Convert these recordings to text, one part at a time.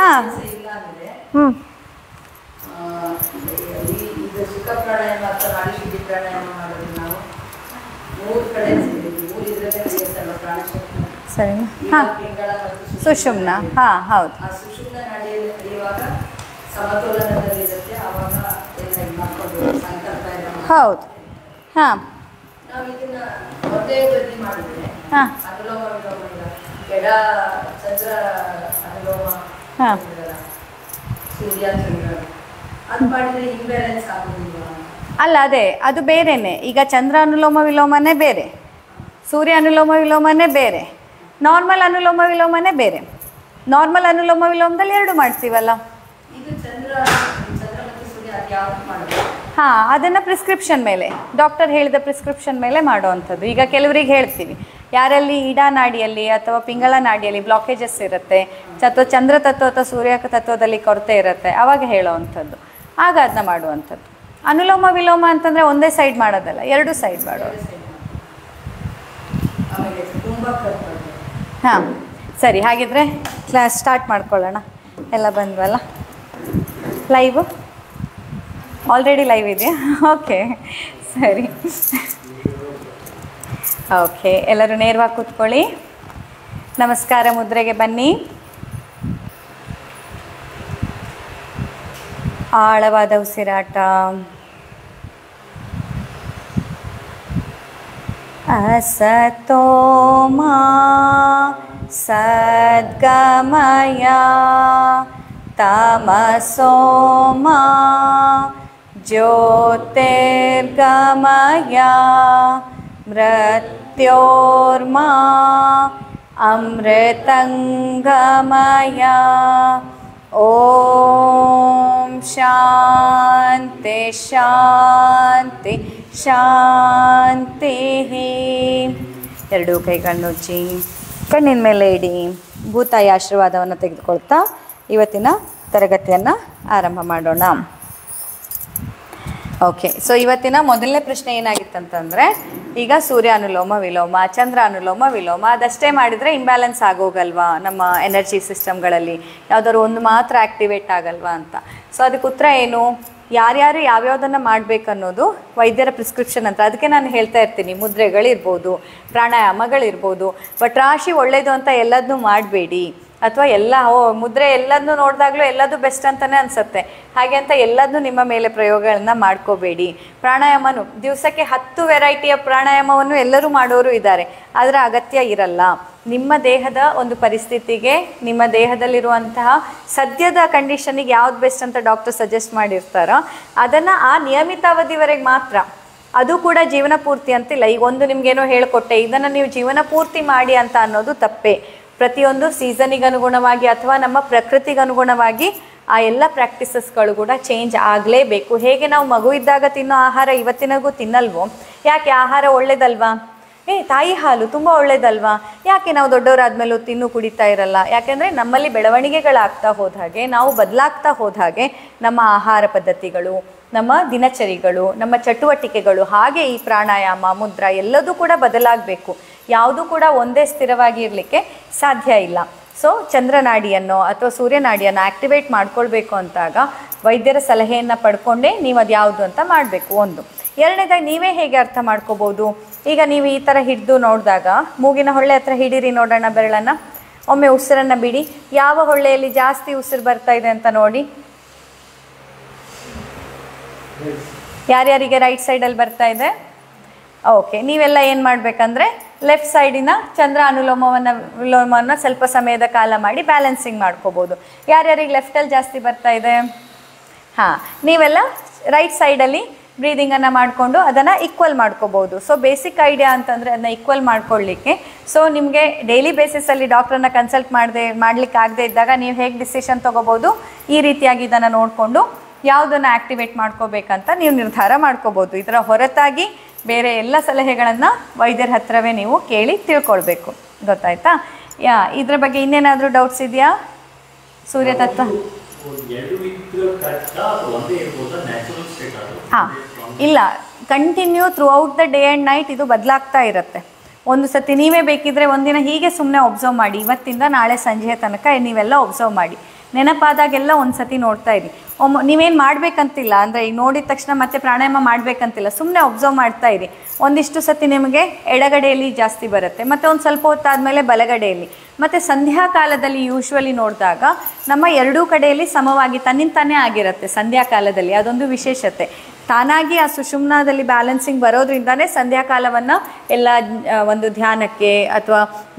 ಹಾಂ ಇಲ್ಲ ಅಂದ್ರೆ ಹ್ಞೂ ಆ, ಈ- ಇದು ಸುಖ ಪ್ರಾಣಾಯಾಮ ಅಥವಾ ನಾಡಿ ಶುದ್ಧಿ ಪ್ರಾಣಾಯಾಮ ಮಾಡಿದ್ರೆ ನಾವು ಮೂರು ಕಡೆ ಸೇರಿದ್ವಿ ಮೂರು ಇದ್ರಲ್ಲೇ ನಡೆಯುತ್ತಲ್ಲ ಪ್ರಾಣಶಕ್ತಿ ಸರಿನಾ ಈಗ ಹಾಂ ಪಿಂಗಳ ಮತ್ತು ಸುಷುಮ್ನ ನಾಡಿ. ಹಾಂ ಹೌದು ಆ ಸುಷುಮ್ನ ನಾಡಿಯಲ್ಲಿ ನಡೆಯುವಾಗ ಸಮತೋಲನದಲ್ಲಿರುತ್ತೆ ಆವಾಗ ಎಲ್ಲ ಇದು ಮಾಡ್ಕೊಂಡು ಸಂಕಲ್ಪ ಎಲ್ಲ ಮಾಡಿ. ಹೌದು ಹಾಂ ನಾವು ಇದನ್ನ ಒಂದೇ ಬದಿ ಮಾಡಿದ್ರೆ ಹಾಂ ಅನುಲೋಮ ವಿಲೋಮ ಇಲ್ಲ ಎಡ ಚಂದ್ರ ಅನುಲೋಮ ಹಾ. ಇದೆಯಲ್ಲ, ಸೂರ್ಯ ಚಂದ್ರ ಅದು ಮಾಡಿದ್ರೆ ಇಂಬ್ಯಾಲೆನ್ಸ್ ಆಗೋದಿಲ್ವಾ ಅಲ್ಲ ಅದೇ ಅದು ಬೇರೆನೆ ಈಗ ಚಂದ್ರ ಅನುಲೋಮ ವಿಲೋಮನೇ ಬೇರೆ ಸೂರ್ಯ ಅನುಲೋಮ ವಿಲೋಮನೇ ಬೇರೆ ನಾರ್ಮಲ್ ಅನುಲೋಮ ವಿಲೋಮನೇ ಬೇರೆ ನಾರ್ಮಲ್ ಅನುಲೋಮ ವಿಲೋಮದಲ್ಲಿ ಎರಡು ಮಾಡ್ತೀವಲ್ಲ ಇದು ಚಂದ್ರ ಚಂದ್ರ ಮತ್ತು ಸೂರ್ಯ ಅದು ಯಾವ್ದು ಮಾಡೋದು ಹಾಂ ಅದನ್ನು ಪ್ರಿಸ್ಕ್ರಿಪ್ಷನ್ ಮೇಲೆ ಡಾಕ್ಟರ್ ಹೇಳಿದ ಪ್ರಿಸ್ಕ್ರಿಪ್ಷನ್ ಮೇಲೆ ಮಾಡುವಂಥದ್ದು ಈಗ ಕೆಲವರಿಗೆ ಹೇಳ್ತೀವಿ ಯಾರಲ್ಲಿ ಇಡಾ ನಾಡಿಯಲ್ಲಿ ಅಥವಾ ಪಿಂಗಳ ನಾಡಿಯಲ್ಲಿ ಬ್ಲಾಕೇಜಸ್ ಇರುತ್ತೆ ಅಥವಾ ಚಂದ್ರ ತತ್ವ ಅಥವಾ ಸೂರ್ಯ ತತ್ವದಲ್ಲಿ ಕೊರತೆ ಇರುತ್ತೆ ಅವಾಗ ಹೇಳೋವಂಥದ್ದು ಆಗ ಅದನ್ನ ಮಾಡುವಂಥದ್ದು ಅನುಲೋಮ ವಿಲೋಮ ಅಂತಂದರೆ ಒಂದೇ ಸೈಡ್ ಮಾಡೋದಲ್ಲ ಎರಡು ಸೈಡ್ ಮಾಡೋದು ಆಮೇಲೆ ತುಂಬ ಕರ್ಕೊಂಡು ಹಾಂ ಸರಿ ಹಾಗಿದ್ರೆ ಕ್ಲಾಸ್ ಸ್ಟಾರ್ಟ್ ಮಾಡ್ಕೊಳ್ಳೋಣ ಎಲ್ಲ ಬಂದ್ವಲ್ಲ ಲೈವ್ ಆಲ್ರೆಡಿ ಲೈವ್ ಇದೆಯಾ ಓಕೆ ಸರಿ ಓಕೆ ಎಲ್ಲರೂ ನೇರವಾಗಿ ಕೂತ್ಕೊಳ್ಳಿ ನಮಸ್ಕಾರ ಮುದ್ರೆಗೆ ಬನ್ನಿ ಆಳವಾದ ಉಸಿರಾಟ असतो मा सद्गमया तमसो मा ज्योतिर्गमया मृत्योर्मा अमृतङ्गमया ॐ ಶಾಂತಿ ಶಾಂತಿ ಶಾಂತಿ ಎರಡೂ ಕೈಗಳನ್ನು ಉಜ್ಜಿ ಕಣ್ಣಿನ ಮೇಲೆ ಇಡಿ ಭೂತಾಯಿ ಆಶೀರ್ವಾದವನ್ನು ತೆಗೆದುಕೊಳ್ತಾ ಇವತ್ತಿನ ತರಗತಿಯನ್ನು ಆರಂಭ ಮಾಡೋಣ ಓಕೆ ಸೊ ಇವತ್ತಿನ ಮೊದಲನೇ ಪ್ರಶ್ನೆ ಏನಾಗಿತ್ತಂತಂದರೆ ಈಗ ಸೂರ್ಯ ಅನುಲೋಮ ವಿಲೋಮ ಚಂದ್ರ ಅನುಲೋಮ ವಿಲೋಮ ಅದಷ್ಟೇ ಮಾಡಿದರೆ ಇಂಬ್ಯಾಲೆನ್ಸ್ ಆಗೋಗಲ್ವಾ ನಮ್ಮ ಎನರ್ಜಿ ಸಿಸ್ಟಮ್ಗಳಲ್ಲಿ ಯಾವ್ದಾದ್ರು ಒಂದು ಮಾತ್ರ ಆ್ಯಕ್ಟಿವೇಟ್ ಆಗಲ್ವಾ ಅಂತ ಸೊ ಅದಕ್ಕೆ ಉತ್ತರ ಏನು ಯಾರ್ಯಾರು ಯಾವ್ಯಾವುದನ್ನು ಮಾಡಬೇಕನ್ನೋದು ವೈದ್ಯರ ಪ್ರಿಸ್ಕ್ರಿಪ್ಷನ್ ಅಂತ ಅದಕ್ಕೆ ನಾನು ಹೇಳ್ತಾ ಇರ್ತೀನಿ ಮುದ್ರೆಗಳಿರ್ಬೋದು ಪ್ರಾಣಾಯಾಮಗಳಿರ್ಬೋದು ಬಟ್ ರಾಶಿ ಒಳ್ಳೇದು ಅಂತ ಎಲ್ಲದನ್ನೂ ಮಾಡಬೇಡಿ ಅಥವಾ ಎಲ್ಲ ಓ ಮುದ್ರೆ ಎಲ್ಲದನ್ನೂ ನೋಡಿದಾಗಲೂ ಎಲ್ಲದೂ ಬೆಸ್ಟ್ ಅಂತಲೇ ಅನಿಸುತ್ತೆ ಹಾಗೆ ಅಂತ ಎಲ್ಲದನ್ನೂ ನಿಮ್ಮ ಮೇಲೆ ಪ್ರಯೋಗಗಳನ್ನ ಮಾಡ್ಕೋಬೇಡಿ ಪ್ರಾಣಾಯಾಮನು ದಿವಸಕ್ಕೆ ಹತ್ತು ವೆರೈಟಿಯ ಪ್ರಾಣಾಯಾಮವನ್ನು ಎಲ್ಲರೂ ಮಾಡೋರು ಇದ್ದಾರೆ ಅದರ ಅಗತ್ಯ ಇರಲ್ಲ ನಿಮ್ಮ ದೇಹದ ಒಂದು ಪರಿಸ್ಥಿತಿಗೆ ನಿಮ್ಮ ದೇಹದಲ್ಲಿರುವಂತಹ ಸದ್ಯದ ಕಂಡೀಷನಿಗೆ ಯಾವ್ದು ಬೆಸ್ಟ್ ಅಂತ ಡಾಕ್ಟರ್ ಸಜೆಸ್ಟ್ ಮಾಡಿರ್ತಾರೋ ಅದನ್ನು ಆ ನಿಯಮಿತ ಅವಧಿವರೆಗೆ ಮಾತ್ರ ಅದು ಕೂಡ ಜೀವನ ಪೂರ್ತಿ ಅಂತಿಲ್ಲ ಈಗ ಒಂದು ನಿಮ್ಗೇನೋ ಹೇಳ್ಕೊಟ್ಟೆ ಇದನ್ನು ನೀವು ಜೀವನ ಪೂರ್ತಿ ಮಾಡಿ ಅಂತ ಅನ್ನೋದು ತಪ್ಪೇ ಪ್ರತಿಯೊಂದು ಸೀಸನಿಗೆ ಅನುಗುಣವಾಗಿ ಅಥವಾ ನಮ್ಮ ಪ್ರಕೃತಿಗೆ ಅನುಗುಣವಾಗಿ ಆ ಎಲ್ಲ ಪ್ರಾಕ್ಟೀಸಸ್ಗಳು ಕೂಡ ಚೇಂಜ್ ಆಗಲೇಬೇಕು ಹೇಗೆ ನಾವು ಮಗು ಇದ್ದಾಗ ತಿನ್ನೋ ಆಹಾರ ಇವತ್ತಿನಗೂ ತಿನ್ನಲ್ವೋ ಯಾಕೆ ಆಹಾರ ಒಳ್ಳೇದಲ್ವಾ ಏ ತಾಯಿ ಹಾಲು ತುಂಬ ಒಳ್ಳೇದಲ್ವಾ ಯಾಕೆ ನಾವು ದೊಡ್ಡವರಾದ್ಮೇಲೂ ತಿನ್ನು ಕುಡಿತಾ ಇರಲ್ಲ ಯಾಕೆಂದರೆ ನಮ್ಮಲ್ಲಿ ಬೆಳವಣಿಗೆಗಳಾಗ್ತಾ ಹೋದ ಹಾಗೆ ನಾವು ಬದಲಾಗ್ತಾ ಹೋದ ಹಾಗೆ ನಮ್ಮ ಆಹಾರ ಪದ್ಧತಿಗಳು ನಮ್ಮ ದಿನಚರಿಗಳು ನಮ್ಮ ಚಟುವಟಿಕೆಗಳು ಹಾಗೆ ಈ ಪ್ರಾಣಾಯಾಮ ಮುದ್ರಾ ಎಲ್ಲದೂ ಕೂಡ ಬದಲಾಗಬೇಕು ಯಾವುದೂ ಕೂಡ ಒಂದೇ ಸ್ಥಿರವಾಗಿ ಇರಲಿಕ್ಕೆ ಸಾಧ್ಯ ಇಲ್ಲ ಸೊ ಚಂದ್ರನಾಡಿಯನ್ನು ಅಥವಾ ಸೂರ್ಯನಾಡಿಯನ್ನು ಆಕ್ಟಿವೇಟ್ ಮಾಡ್ಕೊಳ್ಬೇಕು ಅಂತಾಗ ವೈದ್ಯರ ಸಲಹೆಯನ್ನು ಪಡ್ಕೊಂಡೇ ನೀವು ಅದು ಯಾವುದು ಅಂತ ಮಾಡಬೇಕು ಒಂದು ಎರಡನೇದಾಗಿ ನೀವೇ ಹೇಗೆ ಅರ್ಥ ಮಾಡ್ಕೋಬೋದು ಈಗ ನೀವು ಈ ಥರ ಹಿಡಿದು ನೋಡಿದಾಗ ಮೂಗಿನ ಹೊಳ್ಳೆ ಹತ್ರ ಹಿಡೀರಿ ನೋಡೋಣ ಬೆರಳನ್ನು ಒಮ್ಮೆ ಉಸಿರನ್ನು ಬಿಡಿ ಯಾವ ಹೊಳ್ಳೆಯಲ್ಲಿ ಜಾಸ್ತಿ ಉಸಿರು ಬರ್ತಾ ಇದೆ ಅಂತ ನೋಡಿ ಯಾರ್ಯಾರಿಗೆ ರೈಟ್ ಸೈಡಲ್ಲಿ ಬರ್ತಾ ಇದೆ ಓಕೆ ನೀವೆಲ್ಲ ಏನು ಮಾಡಬೇಕಂದ್ರೆ ಲೆಫ್ಟ್ ಸೈಡಿನ ಚಂದ್ರ ಅನುಲೋಮವನ್ನು ವಿಲೋಮವನ್ನು ಸ್ವಲ್ಪ ಸಮಯದ ಕಾಲ ಮಾಡಿ ಬ್ಯಾಲೆನ್ಸಿಂಗ್ ಮಾಡ್ಕೋಬೋದು ಯಾರ್ಯಾರಿಗೆ ಲೆಫ್ಟಲ್ಲಿ ಜಾಸ್ತಿ ಬರ್ತಾ ಇದೆ ಹಾಂ ನೀವೆಲ್ಲ ರೈಟ್ ಸೈಡಲ್ಲಿ ಬ್ರೀದಿಂಗನ್ನು ಮಾಡಿಕೊಂಡು ಅದನ್ನು ಈಕ್ವಲ್ ಮಾಡ್ಕೋಬೋದು ಸೊ ಬೇಸಿಕ್ ಐಡಿಯಾ ಅಂತಂದರೆ ಅದನ್ನ ಈಕ್ವಲ್ ಮಾಡ್ಕೊಳ್ಳಿಕ್ಕೆ ಸೊ ನಿಮಗೆ ಡೈಲಿ ಬೇಸಿಸಲ್ಲಿ ಡಾಕ್ಟ್ರನ್ನ ಕನ್ಸಲ್ಟ್ ಮಾಡದೆ ಮಾಡ್ಲಿಕ್ಕೆ ಆಗದೆ ಇದ್ದಾಗ ನೀವು ಹೇಗೆ ಡಿಸಿಷನ್ ತೊಗೋಬೋದು ಈ ರೀತಿಯಾಗಿ ಇದನ್ನು ನೋಡಿಕೊಂಡು ಯಾವುದನ್ನು ಆ್ಯಕ್ಟಿವೇಟ್ ಮಾಡ್ಕೋಬೇಕಂತ ನೀವು ನಿರ್ಧಾರ ಮಾಡ್ಕೋಬೋದು ಇದರ ಹೊರತಾಗಿ ಬೇರೆ ಎಲ್ಲ ಸಲಹೆಗಳನ್ನು ವೈದ್ಯರ ಹತ್ರವೇ ನೀವು ಕೇಳಿ ತಿಳ್ಕೊಳ್ಬೇಕು ಗೊತ್ತಾಯ್ತಾ ಯಾ ಇದ್ರ ಬಗ್ಗೆ ಇನ್ನೇನಾದರೂ ಡೌಟ್ಸ್ ಇದೆಯಾ ಸೂರ್ಯ ತತ್ವ ಎರಡು ಇದ್ರೆ ಕರೆಕ್ಟಾ ಅಥವಾ ಒಂದೇ ಇರ್ಬೋದಾ ನ್ಯಾಚುರಲ್ ಸ್ಟೇಟ್ ಅದು ಹಾಂ ಇಲ್ಲ continue throughout the day and night ಇದು ಬದಲಾಗ್ತಾ ಇರುತ್ತೆ ಒಂದು ಸತಿ ನೀವೇ ಬೇಕಿದ್ರೆ ಒಂದಿನ ಹೀಗೆ ಸುಮ್ಮನೆ ಒಬ್ಸರ್ವ್ ಮಾಡಿ ಇವತ್ತಿಂದ ನಾಳೆ ಸಂಜೆಯ ತನಕ ನೀವೆಲ್ಲ ಒಬ್ಸರ್ವ್ ಮಾಡಿ ನೆನಪಾದಾಗೆಲ್ಲ ಒಂದು ಸತಿ ನೋಡ್ತಾ ಇರಿ ಒಮ್ಮೆ ನೀವೇನು ಮಾಡಬೇಕಂತಿಲ್ಲ ಅಂದರೆ ಈಗ ನೋಡಿದ ತಕ್ಷಣ ಮತ್ತೆ ಪ್ರಾಣಾಯಾಮ ಮಾಡಬೇಕಂತಿಲ್ಲ ಸುಮ್ಮನೆ ಒಬ್ಸರ್ವ್ ಮಾಡ್ತಾ ಇರಿ ಒಂದಿಷ್ಟು ಸತಿ ನಿಮಗೆ ಎಡಗಡೆಯಲ್ಲಿ ಜಾಸ್ತಿ ಬರುತ್ತೆ ಮತ್ತು ಒಂದು ಸ್ವಲ್ಪ ಹೊತ್ತಾದಮೇಲೆ ಬಲಗಡೆಯಲ್ಲಿ ಮತ್ತು ಸಂಧ್ಯಾ ಕಾಲದಲ್ಲಿ ಯೂಶ್ವಲಿ ನೋಡಿದಾಗ ನಮ್ಮ ಎರಡೂ ಕಡೆಯಲ್ಲಿ ಸಮವಾಗಿ ತನ್ನಿಂತಾನೇ ಆಗಿರುತ್ತೆ ಸಂಧ್ಯಾ ಕಾಲದಲ್ಲಿ ಅದೊಂದು ವಿಶೇಷತೆ ತಾನಾಗಿ ಆ ಸುಷುಮ್ನಾದಲ್ಲಿ ಬ್ಯಾಲೆನ್ಸಿಂಗ್ ಬರೋದ್ರಿಂದನೇ ಸಂಧ್ಯಾಕಾಲವನ್ನು ಎಲ್ಲ ಆ, ಒಂದು ಧ್ಯಾನಕ್ಕೆ ಅಥವಾ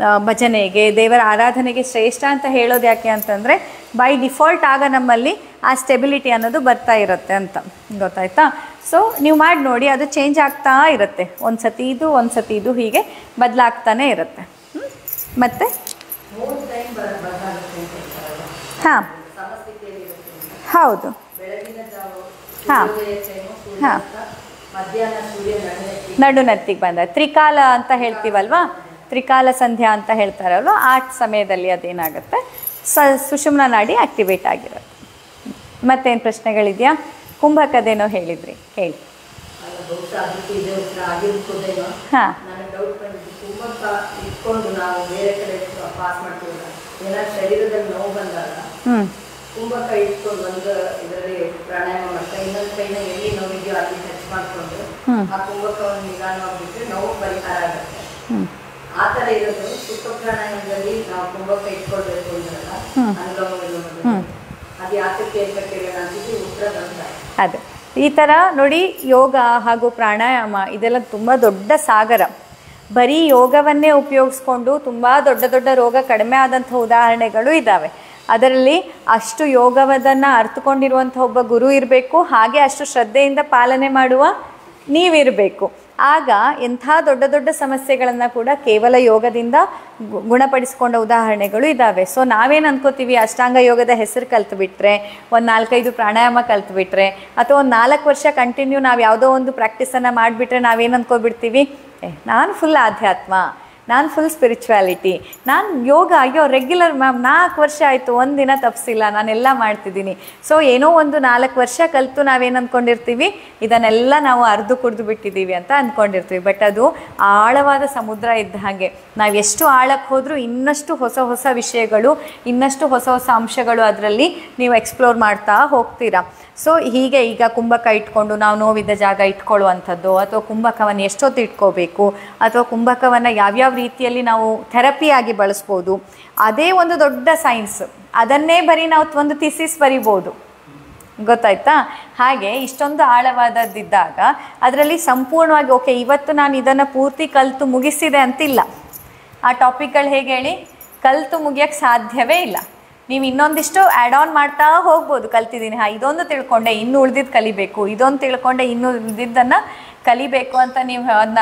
ಭಜನೆಗೆ ದೇವರ ಆರಾಧನೆಗೆ ಶ್ರೇಷ್ಠ ಅಂತ ಹೇಳೋದು ಯಾಕೆ ಅಂತಂದರೆ ಬೈ ಡಿಫಾಲ್ಟ್ ಆಗ ನಮ್ಮಲ್ಲಿ ಆ ಸ್ಟೆಬಿಲಿಟಿ ಅನ್ನೋದು ಬರ್ತಾ ಇರುತ್ತೆ ಅಂತ ಗೊತ್ತಾಯ್ತಾ ಸೊ ನೀವು ಮಾಡಿ ನೋಡಿ ಅದು ಚೇಂಜ್ ಆಗ್ತಾ ಇರುತ್ತೆ ಒಂದು ಸತಿ ಇದು ಒಂದು ಸತಿ ಇದು ಹೀಗೆ ಬದಲಾಗ್ತಾನೆ ಇರುತ್ತೆ ಹ್ಮ್? ಮತ್ತೆ ಮೂರು ಟೈಮ್ ಬರ ಬರಲಾಗುತ್ತೆ ಅಂತ ಹೇಳ್ತಾರಲ್ಲ ಹಾಂ ಸಮಸ್ಥಿತಿಯಲ್ಲಿ ಇರುತ್ತೆ ಅಂತ. ಹೌದು ಬೆಳಗಿನ ಜಾವ ಹಾ. ಸೂರ್ಯೋದಯ ಟೈಮು ಹಾ. ಸೂರ್ಯಾಸ್ತ ಮಧ್ಯಾಹ್ನ ಸೂರ್ಯ ನಡುವೆ ನಡುನತ್ತಿಗೆ ಬಂದ ತ್ರಿಕಾಲ ಅಂತ ಹೇಳ್ತೀವಲ್ವಾ ತ್ರಿಕಾಲ ಸಂಧ್ಯಾ ಅಂತ ಹೇಳ್ತಾರಲ್ವ ಆ ಸಮಯದಲ್ಲಿ ಅದೇನಾಗುತ್ತೆ ಸ ಸುಷುಮ್ನ ನಾಡಿ ಆಕ್ಟಿವೇಟ್ ಆಗಿರುತ್ತೆ ಮತ್ತೇನು ಪ್ರಶ್ನೆಗಳಿದೆಯಾ ಕುಂಭಕದೇನೋ ಹೇಳಿದ್ರಿ ಹೇಳಿ ಅಲ್ಲ ಬಹುಶಃ ಅದಕ್ಕೆ ಇದೇ ಉತ್ತರ ಆಗಿರ್ಬೋದೇನೋ ಹಾಂ ನನಗೆ ಡೌಟ್ ಬಂದಿದ್ದು ತುಂಬ ಕ- ಇಟ್ಕೊಂಡು ನಾವು ಬೇರೆ ಕಡೆ ಪಾಸ್ ಮಾಡ್ತೀವಲ್ಲ ಏನಾದ್ರು ಶರೀರದಲ್ಲಿ ನೋವು ಬಂದಾಗ ಹ್ಞೂ ಕುಂಭಕ ಇಟ್ಕೊಂಡು ಒಂದು ಇದರಲ್ಲಿ ಪ್ರಾಣಾಯಾಮ ಮಾಡ್ತಾ ಇನ್ನೊಂದು ಕೈನ ಎಲ್ಲಿ ನೋವಿದೆಯೋ ಅಲ್ಲಿ ಟಚ್ ಮಾಡಿಕೊಂಡು ಹ್ಮ್. ಆ ಕುಂಭಕವನ್ನು ನಿಧಾನವಾಗಿ ಬಿಟ್ಟರೆ ನೋವು ಪರಿಹಾರ ಆಗುತ್ತೆ ಹ್ಞೂ ಆ ಥರ ಇರೋದು ಸುಖ ಪ್ರಾಣಾಯಾಮದಲ್ಲಿ ನಾವು ಕುಂಭಕ ಇಟ್ಕೊಳ್ಬೇಕು ಅಂದ್ರಲ್ಲ ಹ್ಮ್. ಅನುಲೋಮ ವಿಲೋಮದಲ್ಲಿ. ಹ್ಮ್. ಅದು ಯಾತಕ್ಕೆ ಅಂತ ಕೇಳೋಣ ಅಂತಿದ್ದು ಉತ್ತರ ಬಂದ ಅದೇ ಈ ಥರ ನೋಡಿ ಯೋಗ ಹಾಗೂ ಪ್ರಾಣಾಯಾಮ ಇದೆಲ್ಲ ತುಂಬ ದೊಡ್ಡ ಸಾಗರ ಬರೀ ಯೋಗವನ್ನೇ ಉಪಯೋಗಿಸ್ಕೊಂಡು ತುಂಬ ದೊಡ್ಡ ದೊಡ್ಡ ರೋಗ ಕಡಿಮೆ ಆದಂಥ ಉದಾಹರಣೆಗಳು ಇದ್ದಾವೆ ಅದರಲ್ಲಿ ಅಷ್ಟು ಯೋಗವದನ್ನು ಅರ್ಥಕೊಂಡಿರುವಂಥ ಒಬ್ಬ ಗುರು ಇರಬೇಕು ಹಾಗೆ ಅಷ್ಟು ಶ್ರದ್ಧೆಯಿಂದ ಪಾಲನೆ ಮಾಡುವ ನೀವಿರಬೇಕು ಆಗ ಎಂಥ ದೊಡ್ಡ ದೊಡ್ಡ ಸಮಸ್ಯೆಗಳನ್ನು ಕೂಡ ಕೇವಲ ಯೋಗದಿಂದ ಗು- ಗುಣಪಡಿಸ್ಕೊಂಡ ಉದಾಹರಣೆಗಳು ಇದ್ದಾವೆ ಸೊ ನಾವೇನು ಅನ್ಕೋತೀವಿ ಅಷ್ಟಾಂಗ ಯೋಗದ ಹೆಸರು ಕಲ್ತ್ಬಿಟ್ರೆ ಒಂದು ನಾಲ್ಕೈದು ಪ್ರಾಣಾಯಾಮ ಕಲ್ತ್ಬಿಟ್ರೆ ಅಥವಾ ಒಂದು ನಾಲ್ಕು ವರ್ಷ ಕಂಟಿನ್ಯೂ ನಾವು ಯಾವುದೋ ಒಂದು ಪ್ರಾಕ್ಟೀಸನ್ನು ಮಾಡಿಬಿಟ್ರೆ ನಾವೇನು ಅನ್ಕೋಬಿಡ್ತೀವಿ ಏ ನಾನು ಫುಲ್ ಆಧ್ಯಾತ್ಮ ನಾನು ಫುಲ್ ಸ್ಪಿರಿಚುವಾಲಿಟಿ ನಾನು ಯೋಗ ಅಯ್ಯೋ ರೆಗ್ಯುಲರ್ ಮ್ಯಾಮ್ ನಾಲ್ಕು ವರ್ಷ ಆಯಿತು ಒಂದಿನ ತಪ್ಪಿಸಿಲ್ಲ ನಾನೆಲ್ಲ ಮಾಡ್ತಿದ್ದೀನಿ ಸೊ ಏನೋ ಒಂದು ನಾಲ್ಕು ವರ್ಷ ಕಲಿತು ನಾವೇನು ಅಂದ್ಕೊಂಡಿರ್ತೀವಿ ಇದನ್ನೆಲ್ಲ ನಾವು ಅರ್ದು ಕುಡ್ದು ಬಿಟ್ಟಿದ್ದೀವಿ ಅಂತ ಅಂದ್ಕೊಂಡಿರ್ತೀವಿ ಬಟ್ ಅದು ಆಳವಾದ ಸಮುದ್ರ ಇದ್ದ ಹಾಗೆ ನಾವು ಎಷ್ಟು ಆಳಕ್ಕೆ ಹೋದರೂ ಇನ್ನಷ್ಟು ಹೊಸ ಹೊಸ ವಿಷಯಗಳು ಇನ್ನಷ್ಟು ಹೊಸ ಹೊಸ ಅಂಶಗಳು ಅದರಲ್ಲಿ ನೀವು ಎಕ್ಸ್ಪ್ಲೋರ್ ಮಾಡ್ತಾ ಹೋಗ್ತೀರಾ ಸೊ ಹೀಗೆ ಈಗ ಕುಂಭಕ ಇಟ್ಕೊಂಡು ನಾವು ನೋವಿದ್ದ ಜಾಗ ಇಟ್ಕೊಳ್ಳುವಂಥದ್ದು ಅಥವಾ ಕುಂಭಕವನ್ನು ಎಷ್ಟೊತ್ತು ಇಟ್ಕೋಬೇಕು ಅಥವಾ ಕುಂಭಕವನ್ನು ಯಾವ್ಯಾವ ರೀತಿಯಲ್ಲಿ ನಾವು ಥೆರಪಿಯಾಗಿ ಬಳಸ್ಬೋದು ಅದೇ ಒಂದು ದೊಡ್ಡ ಸೈನ್ಸ್ ಅದನ್ನೇ ಬರೀ ನಾವು ಒಂದು ಥಿಸಿಸ್ ಬರಿಬೋದು ಗೊತ್ತಾಯ್ತಾ ಹಾಗೆ ಇಷ್ಟೊಂದು ಆಳವಾದದ್ದಿದ್ದಾಗ ಅದರಲ್ಲಿ ಸಂಪೂರ್ಣವಾಗಿ ಓಕೆ ಇವತ್ತು ನಾನು ಇದನ್ನು ಪೂರ್ತಿ ಕಲಿತು ಮುಗಿಸಿದೆ ಅಂತಿಲ್ಲ ಆ ಟಾಪಿಕ್ಗಳು ಹೇಗೆ ಹೇಳಿ ಕಲಿತು ಮುಗಿಯೋಕ್ಕೆ ಸಾಧ್ಯವೇ ಇಲ್ಲ ನೀವು ಇನ್ನೊಂದಿಷ್ಟು ಆ್ಯಡ್ ಆನ್ ಮಾಡ್ತಾ ಹೋಗ್ಬೋದು ಕಲ್ತಿದ್ದೀನಿ ಹಾಂ ಇದೊಂದು ತಿಳ್ಕೊಂಡೆ ಇನ್ನು ಉಳ್ದಿದ್ದು ಕಲಿಬೇಕು ಇದೊಂದು ತಿಳ್ಕೊಂಡೆ ಇನ್ನು ಉಳ್ದಿದ್ದನ್ನು ಕಲಿಬೇಕು ಅಂತ ನೀವು ಅದನ್ನ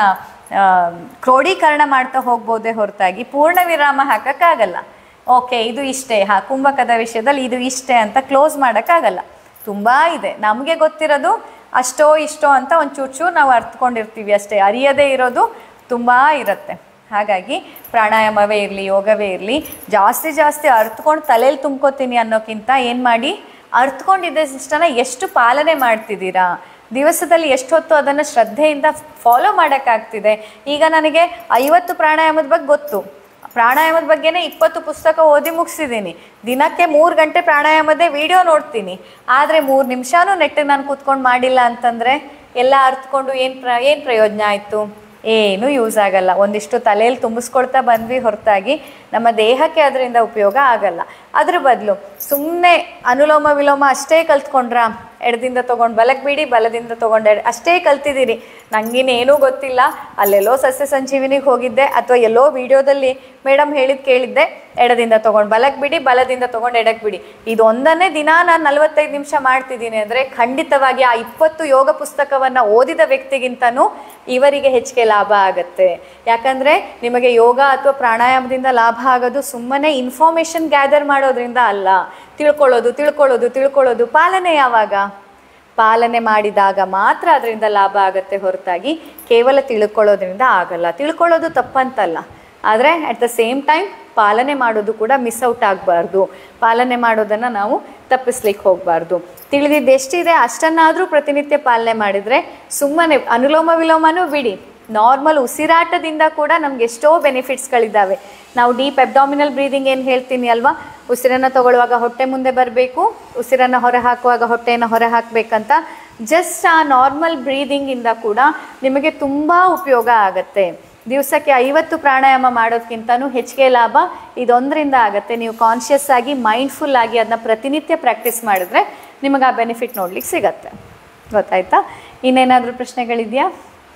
ಕ್ರೋಢೀಕರಣ ಮಾಡ್ತಾ ಹೋಗ್ಬೋದೇ ಹೊರತಾಗಿ ಪೂರ್ಣ ವಿರಾಮ ಹಾಕೋಕ್ಕಾಗಲ್ಲ ಓಕೆ ಇದು ಇಷ್ಟೇ ಹಾ ಕುಂಭಕದ ವಿಷಯದಲ್ಲಿ ಇದು ಇಷ್ಟೇ ಅಂತ ಕ್ಲೋಸ್ ಮಾಡೋಕ್ಕಾಗಲ್ಲ ತುಂಬ ಇದೆ ನಮಗೆ ಗೊತ್ತಿರೋದು ಅಷ್ಟೋ ಇಷ್ಟೋ ಅಂತ ಒಂದು ಚೂರು ಚೂರು ನಾವು ಅರ್ಥಕೊಂಡಿರ್ತೀವಿ ಅಷ್ಟೇ ಅರಿಯದೇ ಇರೋದು ತುಂಬ ಇರುತ್ತೆ ಹಾಗಾಗಿ ಪ್ರಾಣಾಯಾಮವೇ ಇರಲಿ ಯೋಗವೇ ಇರಲಿ ಜಾಸ್ತಿ ಜಾಸ್ತಿ ಅರ್ಥಕೊಂಡು ತಲೆಯಲ್ಲಿ ತುಂಬ್ಕೋತೀನಿ ಅನ್ನೋಕ್ಕಿಂತ ಏನು ಮಾಡಿ ಅರ್ಥಕೊಂಡಿದ್ದಷ್ಟನ್ನ ಎಷ್ಟು ಪಾಲನೆ ಮಾಡ್ತಿದ್ದೀರಾ ದಿವಸದಲ್ಲಿ ಎಷ್ಟು ಹೊತ್ತು ಅದನ್ನು ಶ್ರದ್ಧೆಯಿಂದ ಫಾಲೋ ಮಾಡೋಕ್ಕಾಗ್ತಿದೆ ಈಗ ನನಗೆ ಐವತ್ತು ಪ್ರಾಣಾಯಾಮದ ಬಗ್ಗೆ ಗೊತ್ತು ಪ್ರಾಣಾಯಾಮದ ಬಗ್ಗೆನೇ ಇಪ್ಪತ್ತು ಪುಸ್ತಕ ಓದಿ ಮುಗಿಸಿದ್ದೀನಿ ದಿನಕ್ಕೆ ಮೂರು ಗಂಟೆ ಪ್ರಾಣಾಯಾಮದೇ ವಿಡಿಯೋ ನೋಡ್ತೀನಿ ಆದರೆ ಮೂರು ನಿಮಿಷನೂ ನೆಟ್ಟಿಗೆ ನಾನು ಕೂತ್ಕೊಂಡು ಮಾಡಿಲ್ಲ ಅಂತಂದರೆ ಎಲ್ಲ ಅರ್ಥಕೊಂಡು ಏನು ಪ್ರ ಏನು ಪ್ರಯೋಜನ ಆಯಿತು ಏನೂ ಯೂಸ್ ಆಗಲ್ಲ ಒಂದಿಷ್ಟು ತಲೆಯಲ್ಲಿ ತುಂಬಿಸ್ಕೊಳ್ತಾ ಬಂದ್ವಿ ಹೊರತಾಗಿ ನಮ್ಮ ದೇಹಕ್ಕೆ ಅದರಿಂದ ಉಪಯೋಗ ಆಗಲ್ಲ ಅದ್ರ ಬದಲು ಸುಮ್ಮನೆ ಅನುಲೋಮ ವಿಲೋಮ ಅಷ್ಟೇ ಕಲ್ತ್ಕೊಂಡ್ರ ಎಡದಿಂದ ತೊಗೊಂಡು ಬಲಕ್ಕೆ ಬಿಡಿ ಬಲದಿಂದ ತೊಗೊಂಡು ಎಡ ಅಷ್ಟೇ ಕಲ್ತಿದ್ದೀರಿ ನನಗೇನೇನೂ ಗೊತ್ತಿಲ್ಲ ಅಲ್ಲೆಲ್ಲೋ ಸಸ್ಯ ಸಂಜೀವಿನಿಗೆ ಹೋಗಿದ್ದೆ ಅಥವಾ ಎಲ್ಲೋ ವಿಡಿಯೋದಲ್ಲಿ ಮೇಡಮ್ ಹೇಳಿದ್ ಕೇಳಿದ್ದೆ ಎಡದಿಂದ ತೊಗೊಂಡು ಬಲಕ್ಕೆ ಬಿಡಿ ಬಲದಿಂದ ತೊಗೊಂಡು ಎಡಕ್ಕೆ ಬಿಡಿ ಇದೊಂದನ್ನೇ ದಿನ ನಾನು ನಲವತ್ತೈದು ನಿಮಿಷ ಮಾಡ್ತಿದ್ದೀನಿ ಅಂದರೆ ಖಂಡಿತವಾಗಿ ಆ ಇಪ್ಪತ್ತು ಯೋಗ ಪುಸ್ತಕವನ್ನು ಓದಿದ ವ್ಯಕ್ತಿಗಿಂತನೂ ಇವರಿಗೆ ಹೆಚ್ಚಿಗೆ ಲಾಭ ಆಗುತ್ತೆ ಯಾಕಂದರೆ ನಿಮಗೆ ಯೋಗ ಅಥವಾ ಪ್ರಾಣಾಯಾಮದಿಂದ ಲಾಭ ಆಗೋದು ಸುಮ್ಮನೆ ಇನ್ಫಾರ್ಮೇಷನ್ ಗ್ಯಾದರ್ ಮಾಡೋದ್ರಿಂದ ಅಲ್ಲ ತಿಳ್ಕೊಳ್ಳೋದು ತಿಳ್ಕೊಳ್ಳೋದು ತಿಳ್ಕೊಳ್ಳೋದು ಪಾಲನೆ ಯಾವಾಗ ಪಾಲನೆ ಮಾಡಿದಾಗ ಮಾತ್ರ ಅದರಿಂದ ಲಾಭ ಆಗುತ್ತೆ ಹೊರತಾಗಿ ಕೇವಲ ತಿಳ್ಕೊಳ್ಳೋದ್ರಿಂದ ಆಗಲ್ಲ ತಿಳ್ಕೊಳ್ಳೋದು ತಪ್ಪಂತಲ್ಲ ಆದರೆ ಅಟ್ ದ ಸೇಮ್ ಟೈಮ್ ಪಾಲನೆ ಮಾಡೋದು ಕೂಡ ಮಿಸ್ ಔಟ್ ಆಗಬಾರ್ದು ಪಾಲನೆ ಮಾಡೋದನ್ನು ನಾವು ತಪ್ಪಿಸ್ಲಿಕ್ಕೆ ಹೋಗಬಾರ್ದು ತಿಳಿದಿದ್ದು ಎಷ್ಟಿದೆ ಅಷ್ಟನ್ನಾದರೂ ಪ್ರತಿನಿತ್ಯ ಪಾಲನೆ ಮಾಡಿದರೆ ಸುಮ್ಮನೆ ಅನುಲೋಮ ವಿಲೋಮನೂ ಬಿಡಿ ನಾರ್ಮಲ್ ಉಸಿರಾಟದಿಂದ ಕೂಡ ನಮ್ಗೆ ಎಷ್ಟೋ ಬೆನಿಫಿಟ್ಸ್ಗಳಿದ್ದಾವೆ ನಾವು ಡೀಪ್ ಅಬ್ಡಾಮಿನಲ್ ಬ್ರೀದಿಂಗ್ ಏನು ಹೇಳ್ತೀನಿ ಅಲ್ವಾ ಉಸಿರನ್ನು ತಗೊಳ್ಳುವಾಗ ಹೊಟ್ಟೆ ಮುಂದೆ ಬರಬೇಕು ಉಸಿರನ್ನು ಹೊರ ಹಾಕುವಾಗ ಹೊಟ್ಟೆಯನ್ನು ಹೊರ ಹಾಕಬೇಕಂತ ಜಸ್ಟ್ ಆ ನಾರ್ಮಲ್ ಬ್ರೀದಿಂಗಿಂದ ಕೂಡ ನಿಮಗೆ ತುಂಬ ಉಪಯೋಗ ಆಗುತ್ತೆ ದಿವಸಕ್ಕೆ ಐವತ್ತು ಪ್ರಾಣಾಯಾಮ ಮಾಡೋದಕ್ಕಿಂತನೂ ಹೆಚ್ಚಿಗೆ ಲಾಭ ಇದೊಂದರಿಂದ ಆಗುತ್ತೆ ನೀವು ಕಾನ್ಷಿಯಸ್ ಆಗಿ ಮೈಂಡ್ಫುಲ್ ಆಗಿ ಅದನ್ನ ಪ್ರತಿನಿತ್ಯ ಪ್ರಾಕ್ಟೀಸ್ ಮಾಡಿದ್ರೆ ನಿಮಗೆ ಆ ಬೆನಿಫಿಟ್ ನೋಡ್ಲಿಕ್ಕೆ ಸಿಗತ್ತೆ ಗೊತ್ತಾಯ್ತಾ ಇನ್ನೇನಾದರೂ ಪ್ರಶ್ನೆಗಳಿದೆಯಾ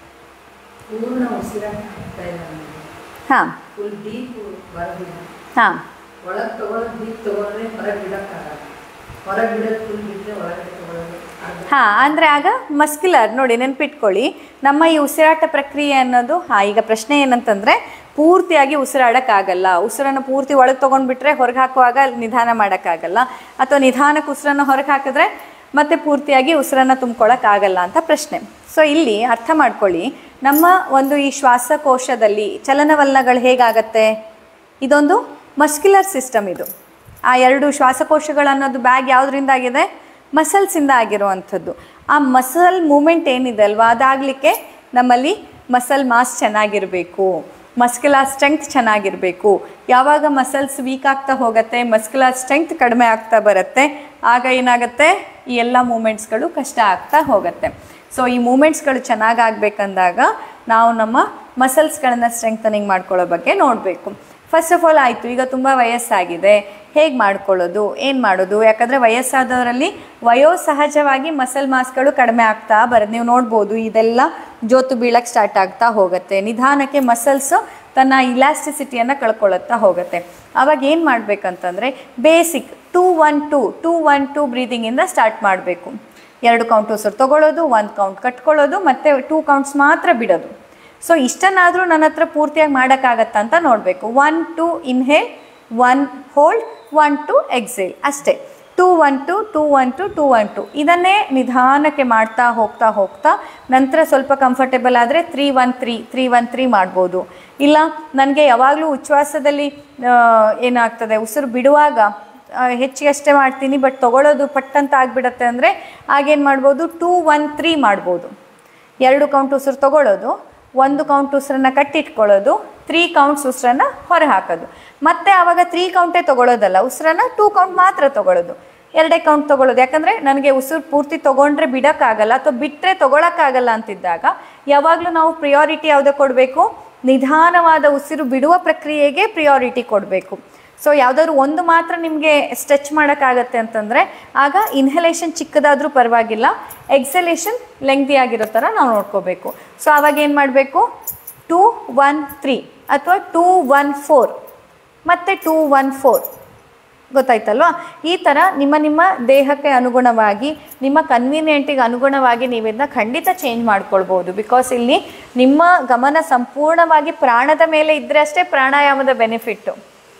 ಪೂರ್ಣ ಉಸಿರಾಟ ಆಗ್ತಾ ಇಲ್ಲ ನನಗೆ ಹಾಂ ಫುಲ್ ಡೀಪ್ ಬರೋದಿಲ್ಲ ಹಾಂ ಒಳಗೆ ತಗೊಳ್ಳೋದು ಡೀಪ್ ತಗೊಂಡ್ರೆ ಹೊರಗೆ ಬಿಡೋಕ್ಕಾಗಲ್ಲ ಹೊರಗೆ ಬಿಡೋದು ಫುಲ್ ಬಿಟ್ಟರೆ ಒಳಗಡೆ ತಗೊಳ್ಳೋದು ಅರ್ಧ ಹಾಂ ಅಂದರೆ ಆಗ ಮಸ್ಕ್ಯುಲರ್ ನೋಡಿ ನೆನ್ಪಿಟ್ಕೊಳ್ಳಿ ನಮ್ಮ ಈ ಉಸಿರಾಟ ಪ್ರಕ್ರಿಯೆ ಅನ್ನೋದು ಹಾಂ ಈಗ ಪ್ರಶ್ನೆ ಏನಂತಂದರೆ ಪೂರ್ತಿಯಾಗಿ ಉಸಿರಾಡೋಕ್ಕಾಗಲ್ಲ ಉಸಿರನ್ನು ಪೂರ್ತಿ ಒಳಗೆ ತೊಗೊಂಡ್ಬಿಟ್ರೆ ಹೊರಗೆ ಹಾಕುವಾಗ ನಿಧಾನ ಮಾಡೋಕ್ಕಾಗಲ್ಲ ಅಥವಾ ನಿಧಾನಕ್ಕೆ ಉಸಿರನ್ನು ಹೊರಗೆ ಹಾಕಿದ್ರೆ ಮತ್ತೆ ಪೂರ್ತಿಯಾಗಿ ಉಸಿರನ್ನು ತುಂಬ್ಕೊಳ್ಳೋಕ್ಕಾಗಲ್ಲ ಅಂತ ಪ್ರಶ್ನೆ ಸೊ ಇಲ್ಲಿ ಅರ್ಥ ಮಾಡ್ಕೊಳ್ಳಿ ನಮ್ಮ ಒಂದು ಈ ಶ್ವಾಸಕೋಶದಲ್ಲಿ ಚಲನವಲನಗಳು ಹೇಗಾಗತ್ತೆ ಇದೊಂದು ಮಸ್ಕ್ಯುಲರ್ ಸಿಸ್ಟಮ್ ಇದು ಆ ಎರಡು ಶ್ವಾಸಕೋಶಗಳು ಅನ್ನೋದು ಬ್ಯಾಗ್ ಯಾವುದರಿಂದ ಆಗಿದೆ ಮಸಲ್ಸಿಂದ ಆಗಿರುವಂಥದ್ದು ಆ ಮಸಲ್ ಮೂಮೆಂಟ್ ಏನಿದೆ ಅಲ್ವಾ ಅದಾಗಲಿಕ್ಕೆ ನಮ್ಮಲ್ಲಿ ಮಸಲ್ ಮಾಸ್ ಚೆನ್ನಾಗಿರಬೇಕು ಮಸ್ಕ್ಯುಲರ್ ಸ್ಟ್ರೆಂಗ್ತ್ ಚೆನ್ನಾಗಿರಬೇಕು ಯಾವಾಗ ಮಸಲ್ಸ್ ವೀಕ್ ಆಗ್ತಾ ಹೋಗುತ್ತೆ ಮಸ್ಕ್ಯುಲರ್ ಸ್ಟ್ರೆಂಗ್ತ್ ಕಡಿಮೆ ಆಗ್ತಾ ಬರುತ್ತೆ ಆಗ ಏನಾಗುತ್ತೆ ಈ ಎಲ್ಲ ಮೂಮೆಂಟ್ಸ್ಗಳು ಕಷ್ಟ ಆಗ್ತಾ ಹೋಗುತ್ತೆ ಸೊ ಈ ಮೂಮೆಂಟ್ಸ್ಗಳು ಚೆನ್ನಾಗಿ ಆಗಬೇಕಂದಾಗ ನಾವು ನಮ್ಮ ಮಸಲ್ಸ್ಗಳನ್ನು ಸ್ಟ್ರೆಂಗ್ತನಿಂಗ್ ಮಾಡ್ಕೊಳ್ಳೋ ಬಗ್ಗೆ ನೋಡಬೇಕು ಫಸ್ಟ್ ಆಫ್ ಆಲ್ ಆಯಿತು ಈಗ ತುಂಬ ವಯಸ್ಸಾಗಿದೆ ಹೇಗೆ ಮಾಡ್ಕೊಳ್ಳೋದು ಏನು ಮಾಡೋದು ಯಾಕಂದರೆ ವಯಸ್ಸಾದವರಲ್ಲಿ ವಯೋಸಹಜವಾಗಿ ಮಸಲ್ ಮಾಸ್ಗಳು ಕಡಿಮೆ ಆಗ್ತಾ ಬರೋದು ನೀವು ನೋಡ್ಬೋದು ಇದೆಲ್ಲ ಜೋತು ಬೀಳಕ್ಕೆ ಸ್ಟಾರ್ಟ್ ಆಗ್ತಾ ಹೋಗುತ್ತೆ ನಿಧಾನಕ್ಕೆ ಮಸಲ್ಸು ತನ್ನ ಇಲಾಸ್ಟಿಸಿಟಿಯನ್ನು ಕಳ್ಕೊಳ್ಳುತ್ತಾ ಹೋಗುತ್ತೆ ಆವಾಗ ಏನು ಮಾಡಬೇಕಂತಂದರೆ basic two one two two one two ಬ್ರೀದಿಂಗಿಂದ ಸ್ಟಾರ್ಟ್ ಮಾಡಬೇಕು ಎರಡು ಕೌಂಟ್ ಉಸಿರು ತಗೊಳ್ಳೋದು ಒಂದು ಕೌಂಟ್ ಕಟ್ಕೊಳ್ಳೋದು ಮತ್ತು ಟೂ ಕೌಂಟ್ಸ್ ಮಾತ್ರ ಬಿಡೋದು ಸೊ ಇಷ್ಟನ್ನಾದರೂ ನನ್ನ ಹತ್ರ ಪೂರ್ತಿಯಾಗಿ ಮಾಡೋಕ್ಕಾಗತ್ತಾ ಅಂತ ನೋಡಬೇಕು one two inhale one hold one two exhale ಅಷ್ಟೇ two one two two one two two one two ಇದನ್ನೇ ನಿಧಾನಕ್ಕೆ ಮಾಡ್ತಾ ಹೋಗ್ತಾ ಹೋಗ್ತಾ ನಂತರ ಸ್ವಲ್ಪ ಕಂಫರ್ಟೇಬಲ್ ಆದರೆ three one three three one three ಮಾಡ್ಬೋದು ಇಲ್ಲ ನನಗೆ ಯಾವಾಗಲೂ ಉಚ್ಛ್ವಾಸದಲ್ಲಿ ಆ, ಏನಾಗ್ತದೆ ಉಸಿರು ಬಿಡುವಾಗ ಆ, ಹೆಚ್ಚಿಗೆ ಅಷ್ಟೇ ಮಾಡ್ತೀನಿ ಬಟ್ ತೊಗೊಳ್ಳೋದು ಪಟ್ಟಂತ ಆಗಿಬಿಡತ್ತೆ ಅಂದರೆ ಆಗೇನು ಮಾಡ್ಬೋದು ಟೂ ಒನ್ ತ್ರೀ ಮಾಡ್ಬೋದು ಎರಡು ಕೌಂಟ್ ಉಸಿರು ತಗೊಳ್ಳೋದು ಒಂದು ಕೌಂಟ್ ಉಸಿರನ್ನ ಕಟ್ಟಿಟ್ಕೊಳ್ಳೋದು ತ್ರೀ ಕೌಂಟ್ಸ್ ಉಸಿರನ್ನ ಹೊರ ಹಾಕೋದು ಮತ್ತೆ ಆವಾಗ ತ್ರೀ ಕೌಂಟೇ ತಗೊಳ್ಳೋದಲ್ಲ ಉಸಿರನ್ನ ಟೂ ಕೌಂಟ್ ಮಾತ್ರ ತಗೊಳ್ಳೋದು ಎರಡೇ ಕೌಂಟ್ ತಗೊಳ್ಳೋದು ಯಾಕಂದರೆ ನನಗೆ ಉಸಿರು ಪೂರ್ತಿ ತೊಗೊಂಡ್ರೆ ಬಿಡೋಕ್ಕಾಗಲ್ಲ ಅಥವಾ ಬಿಟ್ಟರೆ ತೊಗೊಳಕ್ಕಾಗಲ್ಲ ಅಂತಿದ್ದಾಗ ಯಾವಾಗಲೂ ನಾವು ಪ್ರಿಯಾರಿಟಿ ಯಾವುದೇ ಕೊಡಬೇಕು ನಿಧಾನವಾದ ಉಸಿರು ಬಿಡುವ ಪ್ರಕ್ರಿಯೆಗೆ ಪ್ರಿಯಾರಿಟಿ ಕೊಡಬೇಕು ಸೊ ಯಾವುದಾದ್ರು ಒಂದು ಮಾತ್ರ ನಿಮಗೆ ಸ್ಟ್ರೆಚ್ ಮಾಡೋಕ್ಕಾಗತ್ತೆ ಅಂತಂದರೆ ಆಗ ಇನ್ಹಲೇಷನ್ ಚಿಕ್ಕದಾದರೂ ಪರವಾಗಿಲ್ಲ ಎಕ್ಸಲೇಷನ್ ಲೆಂಗ್ದಿ ಆಗಿರೋ ಥರ ನಾವು ನೋಡ್ಕೋಬೇಕು ಸೊ ಆವಾಗ ಏನು ಮಾಡಬೇಕು ಟೂ ಒನ್ ತ್ರೀ ಅಥವಾ ಟೂ ಒನ್ ಫೋರ್ ಮತ್ತು ಟೂ ಒನ್ ಫೋರ್ ಗೊತ್ತಾಯ್ತಲ್ವಾ ಈ ಥರ ನಿಮ್ಮ ನಿಮ್ಮ ದೇಹಕ್ಕೆ ಅನುಗುಣವಾಗಿ ನಿಮ್ಮ ಕನ್ವೀನಿಯೆಂಟಿಗೆ ಅನುಗುಣವಾಗಿ ನೀವು ಇದನ್ನ ಖಂಡಿತ ಚೇಂಜ್ ಮಾಡ್ಕೊಳ್ಬೋದು ಬಿಕಾಸ್ ಇಲ್ಲಿ ನಿಮ್ಮ ಗಮನ ಸಂಪೂರ್ಣವಾಗಿ ಪ್ರಾಣದ ಮೇಲೆ ಇದ್ದರೆ ಅಷ್ಟೇ ಪ್ರಾಣಾಯಾಮದ ಬೆನಿಫಿಟ್ಟು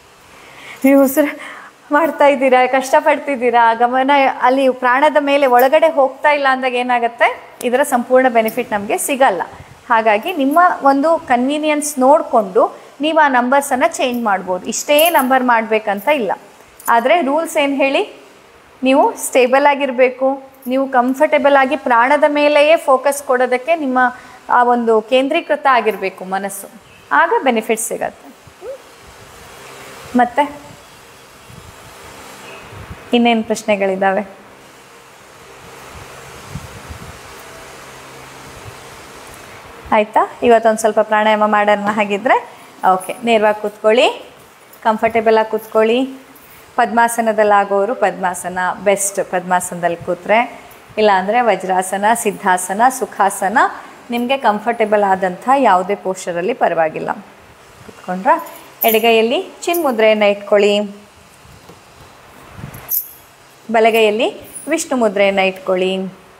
ನೀವು ಉಸಿರು ಮಾಡ್ತಾ ಇದ್ದೀರಾ ಕಷ್ಟಪಡ್ತಿದ್ದೀರಾ ಗಮನ ಅಲ್ಲಿ ಪ್ರಾಣದ ಮೇಲೆ ಒಳಗಡೆ ಹೋಗ್ತಾ ಇಲ್ಲ ಅಂದಾಗ ಏನಾಗುತ್ತೆ ಇದರ ಸಂಪೂರ್ಣ ಬೆನಿಫಿಟ್ ನಮಗೆ ಸಿಗಲ್ಲ ಹಾಗಾಗಿ ನಿಮ್ಮ ಒಂದು ಕನ್ವೀನಿಯನ್ಸ್ ನೋಡಿಕೊಂಡು ನೀವು ಆ ನಂಬರ್ಸನ್ನು ಚೇಂಜ್ ಮಾಡ್ಬೋದು ಇಷ್ಟೇ ನಂಬರ್ ಮಾಡಬೇಕಂತ ಇಲ್ಲ ಆದರೆ ರೂಲ್ಸ್ ಏನು ಹೇಳಿ ನೀವು ಸ್ಟೇಬಲ್ ಆಗಿರಬೇಕು ನೀವು ಕಂಫರ್ಟೇಬಲ್ ಆಗಿ ಪ್ರಾಣದ ಮೇಲೆಯೇ ಫೋಕಸ್ ಕೊಡೋದಕ್ಕೆ ನಿಮ್ಮ ಆ ಒಂದು ಕೇಂದ್ರೀಕೃತ ಆಗಿರಬೇಕು ಮನಸ್ಸು ಆಗ ಬೆನಿಫಿಟ್ ಸಿಗತ್ತೆ ಮತ್ತೆ ಇನ್ನೇನು ಪ್ರಶ್ನೆಗಳಿದ್ದಾವೆ ಆಯಿತಾ ಇವತ್ತೊಂದು ಸ್ವಲ್ಪ ಪ್ರಾಣಾಯಾಮ ಮಾಡೋಣ ಹಾಗಿದ್ರೆ ಓಕೆ ನೇರವಾಗಿ ಕೂತ್ಕೊಳ್ಳಿ ಕಂಫರ್ಟೇಬಲ್ ಆಗಿ ಕೂತ್ಕೊಳ್ಳಿ ಪದ್ಮಾಸನದಲ್ಲಾಗೋರು ಪದ್ಮಾಸನ ಬೆಸ್ಟ್ ಪದ್ಮಾಸನದಲ್ಲಿ ಕೂತ್ರೆ ಇಲ್ಲಾಂದರೆ ವಜ್ರಾಸನ ಸಿದ್ಧಾಸನ ಸುಖಾಸನ ನಿಮಗೆ ಕಂಫರ್ಟೇಬಲ್ ಆದಂಥ ಯಾವುದೇ ಪೋಸ್ಟರಲ್ಲಿ ಪರವಾಗಿಲ್ಲ ಕೂತ್ಕೊಂಡ್ರ ಎಡಗೈಯಲ್ಲಿ ಚಿನ್ಮುದ್ರೆಯನ್ನು ಇಟ್ಕೊಳ್ಳಿ ಬಲಗೈಯಲ್ಲಿ ವಿಷ್ಣು ಮುದ್ರೆಯನ್ನು ಇಟ್ಕೊಳ್ಳಿ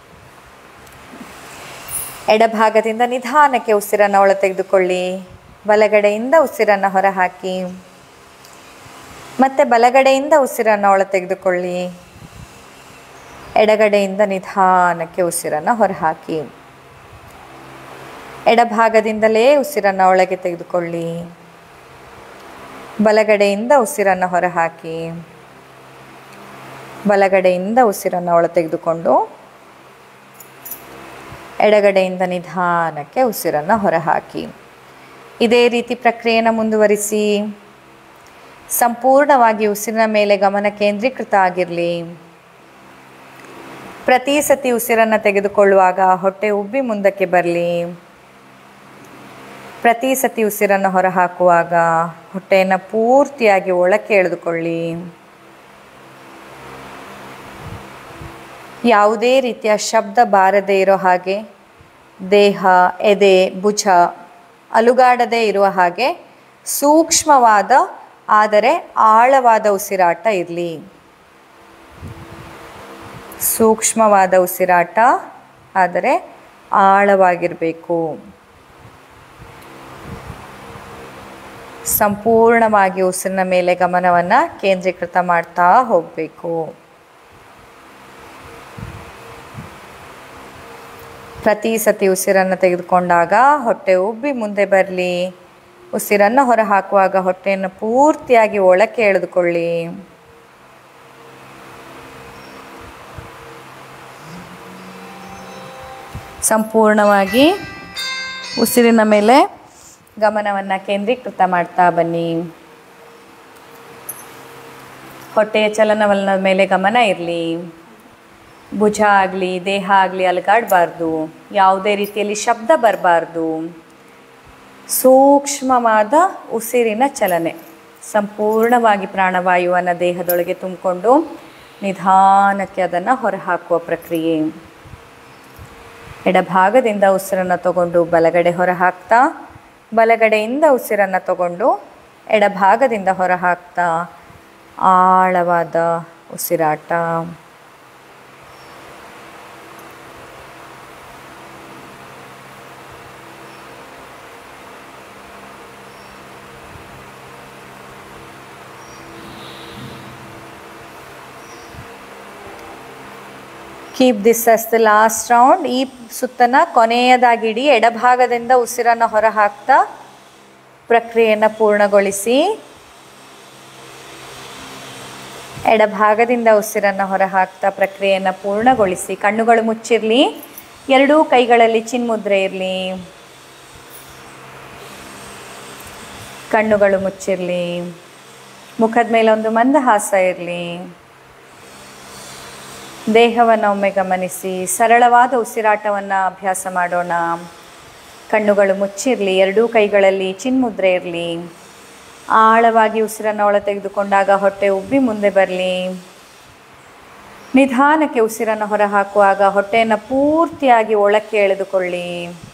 ಎಡಭಾಗದಿಂದ ನಿಧಾನಕ್ಕೆ ಉಸಿರನ್ನು ಒಳ ತೆಗೆದುಕೊಳ್ಳಿ ಬಲಗಡೆಯಿಂದ ಉಸಿರನ್ನು ಹೊರಹಾಕಿ ಮತ್ತೆ ಬಲಗಡೆಯಿಂದ ಉಸಿರನ್ನು ಒಳ ತೆಗೆದುಕೊಳ್ಳಿ ಎಡಗಡೆಯಿಂದ ನಿಧಾನಕ್ಕೆ ಉಸಿರನ್ನು ಹೊರಹಾಕಿ ಎಡಭಾಗದಿಂದಲೇ ಉಸಿರನ್ನು ಒಳಗೆ ತೆಗೆದುಕೊಳ್ಳಿ ಬಲಗಡೆಯಿಂದ ಉಸಿರನ್ನು ಹೊರಹಾಕಿ ಬಲಗಡೆಯಿಂದ ಉಸಿರನ್ನು ಒಳ ತೆಗೆದುಕೊಂಡು ಎಡಗಡೆಯಿಂದ ನಿಧಾನಕ್ಕೆ ಉಸಿರನ್ನು ಹೊರಹಾಕಿ ಇದೇ ರೀತಿ ಪ್ರಕ್ರಿಯೆಯನ್ನು ಮುಂದುವರಿಸಿ ಸಂಪೂರ್ಣವಾಗಿ ಉಸಿರಿನ ಮೇಲೆ ಗಮನ ಕೇಂದ್ರೀಕೃತ ಆಗಿರಲಿ ಪ್ರತಿ ಸತಿ ಉಸಿರನ್ನು ತೆಗೆದುಕೊಳ್ಳುವಾಗ ಹೊಟ್ಟೆ ಉಬ್ಬಿ ಮುಂದಕ್ಕೆ ಬರಲಿ ಪ್ರತಿ ಸತಿ ಉಸಿರನ್ನು ಹೊರಹಾಕುವಾಗ ಹೊಟ್ಟೆಯನ್ನು ಪೂರ್ತಿಯಾಗಿ ಒಳಕ್ಕೆ ಎಳೆದುಕೊಳ್ಳಿ ಯಾವುದೇ ರೀತಿಯ ಶಬ್ದ ಬಾರದೇ ಇರೋ ಹಾಗೆ ದೇಹ ಎದೆ ಭುಜ ಅಲುಗಾಡದೇ ಇರುವ ಹಾಗೆ ಸೂಕ್ಷ್ಮವಾದ ಆದರೆ ಆಳವಾದ ಉಸಿರಾಟ ಇರಲಿ ಸೂಕ್ಷ್ಮವಾದ ಉಸಿರಾಟ ಆದರೆ ಆಳವಾಗಿರಬೇಕು ಸಂಪೂರ್ಣವಾಗಿ ಉಸಿರಿನ ಮೇಲೆ ಗಮನವನ್ನು ಕೇಂದ್ರೀಕೃತ ಮಾಡ್ತಾ ಹೋಗಬೇಕು ಪ್ರತಿ ಸತಿ ಉಸಿರನ್ನು ತೆಗೆದುಕೊಂಡಾಗ ಹೊಟ್ಟೆ ಉಬ್ಬಿ ಮುಂದೆ ಬರಲಿ ಉಸಿರನ್ನು ಹೊರ ಹಾಕುವಾಗ ಹೊಟ್ಟೆಯನ್ನು ಪೂರ್ತಿಯಾಗಿ ಒಳಕ್ಕೆ ಎಳೆದುಕೊಳ್ಳಿ ಸಂಪೂರ್ಣವಾಗಿ ಉಸಿರಿನ ಮೇಲೆ ಗಮನವನ್ನು ಕೇಂದ್ರೀಕೃತ ಮಾಡ್ತಾ ಬನ್ನಿ ಹೊಟ್ಟೆಯ ಚಲನವಲನದ ಮೇಲೆ ಗಮನ ಇರಲಿ ಭುಜ ಆಗಲಿ ದೇಹ ಆಗಲಿ ಅಲುಗಾಡಬಾರ್ದು ಯಾವುದೇ ರೀತಿಯಲ್ಲಿ ಶಬ್ದ ಬರಬಾರ್ದು ಸೂಕ್ಷ್ಮವಾದ ಉಸಿರಿನ ಚಲನೆ ಸಂಪೂರ್ಣವಾಗಿ ಪ್ರಾಣವಾಯುವನ್ನು ದೇಹದೊಳಗೆ ತುಂಬಿಕೊಂಡು ನಿಧಾನಕ್ಕೆ ಅದನ್ನು ಹೊರಹಾಕುವ ಪ್ರಕ್ರಿಯೆ ಎಡಭಾಗದಿಂದ ಉಸಿರನ್ನು ತಗೊಂಡು ಬಲಗಡೆ ಹೊರಹಾಕ್ತಾ ಬಲಗಡೆಯಿಂದ ಉಸಿರನ್ನು ತಗೊಂಡು ಎಡಭಾಗದಿಂದ ಹೊರಹಾಕ್ತಾ ಆಳವಾದ ಉಸಿರಾಟ keep this as the last round ಈ ಸುತ್ತನ ಕೊನೆಯದಾಗಿಡಿ ಎಡಭಾಗದಿಂದ ಉಸಿರನ್ನು ಹೊರಹಾಕ್ತಾ ಪ್ರಕ್ರಿಯೆಯನ್ನು ಪೂರ್ಣಗೊಳಿಸಿ ಎಡಭಾಗದಿಂದ ಉಸಿರನ್ನು ಹೊರಹಾಕ್ತಾ ಪ್ರಕ್ರಿಯೆಯನ್ನು ಪೂರ್ಣಗೊಳಿಸಿ ಕಣ್ಣುಗಳು ಮುಚ್ಚಿರಲಿ ಎರಡೂ ಕೈಗಳಲ್ಲಿ ಚಿನ್ಮುದ್ರೆ ಇರಲಿ ಕಣ್ಣುಗಳು ಮುಚ್ಚಿರಲಿ ಮುಖದ ಮೇಲೆ ಒಂದು ಮಂದಹಾಸ ಇರಲಿ ದೇಹವನ್ನು ಒಮ್ಮೆ ಗಮನಿಸಿ ಸರಳವಾದ ಉಸಿರಾಟವನ್ನು ಅಭ್ಯಾಸ ಮಾಡೋಣ ಕಣ್ಣುಗಳು ಮುಚ್ಚಿರಲಿ ಎರಡೂ ಕೈಗಳಲ್ಲಿ ಚಿನ್ಮುದ್ರೆ ಇರಲಿ ಆಳವಾಗಿ ಉಸಿರನ್ನು ಒಳ ತೆಗೆದುಕೊಂಡಾಗ ಹೊಟ್ಟೆ ಉಬ್ಬಿ ಮುಂದೆ ಬರಲಿ ನಿಧಾನಕ್ಕೆ ಉಸಿರನ್ನು ಹೊರಹಾಕುವಾಗ ಹೊಟ್ಟೆಯನ್ನು ಪೂರ್ತಿಯಾಗಿ ಒಳಕ್ಕೆ ಎಳೆದುಕೊಳ್ಳಿ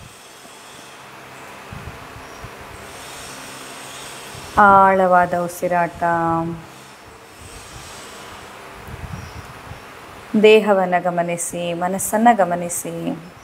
ಆಳವಾದ ಉಸಿರಾಟ ದೇಹವನ್ನು ಗಮನಿಸಿ ಮನಸ್ಸನ್ನು ಗಮನಿಸಿ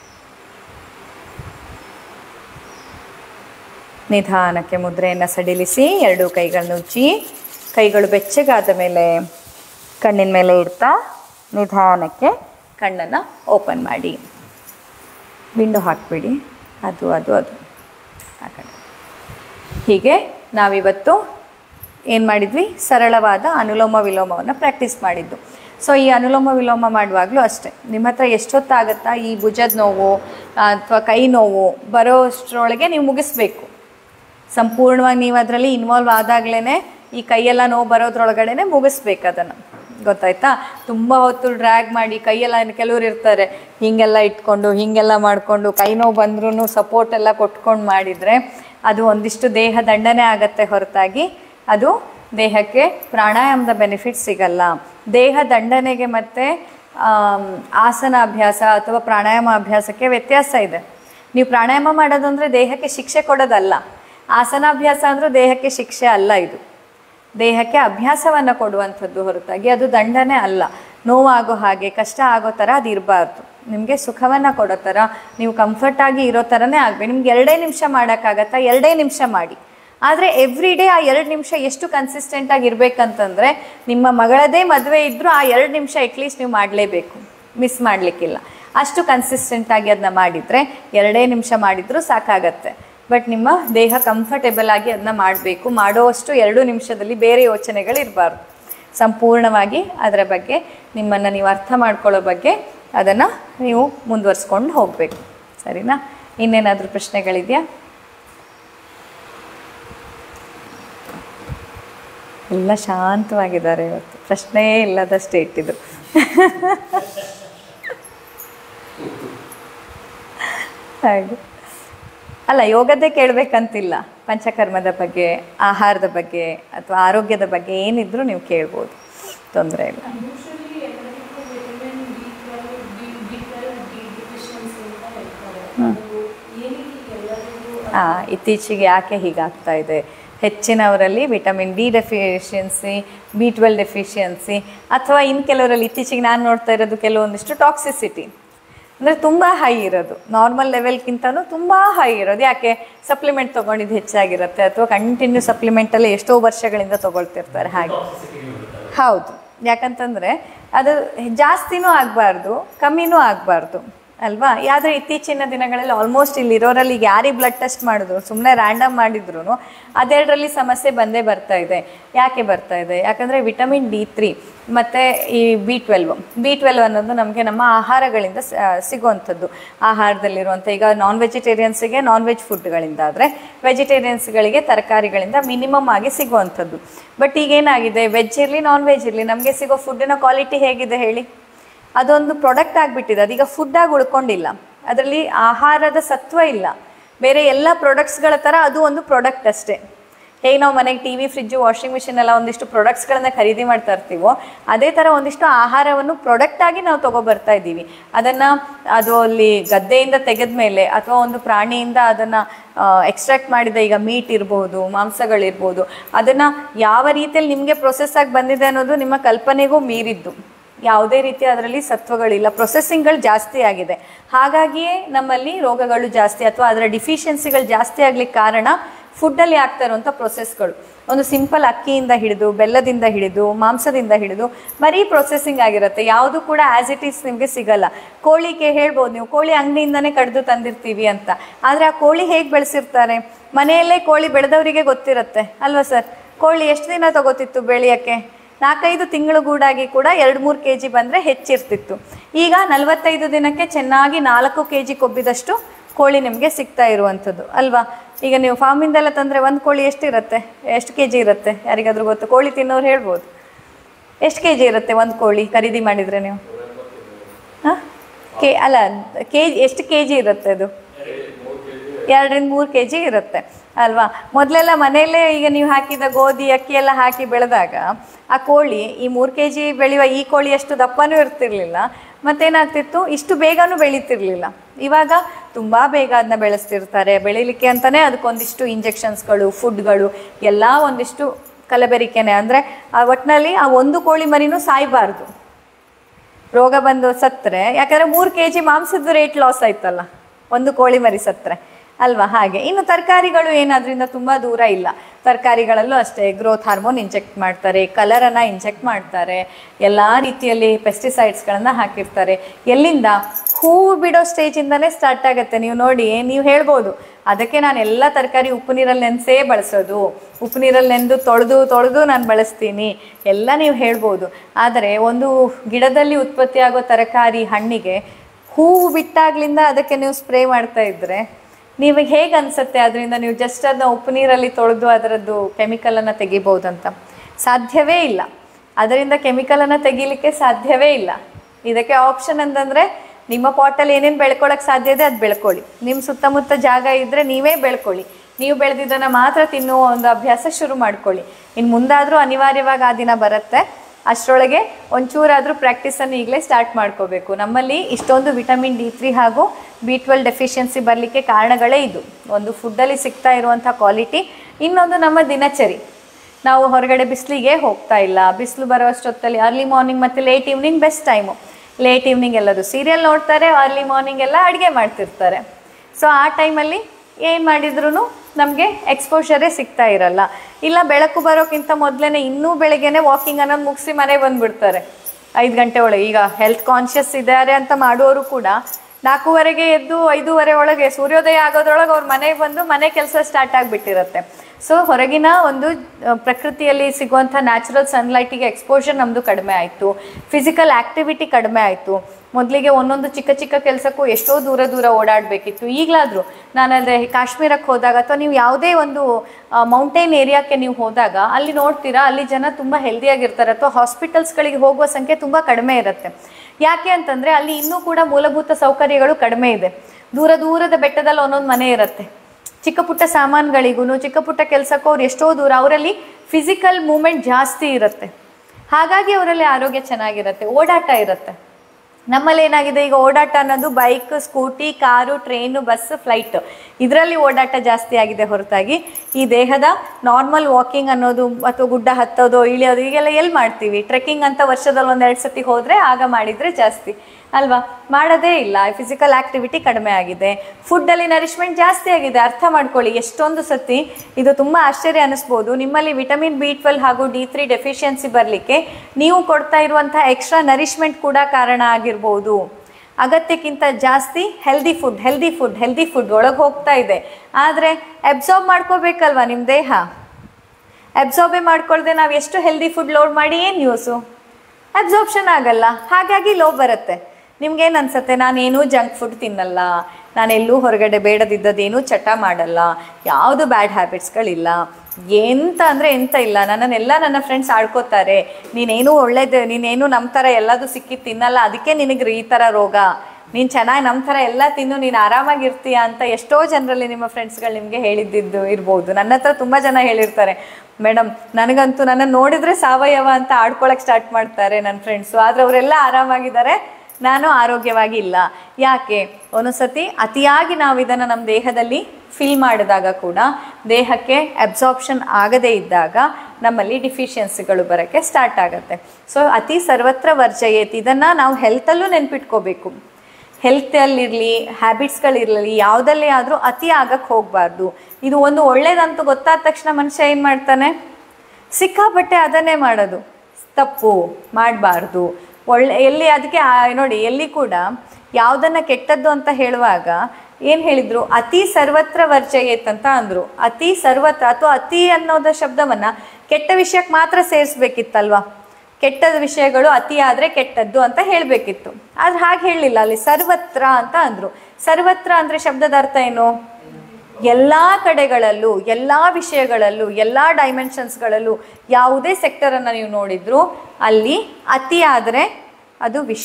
ನಿಧಾನಕ್ಕೆ ಮುದ್ರೆಯನ್ನು ಸಡಿಲಿಸಿ ಎರಡೂ ಕೈಗಳನ್ನು ಉಜ್ಜಿ ಕೈಗಳು ಬೆಚ್ಚಗಾದ ಮೇಲೆ ಕಣ್ಣಿನ ಮೇಲೆ ಇಡ್ತಾ ನಿಧಾನಕ್ಕೆ ಕಣ್ಣನ್ನು ಓಪನ್ ಮಾಡಿ ವಿಂಡೋ ಹಾಕಿಬಿಡಿ ಅದು ಅದು ಅದು ಆ ಕಡೆ ಹೀಗೆ ನಾವಿವತ್ತು ಏನು ಮಾಡಿದ್ವಿ ಸರಳವಾದ ಅನುಲೋಮ ವಿಲೋಮವನ್ನು ಪ್ರಾಕ್ಟೀಸ್ ಮಾಡಿದ್ದು ಸೊ ಈ ಅನುಲೋಮ ವಿಲೋಮ ಮಾಡುವಾಗಲೂ ಅಷ್ಟೇ ನಿಮ್ಮ ಹತ್ರ ಎಷ್ಟೊತ್ತಾಗುತ್ತಾ ಈ ಭುಜದ ನೋವು ಅಥವಾ ಕೈ ನೋವು ಬರೋ ಅಷ್ಟರೊಳಗೆ ನೀವು ಮುಗಿಸ್ಬೇಕು ಸಂಪೂರ್ಣವಾಗಿ ನೀವು ಅದರಲ್ಲಿ ಇನ್ವಾಲ್ವ್ ಆದಾಗಲೇ ಈ ಕೈಯೆಲ್ಲ ನೋವು ಬರೋದ್ರೊಳಗಡೆ ಮುಗಿಸ್ಬೇಕು ಅದನ್ನು ಗೊತ್ತಾಯ್ತಾ ತುಂಬ ಹೊತ್ತು ಡ್ರ್ಯಾಗ್ ಮಾಡಿ ಕೈಯೆಲ್ಲ ಕೆಲವ್ರು ಇರ್ತಾರೆ ಹೀಗೆಲ್ಲ ಇಟ್ಕೊಂಡು ಹೀಗೆಲ್ಲ ಮಾಡಿಕೊಂಡು ಕೈ ನೋವು ಬಂದ್ರೂ ಸಪೋರ್ಟ್ ಎಲ್ಲ ಕೊಟ್ಕೊಂಡು ಮಾಡಿದರೆ ಅದು ಒಂದಿಷ್ಟು ದೇಹ ದಂಡನೆ ಆಗತ್ತೆ ಹೊರತಾಗಿ ಅದು ದೇಹಕ್ಕೆ ಪ್ರಾಣಾಯಾಮದ ಬೆನಿಫಿಟ್ ಸಿಗಲ್ಲ ದೇಹ ದಂಡನೆಗೆ ಮತ್ತು ಆಸನ ಅಭ್ಯಾಸ ಅಥವಾ ಪ್ರಾಣಾಯಾಮ ಅಭ್ಯಾಸಕ್ಕೆ ವ್ಯತ್ಯಾಸ ಇದೆ ನೀವು ಪ್ರಾಣಾಯಾಮ ಮಾಡೋದಂದರೆ ದೇಹಕ್ಕೆ ಶಿಕ್ಷೆ ಕೊಡೋದಲ್ಲ ಆಸನಾಭ್ಯಾಸ ಅಂದರೂ ದೇಹಕ್ಕೆ ಶಿಕ್ಷೆ ಅಲ್ಲ ಇದು ದೇಹಕ್ಕೆ ಅಭ್ಯಾಸವನ್ನು ಕೊಡುವಂಥದ್ದು ಹೊರತಾಗಿ ಅದು ದಂಡನೆ ಅಲ್ಲ ನೋವಾಗೋ ಹಾಗೆ ಕಷ್ಟ ಆಗೋ ಥರ ಅದು ಇರಬಾರ್ದು ನಿಮಗೆ ಸುಖವನ್ನು ಕೊಡೋ ಥರ ನೀವು ಕಂಫರ್ಟಾಗಿ ಇರೋ ಥರನೇ ಆಗಬೇಕು ನಿಮ್ಗೆ ಎರಡೇ ನಿಮಿಷ ಮಾಡೋಕ್ಕಾಗತ್ತಾ ಎರಡೇ ನಿಮಿಷ ಮಾಡಿ ಆದರೆ ಎವ್ರಿ ಡೇ ಆ ಎರಡು ನಿಮಿಷ ಎಷ್ಟು ಕನ್ಸಿಸ್ಟೆಂಟಾಗಿ ಇರಬೇಕಂತಂದರೆ ನಿಮ್ಮ ಮಗಳದೇ ಮದುವೆ ಇದ್ದರೂ ಆ ಎರಡು ನಿಮಿಷ ಅಟ್ಲೀಸ್ಟ್ ನೀವು ಮಾಡಲೇಬೇಕು ಮಿಸ್ ಮಾಡಲಿಕ್ಕಿಲ್ಲ ಅಷ್ಟು ಕನ್ಸಿಸ್ಟೆಂಟಾಗಿ ಅದನ್ನ ಮಾಡಿದರೆ ಎರಡೇ ನಿಮಿಷ ಮಾಡಿದರೂ ಸಾಕಾಗತ್ತೆ ಬಟ್ ನಿಮ್ಮ ದೇಹ ಕಂಫರ್ಟೇಬಲ್ ಆಗಿ ಅದನ್ನ ಮಾಡಬೇಕು ಮಾಡೋವಷ್ಟು ಎರಡು ನಿಮಿಷದಲ್ಲಿ ಬೇರೆ ಯೋಚನೆಗಳು ಇರಬಾರ್ದು ಸಂಪೂರ್ಣವಾಗಿ ಅದರ ಬಗ್ಗೆ ನಿಮ್ಮನ್ನು ನೀವು ಅರ್ಥ ಮಾಡ್ಕೊಳ್ಳೋ ಬಗ್ಗೆ ಅದನ್ನು ನೀವು ಮುಂದುವರ್ಸ್ಕೊಂಡು ಹೋಗಬೇಕು ಸರಿನಾ ಇನ್ನೇನಾದರೂ ಪ್ರಶ್ನೆಗಳಿದೆಯಾ ಎಲ್ಲ ಶಾಂತವಾಗಿದ್ದಾರೆ ಇವತ್ತು ಪ್ರಶ್ನೆಯೇ ಇಲ್ಲದ ಸ್ಟೇಟ್ ಇದು ಹಾಗೆ ಅಲ್ಲ ಯೋಗದ್ದೇ ಕೇಳಬೇಕಂತಿಲ್ಲ ಪಂಚಕರ್ಮದ ಬಗ್ಗೆ ಆಹಾರದ ಬಗ್ಗೆ ಅಥವಾ ಆರೋಗ್ಯದ ಬಗ್ಗೆ ಏನಿದ್ರೂ ನೀವು ಕೇಳ್ಬೋದು ತೊಂದರೆ ಇಲ್ಲ ಯೂಶಲಿ ಎಲ್ಲರಿಗೂ vitamin B twelve B B twelve D deficiency ಅಂತ ಹೇಳ್ತಾರೆ ಅದು ಏನಕ್ಕೆ ಎಲ್ಲರಿಗೂ ಆ, ಇತ್ತೀಚೆಗೆ ಯಾಕೆ ಹೀಗಾಗ್ತಾ ಇದೆ ಹೆಚ್ಚಿನವರಲ್ಲಿ vitamin D deficiency B twelve deficiency ಅಥವಾ ಇನ್ನು ಕೆಲವರಲ್ಲಿ ಇತ್ತೀಚೆಗೆ ನಾನು ನೋಡ್ತಾ ಇರೋದು ಕೆಲವೊಂದಿಷ್ಟು ಟಾಕ್ಸಿಸಿಟಿ ಅಂದರೆ ತುಂಬ ಹೈ ಇರೋದು ನಾರ್ಮಲ್ ಲೆವೆಲ್ಗಿಂತನೂ ತುಂಬ ಹೈ ಇರೋದು ಯಾಕೆ ಸಪ್ಲಿಮೆಂಟ್ ತೊಗೊಂಡಿದ್ದು ಹೆಚ್ಚಾಗಿರುತ್ತೆ ಅಥವಾ ಕಂಟಿನ್ಯೂ ಸಪ್ಲಿಮೆಂಟಲ್ಲಿ ಎಷ್ಟೋ ವರ್ಷಗಳಿಂದ ತೊಗೊಳ್ತಿರ್ತಾರೆ ಹಾಗೆ ಹೌದು ಯಾಕಂತಂದರೆ ಅದು ಜಾಸ್ತಿನೂ ಆಗಬಾರ್ದು ಕಮ್ಮಿನೂ ಆಗಬಾರ್ದು ಅಲ್ವಾ ಆದರೆ ಇತ್ತೀಚಿನ ದಿನಗಳಲ್ಲಿ ಆಲ್ಮೋಸ್ಟ್ ಇಲ್ಲಿ ಇರೋರಲ್ಲಿ ಈಗ ಯಾರಿಗೆ ಬ್ಲಡ್ ಟೆಸ್ಟ್ ಮಾಡಿದ್ರು ಸುಮ್ಮನೆ ರ್ಯಾಂಡಮ್ ಮಾಡಿದ್ರು ಅದೆರಡರಲ್ಲಿ ಸಮಸ್ಯೆ ಬಂದೇ ಬರ್ತಾ ಇದೆ ಯಾಕೆ ಬರ್ತಾ ಇದೆ ಯಾಕಂದರೆ ವಿಟಮಿನ್ ಡಿ ತ್ರೀ ಮತ್ತು ಈ ಬಿ ಟ್ವೆಲ್ವ್ ಬಿ ಟ್ವೆಲ್ವ್ ಅನ್ನೋದು ನಮಗೆ ನಮ್ಮ ಆಹಾರಗಳಿಂದ ಸ- ಸಿಗುವಂಥದ್ದು ಆಹಾರದಲ್ಲಿರುವಂಥ ಈಗ ನಾನ್ ವೆಜಿಟೇರಿಯನ್ಸಿಗೆ ನಾನ್ ವೆಜ್ ಫುಡ್ಗಳಿಂದ ಆದರೆ ವೆಜಿಟೇರಿಯನ್ಸ್ಗಳಿಗೆ ತರಕಾರಿಗಳಿಂದ ಮಿನಿಮಮ್ ಆಗಿ ಸಿಗುವಂಥದ್ದು ಬಟ್ ಈಗೇನಾಗಿದೆ ವೆಜ್ ಇರಲಿ ನಾನ್ ವೆಜ್ ಇರಲಿ ನಮಗೆ ಸಿಗೋ ಫುಡ್ಡಿನ ಕ್ವಾಲಿಟಿ ಹೇಗಿದೆ ಹೇಳಿ ಅದೊಂದು ಪ್ರಾಡಕ್ಟ್ ಆಗಿಬಿಟ್ಟಿದೆ ಅದೀಗ ಫುಡ್ಡಾಗಿ ಉಳ್ಕೊಂಡಿಲ್ಲ ಅದರಲ್ಲಿ ಆಹಾರದ ಸತ್ವ ಇಲ್ಲ ಬೇರೆ ಎಲ್ಲ ಪ್ರಾಡಕ್ಟ್ಸ್ಗಳ ಥರ ಅದು ಒಂದು ಪ್ರಾಡಕ್ಟ್ ಅಷ್ಟೇ ಹೇಗೆ ನಾವು ಮನೆಗೆ T V fridge washing machine ಎಲ್ಲ ಒಂದಿಷ್ಟು ಪ್ರಾಡಕ್ಟ್ಸ್ಗಳನ್ನ ಖರೀದಿ ಮಾಡ್ತಾ ಇರ್ತೀವೋ ಅದೇ ಥರ ಒಂದಿಷ್ಟು ಆಹಾರವನ್ನು ಪ್ರಾಡಕ್ಟ್ ಆಗಿ ನಾವು ತಗೊಬರ್ತಾ ಇದ್ದೀವಿ ಅದನ್ನು ಅದು ಅಲ್ಲಿ ಗದ್ದೆಯಿಂದ ತೆಗೆದ ಮೇಲೆ ಅಥವಾ ಒಂದು ಪ್ರಾಣಿಯಿಂದ ಅದನ್ನು ಎಕ್ಸ್ಟ್ರಾಕ್ಟ್ ಮಾಡಿದ ಈಗ ಮೀಟ್ ಇರ್ಬೋದು ಮಾಂಸಗಳಿರ್ಬೋದು ಅದನ್ನು ಯಾವ ರೀತಿಯಲ್ಲಿ ನಿಮಗೆ ಪ್ರೊಸೆಸ್ ಆಗಿ ಬಂದಿದೆ ಅನ್ನೋದು ನಿಮ್ಮ ಕಲ್ಪನೆಗೂ ಮೀರಿದ್ದು ಯಾವುದೇ ರೀತಿ ಅದರಲ್ಲಿ ಸತ್ವಗಳಿಲ್ಲ ಪ್ರೊಸೆಸಿಂಗ್ಗಳು ಜಾಸ್ತಿ ಆಗಿದೆ ಹಾಗಾಗಿಯೇ ನಮ್ಮಲ್ಲಿ ರೋಗಗಳು ಜಾಸ್ತಿ ಅಥವಾ ಅದರ ಡಿಫಿಷಿಯನ್ಸಿಗಳು ಜಾಸ್ತಿ ಆಗ್ಲಿಕ್ಕೆ ಕಾರಣ ಫುಡ್ಡಲ್ಲಿ ಆಗ್ತಾ ಇರುವಂಥ ಪ್ರೊಸೆಸ್ಗಳು ಒಂದು ಸಿಂಪಲ್ ಅಕ್ಕಿಯಿಂದ ಹಿಡಿದು ಬೆಲ್ಲದಿಂದ ಹಿಡಿದು ಮಾಂಸದಿಂದ ಹಿಡಿದು ಬರೀ ಪ್ರೊಸೆಸಿಂಗ್ ಆಗಿರುತ್ತೆ ಯಾವುದು ಕೂಡ ಆ್ಯಸ್ ಇಟ್ ಈಸ್ ನಿಮಗೆ ಸಿಗಲ್ಲ ಕೋಳಿಗೆ ಹೇಳ್ಬೋದು ನೀವು ಕೋಳಿ ಅಂಗಡಿಯಿಂದನೇ ಕಡಿದು ತಂದಿರ್ತೀವಿ ಅಂತ ಆದರೆ ಆ ಕೋಳಿ ಹೇಗೆ ಬೆಳೆಸಿರ್ತಾರೆ ಮನೆಯಲ್ಲೇ ಕೋಳಿ ಬೆಳೆದವರಿಗೆ ಗೊತ್ತಿರುತ್ತೆ ಅಲ್ವಾ ಸರ್ ಕೋಳಿ ಎಷ್ಟು ದಿನ ತಗೋತಿತ್ತು ಬೆಳೆಯೋಕ್ಕೆ ನಾಲ್ಕೈದು ತಿಂಗಳು ಗೂಡಾಗಿ ಕೂಡ ಎರಡು ಮೂರು ಕೆ ಜಿ ಬಂದರೆ ಹೆಚ್ಚಿರ್ತಿತ್ತು ಈಗ ನಲವತ್ತೈದು ದಿನಕ್ಕೆ ಚೆನ್ನಾಗಿ ನಾಲ್ಕು ಕೆ ಜಿ ಕೊಬ್ಬಿದಷ್ಟು ಕೋಳಿ ನಿಮಗೆ ಸಿಗ್ತಾ ಇರುವಂಥದ್ದು ಅಲ್ವಾ ಈಗ ನೀವು ಫಾರ್ಮಿಂದೆಲ್ಲ ತಂದರೆ ಒಂದು ಕೋಳಿ ಎಷ್ಟಿರುತ್ತೆ ಎಷ್ಟು ಕೆ ಜಿ ಇರುತ್ತೆ ಯಾರಿಗಾದ್ರೂ ಗೊತ್ತು ಕೋಳಿ ತಿನ್ನೋರು ಹೇಳ್ಬೋದು ಎಷ್ಟು ಕೆ ಜಿ ಇರುತ್ತೆ ಒಂದು ಕೋಳಿ ಖರೀದಿ ಮಾಡಿದರೆ ನೀವು ಹಾಂ ಕೆ ಅಲ್ಲ ಕೆ ಜಿ ಎಷ್ಟು ಕೆ ಜಿ ಇರುತ್ತೆ ಅದು ಎರಡರಿಂದ ಮೂರು ಕೆ ಜಿ ಇರುತ್ತೆ ಅಲ್ವಾ ಮೊದಲೆಲ್ಲ ಮನೆಯಲ್ಲೇ ಈಗ ನೀವು ಹಾಕಿದ ಗೋಧಿ ಅಕ್ಕಿ ಎಲ್ಲ ಹಾಕಿ ಬೆಳೆದಾಗ ಆ ಕೋಳಿ ಈ ಮೂರು ಕೆ ಜಿ ಬೆಳೆಯುವ ಈ ಕೋಳಿ ಅಷ್ಟು ದಪ್ಪನೂ ಇರ್ತಿರ್ಲಿಲ್ಲ ಮತ್ತೇನಾಗ್ತಿತ್ತು ಇಷ್ಟು ಬೇಗನೂ ಬೆಳೀತಿರ್ಲಿಲ್ಲ ಇವಾಗ ತುಂಬ ಬೇಗ ಅದನ್ನ ಬೆಳೆಸ್ತಿರ್ತಾರೆ ಬೆಳೀಲಿಕ್ಕೆ ಅಂತಲೇ ಅದಕ್ಕೊಂದಿಷ್ಟು ಇಂಜೆಕ್ಷನ್ಸ್ಗಳು ಫುಡ್ಗಳು ಎಲ್ಲ ಒಂದಿಷ್ಟು ಕಲಬೆರಿಕೆನೆ ಅಂದರೆ ಆ ಒಟ್ಟಿನಲ್ಲಿ ಆ ಒಂದು ಕೋಳಿ ಮರಿನೂ ಸಾಯಬಾರ್ದು ರೋಗ ಬಂದು ಸತ್ತರೆ ಯಾಕಂದರೆ ಮೂರು ಕೆ ಜಿ ಮಾಂಸದ ರೇಟ್ ಲಾಸ್ ಆಯ್ತಲ್ಲ ಒಂದು ಕೋಳಿ ಮರಿ ಸತ್ತರೆ ಅಲ್ವಾ ಹಾಗೆ ಇನ್ನು ತರಕಾರಿಗಳು ಏನದ್ರಿಂದ ತುಂಬ ದೂರ ಇಲ್ಲ ತರಕಾರಿಗಳಲ್ಲೂ ಅಷ್ಟೇ ಗ್ರೋತ್ ಹಾರ್ಮೋನ್ ಇಂಜೆಕ್ಟ್ ಮಾಡ್ತಾರೆ ಕಲರನ್ನು ಇಂಜೆಕ್ಟ್ ಮಾಡ್ತಾರೆ ಎಲ್ಲ ರೀತಿಯಲ್ಲಿ ಪೆಸ್ಟಿಸೈಡ್ಸ್ಗಳನ್ನು ಹಾಕಿರ್ತಾರೆ ಎಲ್ಲಿಂದ ಹೂವು ಬಿಡೋ ಸ್ಟೇಜಿಂದನೇ ಸ್ಟಾರ್ಟ್ ಆಗುತ್ತೆ ನೀವು ನೋಡಿ ನೀವು ಹೇಳ್ಬೋದು ಅದಕ್ಕೆ ನಾನು ಎಲ್ಲ ತರಕಾರಿ ಉಪ್ಪು ನೀರಲ್ಲಿ ನೆನೆಸೇ ಬಳಸೋದು ಉಪ್ಪು ನೀರಲ್ಲಿ ನೆಂದು ತೊಳೆದು ತೊಳೆದು ನಾನು ಬಳಸ್ತೀನಿ ಎಲ್ಲ ನೀವು ಹೇಳ್ಬೋದು ಆದರೆ ಒಂದು ಗಿಡದಲ್ಲಿ ಉತ್ಪತ್ತಿಯಾಗೋ ತರಕಾರಿ ಹಣ್ಣಿಗೆ ಹೂವು ಬಿಟ್ಟಾಗ್ಲಿಂದ ಅದಕ್ಕೆ ನೀವು ಸ್ಪ್ರೇ ಮಾಡ್ತಾ ಇದ್ದರೆ ನೀವು ಹೇಗೆ ಅನಿಸುತ್ತೆ ಅದರಿಂದ ನೀವು ಜಸ್ಟ್ ಅದನ್ನ ಉಪ್ಪು ನೀರಲ್ಲಿ ತೊಳೆದು ಅದರದ್ದು ಕೆಮಿಕಲನ್ನು ತೆಗಿಬೋದಂತ ಸಾಧ್ಯವೇ ಇಲ್ಲ ಅದರಿಂದ ಕೆಮಿಕಲನ್ನು ತೆಗಿಲಿಕ್ಕೆ ಸಾಧ್ಯವೇ ಇಲ್ಲ ಇದಕ್ಕೆ ಆಪ್ಷನ್ ಅಂತಂದರೆ ನಿಮ್ಮ ಪಾಟಲ್ಲಿ ಏನೇನು ಬೆಳ್ಕೊಳಕ್ಕೆ ಸಾಧ್ಯ ಇದೆ ಅದು ಬೆಳ್ಕೊಳ್ಳಿ ನಿಮ್ಮ ಸುತ್ತಮುತ್ತ ಜಾಗ ಇದ್ದರೆ ನೀವೇ ಬೆಳ್ಕೊಳ್ಳಿ ನೀವು ಬೆಳೆದಿದ್ದನ್ನು ಮಾತ್ರ ತಿನ್ನುವ ಒಂದು ಅಭ್ಯಾಸ ಶುರು ಮಾಡ್ಕೊಳ್ಳಿ ಇನ್ನು ಮುಂದಾದರೂ ಅನಿವಾರ್ಯವಾಗಿ ಆ ದಿನ ಬರುತ್ತೆ ಅಷ್ಟರೊಳಗೆ ಒಂಚೂರಾದರೂ ಪ್ರಾಕ್ಟೀಸನ್ನು ಈಗಲೇ ಸ್ಟಾರ್ಟ್ ಮಾಡ್ಕೋಬೇಕು ನಮ್ಮಲ್ಲಿ ಇಷ್ಟೊಂದು ವಿಟಮಿನ್ ಡಿ ತ್ರೀ ಹಾಗೂ ಬಿ ಟ್ವೆಲ್ ಡೆಫಿಷಿಯನ್ಸಿ ಬರಲಿಕ್ಕೆ ಕಾರಣಗಳೇ ಇದು ಒಂದು ಫುಡ್ಡಲ್ಲಿ ಸಿಗ್ತಾ ಇರುವಂಥ ಕ್ವಾಲಿಟಿ ಇನ್ನೊಂದು ನಮ್ಮ ದಿನಚರಿ ನಾವು ಹೊರಗಡೆ ಬಿಸಿಲಿಗೆ ಹೋಗ್ತಾ ಇಲ್ಲ ಬಿಸಿಲು ಬರುವಷ್ಟೊತ್ತಲ್ಲಿ ಅರ್ಲಿ ಮಾರ್ನಿಂಗ್ ಮತ್ತು late evening best time late evening ಎಲ್ಲದು ಸೀರಿಯಲ್ ನೋಡ್ತಾರೆ ಅರ್ಲಿ ಮಾರ್ನಿಂಗ್ ಎಲ್ಲ ಅಡುಗೆ ಮಾಡ್ತಿರ್ತಾರೆ ಸೊ ಆ ಟೈಮಲ್ಲಿ ಏನು ಮಾಡಿದ್ರು ನಮಗೆ ಎಕ್ಸ್ಪೋಷರೇ ಸಿಗ್ತಾ ಇರಲ್ಲ ಇಲ್ಲ ಬೆಳಕು ಬರೋಕ್ಕಿಂತ ಮೊದಲೇ ಇನ್ನೂ ಬೆಳಗ್ಗೆನೆ ವಾಕಿಂಗ್ ಅನ್ನೋದು ಮುಗಿಸಿ ಮನೆಗೆ ಬಂದುಬಿಡ್ತಾರೆ ಐದು ಗಂಟೆ ಒಳಗೆ ಈಗ ಹೆಲ್ತ್ ಕಾನ್ಷಿಯಸ್ ಇದ್ದಾರೆ ಅಂತ ಮಾಡುವವರು ಕೂಡ ನಾಲ್ಕೂವರೆಗೆ ಎದ್ದು ಐದೂವರೆ ಒಳಗೆ ಸೂರ್ಯೋದಯ ಆಗೋದ್ರೊಳಗೆ ಅವ್ರ ಮನೆಗೆ ಬಂದು ಮನೆ ಕೆಲಸ ಸ್ಟಾರ್ಟ್ ಆಗಿಬಿಟ್ಟಿರುತ್ತೆ ಸೊ ಹೊರಗಿನ ಒಂದು ಆ, ಪ್ರಕೃತಿಯಲ್ಲಿ ಸಿಗುವಂಥ ನ್ಯಾಚುರಲ್ ಸನ್ಲೈಟಿಗೆ ಎಕ್ಸ್ಪೋಜರ್ ನಮ್ಮದು ಕಡಿಮೆ ಆಯಿತು ಫಿಸಿಕಲ್ ಆ್ಯಕ್ಟಿವಿಟಿ ಕಡಿಮೆ ಆಯಿತು ಮೊದಲಿಗೆ ಒಂದೊಂದು ಚಿಕ್ಕ ಚಿಕ್ಕ ಕೆಲಸಕ್ಕೂ ಎಷ್ಟೋ ದೂರ ದೂರ ಓಡಾಡಬೇಕಿತ್ತು ಈಗಲಾದರೂ ನಾನು ಅದೇ ಕಾಶ್ಮೀರಕ್ಕೆ ಹೋದಾಗ ಅಥವಾ ನೀವು ಯಾವುದೇ ಒಂದು ಮೌಂಟೇನ್ ಏರಿಯಾಕ್ಕೆ ನೀವು ಹೋದಾಗ ಅಲ್ಲಿ ನೋಡ್ತೀರಾ ಅಲ್ಲಿ ಜನ ತುಂಬ ಹೆಲ್ದಿಯಾಗಿರ್ತಾರೆ ಅಥವಾ ಹಾಸ್ಪಿಟಲ್ಸ್ಗಳಿಗೆ ಹೋಗುವ ಸಂಖ್ಯೆ ತುಂಬ ಕಡಿಮೆ ಇರುತ್ತೆ ಯಾಕೆ ಅಂತಂದರೆ ಅಲ್ಲಿ ಇನ್ನೂ ಕೂಡ ಮೂಲಭೂತ ಸೌಕರ್ಯಗಳು ಕಡಿಮೆ ಇದೆ ದೂರ ದೂರದ ಬೆಟ್ಟದಲ್ಲಿ ಒಂದೊಂದು ಮನೆ ಇರುತ್ತೆ ಚಿಕ್ಕ ಪುಟ್ಟ ಸಾಮಾನುಗಳಿಗೂ ಚಿಕ್ಕ ಪುಟ್ಟ ಕೆಲಸಕ್ಕೂ ಅವ್ರು ಎಷ್ಟೋ ದೂರ ಅವರಲ್ಲಿ ಫಿಸಿಕಲ್ ಮೂಮೆಂಟ್ ಜಾಸ್ತಿ ಇರುತ್ತೆ ಹಾಗಾಗಿ ಅವರಲ್ಲಿ ಆರೋಗ್ಯ ಚೆನ್ನಾಗಿರುತ್ತೆ ಓಡಾಟ ಇರುತ್ತೆ ನಮ್ಮಲ್ಲಿ ಏನಾಗಿದೆ ಈಗ ಓಡಾಟ ಅನ್ನೋದು bike scooty car train bus flight ಇದರಲ್ಲಿ ಓಡಾಟ ಜಾಸ್ತಿ ಆಗಿದೆ ಹೊರತಾಗಿ ಈ ದೇಹದ ನಾರ್ಮಲ್ ವಾಕಿಂಗ್ ಅನ್ನೋದು ಅಥವಾ ಗುಡ್ಡ ಹತ್ತೋದು ಇಳಿಯೋದು ಈಗೆಲ್ಲ ಎಲ್ಲಿ ಮಾಡ್ತೀವಿ ಟ್ರೆಕ್ಕಿಂಗ್ ಅಂತ ವರ್ಷದಲ್ಲಿ ಒಂದೆರಡು ಸತಿ ಹೋದರೆ ಆಗ ಮಾಡಿದರೆ ಜಾಸ್ತಿ ಅಲ್ವಾ ಮಾಡೋದೇ ಇಲ್ಲ ಫಿಸಿಕಲ್ ಆಕ್ಟಿವಿಟಿ ಕಡಿಮೆ ಆಗಿದೆ ಫುಡ್ಡಲ್ಲಿ ನರಿಶ್ಮೆಂಟ್ ಜಾಸ್ತಿ ಆಗಿದೆ ಅರ್ಥ ಮಾಡ್ಕೊಳ್ಳಿ ಎಷ್ಟೊಂದು ಸತಿ ಇದು ತುಂಬ ಆಶ್ಚರ್ಯ ಅನ್ನಿಸ್ಬೋದು ನಿಮ್ಮಲ್ಲಿ ವಿಟಮಿನ್ ಬಿ ಟ್ವೆಲ್ ಹಾಗೂ ಡಿ ತ್ರೀ ಡೆಫಿಷಿಯನ್ಸಿ ಬರಲಿಕ್ಕೆ ನೀವು ಕೊಡ್ತಾ ಇರುವಂಥ ಎಕ್ಸ್ಟ್ರಾ ನರಿಶ್ಮೆಂಟ್ ಕೂಡ ಕಾರಣ ಆಗಿರ್ಬೋದು ಅಗತ್ಯಕ್ಕಿಂತ ಜಾಸ್ತಿ healthy food healthy food healthy food ಒಳಗೆ ಹೋಗ್ತಾ ಇದೆ ಆದರೆ ಅಬ್ಸಾರ್ಬ್ ಮಾಡ್ಕೋಬೇಕಲ್ವಾ ನಿಮ್ಮ ದೇಹ ಅಬ್ಸಾರ್ಬೇ ಮಾಡ್ಕೊಳ್ದೆ ನಾವು ಎಷ್ಟು ಹೆಲ್ದಿ ಫುಡ್ ಲೋಡ್ ಮಾಡಿ ಏನು ಯೂಸು ಅಬ್ಸಾರ್ಪ್ಷನ್ ಆಗಲ್ಲ ಹಾಗಾಗಿ ಲೋ ಬರುತ್ತೆ ನಿಮ್ಗೇನು ಅನ್ಸುತ್ತೆ ನಾನೇನು ಜಂಕ್ ಫುಡ್ ತಿನ್ನಲ್ಲ ನಾನೆಲ್ಲೂ ಹೊರಗಡೆ ಬೇಡದಿದ್ದದೇನು ಚಟ ಮಾಡಲ್ಲ ಯಾವುದು ಬ್ಯಾಡ್ ಹ್ಯಾಬಿಟ್ಸ್ಗಳಿಲ್ಲ ಎಂತ ಅಂದರೆ ಎಂತ ಇಲ್ಲ ನನ್ನನ್ನೆಲ್ಲ ನನ್ನ ಫ್ರೆಂಡ್ಸ್ ಆಡ್ಕೋತಾರೆ ನೀನೇನು ಒಳ್ಳೇದು ನೀನೇನು ನಮ್ಮ ಥರ ಎಲ್ಲದೂ ಸಿಕ್ಕಿ ತಿನ್ನಲ್ಲ ಅದಕ್ಕೆ ನಿನಗೆ ಈ ಥರ ರೋಗ ನೀನು ಚೆನ್ನಾಗಿ ನಮ್ಮ ಥರ ಎಲ್ಲ ತಿನ್ನು ನೀನು ಆರಾಮಾಗಿರ್ತೀಯ ಅಂತ ಎಷ್ಟೋ ಜನರಲ್ಲಿ ನಿಮ್ಮ ಫ್ರೆಂಡ್ಸ್ಗಳು ನಿಮಗೆ ಹೇಳಿದ್ದಿದ್ದು ಇರ್ಬೋದು ನನ್ನ ಹತ್ರ ತುಂಬ ಜನ ಹೇಳಿರ್ತಾರೆ ಮೇಡಮ್ ನನಗಂತೂ ನನ್ನ ನೋಡಿದ್ರೆ ಸಾವಯವ ಅಂತ ಆಡ್ಕೊಳಕ್ಕೆ ಸ್ಟಾರ್ಟ್ ಮಾಡ್ತಾರೆ ನನ್ನ ಫ್ರೆಂಡ್ಸು ಆದರೆ ಅವರೆಲ್ಲ ಆರಾಮಾಗಿದ್ದಾರೆ ನಾನು ಆರೋಗ್ಯವಾಗಿ ಇಲ್ಲ ಯಾಕೆ ಒಂದೊಂದ್ಸತಿ ಅತಿಯಾಗಿ ನಾವು ಇದನ್ನು ನಮ್ಮ ದೇಹದಲ್ಲಿ ಫಿಲ್ ಮಾಡಿದಾಗ ಕೂಡ ದೇಹಕ್ಕೆ ಅಬ್ಸಾರ್ಪ್ಷನ್ ಆಗದೇ ಇದ್ದಾಗ ನಮ್ಮಲ್ಲಿ ಡಿಫಿಷಿಯನ್ಸಿಗಳು ಬರೋಕ್ಕೆ ಸ್ಟಾರ್ಟ್ ಆಗುತ್ತೆ ಸೊ ಅತಿ ಸರ್ವತ್ರ ವರ್ಜಯೇತ್ ಇದನ್ನು ನಾವು ಹೆಲ್ತಲ್ಲೂ ನೆನ್ಪಿಟ್ಕೋಬೇಕು ಹೆಲ್ತಲ್ಲಿರಲಿ ಹ್ಯಾಬಿಟ್ಸ್ಗಳಿರಲಿ ಯಾವುದಲ್ಲೇ ಆದರೂ ಅತಿ ಆಗಕ್ಕೆ ಹೋಗಬಾರ್ದು ಇದು ಒಂದು ಒಳ್ಳೇದಂತ ಗೊತ್ತಾದ ತಕ್ಷಣ ಮನುಷ್ಯ ಏನು ಮಾಡ್ತಾನೆ ಸಿಕ್ಕಾಪಟ್ಟೆ ಅದನ್ನೇ ಮಾಡೋದು ತಪ್ಪು ಮಾಡಬಾರ್ದು ಒಳ್ಳೆ ಎಲ್ಲಿ ಅದಕ್ಕೆ ಆ- ನೋಡಿ ಎಲ್ಲಿ ಕೂಡ ಯಾವುದನ್ನು ಕೆಟ್ಟದ್ದು ಅಂತ ಹೇಳುವಾಗ ಏನು ಹೇಳಿದ್ರು ಅತಿ ಸರ್ವತ್ರ ವರ್ಜಯೇತ್ ಅಂತ ಅಂದರು ಅತಿ ಸರ್ವತ್ರ ಅಥವಾ ಅತಿ ಅನ್ನೋದ ಶಬ್ದವನ್ನು ಕೆಟ್ಟ ವಿಷಯಕ್ಕೆ ಮಾತ್ರ ಸೇರಿಸ್ಬೇಕಿತ್ತಲ್ವಾ ಕೆಟ್ಟದ ವಿಷಯಗಳು ಅತಿ ಆದರೆ ಕೆಟ್ಟದ್ದು ಅಂತ ಹೇಳಬೇಕಿತ್ತು ಆದ್ರೆ ಹಾಗೆ ಹೇಳಲಿಲ್ಲ ಅಲ್ಲಿ ಸರ್ವತ್ರ ಅಂತ ಅಂದರು ಸರ್ವತ್ರ ಅಂದರೆ ಶಬ್ದದ ಅರ್ಥ ಏನು ಎಲ್ಲ ಕಡೆಗಳಲ್ಲೂ ಎಲ್ಲ ವಿಷಯಗಳಲ್ಲೂ ಎಲ್ಲ ಡೈಮೆನ್ಷನ್ಸ್ಗಳಲ್ಲೂ ಯಾವುದೇ ಸೆಕ್ಟರನ್ನು ನೀವು ನೋಡಿದ್ರು ಅಲ್ಲಿ ಅತಿ ಆದರೆ ಅದು ವಿಷ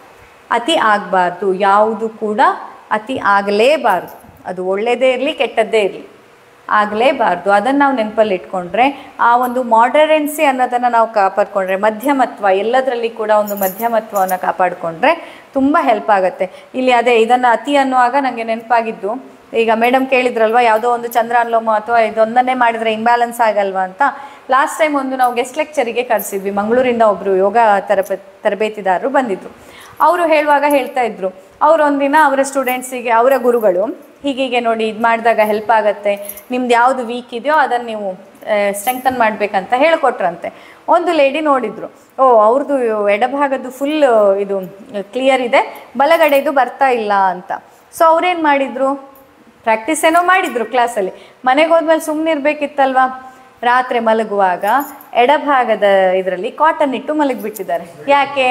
ಅತಿ ಆಗಬಾರ್ದು ಯಾವುದು ಕೂಡ ಅತಿ ಆಗಲೇಬಾರ್ದು ಅದು ಒಳ್ಳೆಯದೇ ಇರಲಿ ಕೆಟ್ಟದ್ದೇ ಇರಲಿ ಆಗಲೇಬಾರ್ದು ಅದನ್ನು ನಾವು ನೆನಪಲ್ಲಿ ಇಟ್ಕೊಂಡ್ರೆ ಆ ಒಂದು ಮಾಡರೆನ್ಸಿ ಅನ್ನೋದನ್ನು ನಾವು ಕಾಪಾಡ್ಕೊಂಡ್ರೆ ಮಧ್ಯಮತ್ವ ಎಲ್ಲದರಲ್ಲಿ ಕೂಡ ಒಂದು ಮಧ್ಯಮತ್ವವನ್ನು ಕಾಪಾಡಿಕೊಂಡ್ರೆ ತುಂಬ ಹೆಲ್ಪ್ ಆಗುತ್ತೆ ಇಲ್ಲಿ ಅದೇ ಇದನ್ನು ಅತಿ ಅನ್ನುವಾಗ ನನಗೆ ನೆನಪಾಗಿದ್ದು ಈಗ ಮೇಡಮ್ ಕೇಳಿದ್ರಲ್ವ ಯಾವುದೋ ಒಂದು ಚಂದ್ರ ಅನ್ಲೋಮ ಅಥವಾ ಇದೊಂದನ್ನೇ ಮಾಡಿದರೆ ಇಂಬ್ಯಾಲೆನ್ಸ್ ಆಗಲ್ವಾ ಅಂತ ಲಾಸ್ಟ್ ಟೈಮ್ ಒಂದು ನಾವು ಗೆಸ್ಟ್ ಲೆಕ್ಚರಿಗೆ ಕರೆಸಿದ್ವಿ ಮಂಗಳೂರಿಂದ ಒಬ್ಬರು ಯೋಗ ತರಬೇ ತರಬೇತಿದಾರರು ಬಂದಿದ್ರು ಅವರು ಹೇಳುವಾಗ ಹೇಳ್ತಾ ಇದ್ರು ಅವ್ರು ಒಂದಿನ ಅವರ ಸ್ಟೂಡೆಂಟ್ಸಿಗೆ ಅವರ ಗುರುಗಳು ಹೀಗೀಗೆ ನೋಡಿ ಇದು ಮಾಡಿದಾಗ ಹೆಲ್ಪ್ ಆಗುತ್ತೆ ನಿಮ್ದು ಯಾವುದು ವೀಕ್ ಇದೆಯೋ ಅದನ್ನು ನೀವು ಸ್ಟ್ರೆಂಗ್ತನ್ ಮಾಡಬೇಕಂತ ಹೇಳ್ಕೊಟ್ರಂತೆ ಒಂದು ಲೇಡಿ ನೋಡಿದ್ರು ಓ ಅವ್ರದ್ದು ಎಡಭಾಗದ್ದು ಫುಲ್ ಇದು ಕ್ಲಿಯರ್ ಇದೆ ಬಲಗಡೆದು ಬರ್ತಾ ಇಲ್ಲ ಅಂತ ಸೊ ಅವ್ರೇನು ಮಾಡಿದರು ಪ್ರಾಕ್ಟೀಸ್ ಏನೋ ಮಾಡಿದ್ರು ಕ್ಲಾಸಲ್ಲಿ ಮನೆಗೆ ಹೋದ್ಮೇಲೆ ಸುಮ್ಮನೆ ಇರಬೇಕಿತ್ತಲ್ವಾ ರಾತ್ರಿ ಮಲಗುವಾಗ ಎಡಭಾಗದ ಇದರಲ್ಲಿ ಕಾಟನ್ ಇಟ್ಟು ಮಲಗಿಬಿಟ್ಟಿದ್ದಾರೆ ಯಾಕೆ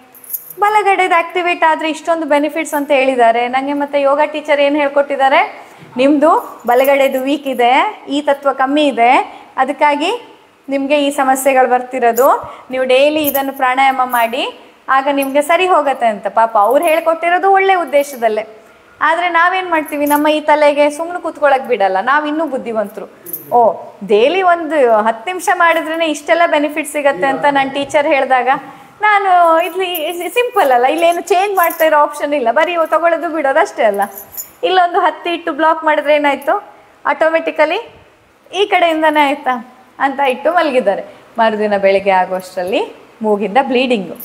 ಬಲಗಡೆದು ಆಕ್ಟಿವೇಟ್ ಆದರೆ ಇಷ್ಟೊಂದು ಬೆನಿಫಿಟ್ಸ್ ಅಂತ ಹೇಳಿದ್ದಾರೆ ನನಗೆ ಮತ್ತೆ ಯೋಗ ಟೀಚರ್ ಏನು ಹೇಳ್ಕೊಟ್ಟಿದ್ದಾರೆ ನಿಮ್ಮದು ಬಲಗಡೆದು ವೀಕ್ ಇದೆ ಈ ತತ್ವ ಕಮ್ಮಿ ಇದೆ ಅದಕ್ಕಾಗಿ ನಿಮಗೆ ಈ ಸಮಸ್ಯೆಗಳು ಬರ್ತಿರೋದು ನೀವು ಡೈಲಿ ಇದನ್ನು ಪ್ರಾಣಾಯಾಮ ಮಾಡಿ ಆಗ ನಿಮಗೆ ಸರಿ ಹೋಗುತ್ತೆ ಅಂತ ಪಾಪ ಅವ್ರು ಹೇಳ್ಕೊಟ್ಟಿರೋದು ಒಳ್ಳೆ ಉದ್ದೇಶದಲ್ಲೇ ಆದರೆ ನಾವೇನು ಮಾಡ್ತೀವಿ ನಮ್ಮ ಈ ತಲೆಗೆ ಸುಮ್ಮನೆ ಕೂತ್ಕೊಳ್ಳೋಕೆ ಬಿಡಲ್ಲ ನಾವು ಇನ್ನೂ ಬುದ್ಧಿವಂತರು ಓ ಡೈಲಿ ಒಂದು ಹತ್ತು ನಿಮಿಷ ಮಾಡಿದ್ರೇ ಇಷ್ಟೆಲ್ಲ ಬೆನಿಫಿಟ್ ಸಿಗತ್ತೆ ಅಂತ ನನ್ನ ಟೀಚರ್ ಹೇಳಿದಾಗ ನಾನು ಇಲ್ಲಿ ಸಿಂಪಲ್ ಅಲ್ಲ ಇಲ್ಲೇನು ಚೇಂಜ್ ಮಾಡ್ತಾ ಇರೋ ಆಪ್ಷನ್ ಇಲ್ಲ ಬರೀ ತಗೊಳ್ಳೋದು ಬಿಡೋದು ಅಷ್ಟೇ ಅಲ್ಲ ಇಲ್ಲೊಂದು ಹತ್ತು ಇಟ್ಟು ಬ್ಲಾಕ್ ಮಾಡಿದ್ರೆ ಏನಾಯಿತು ಆಟೋಮೆಟಿಕಲಿ ಈ ಕಡೆಯಿಂದನೇ ಆಯಿತಾ ಅಂತ ಇಟ್ಟು ಮಲಗಿದ್ದಾರೆ ಮರುದಿನ ಬೆಳಿಗ್ಗೆ ಆಗುವಷ್ಟರಲ್ಲಿ ಮೂಗಿಂದ ಬ್ಲೀಡಿಂಗು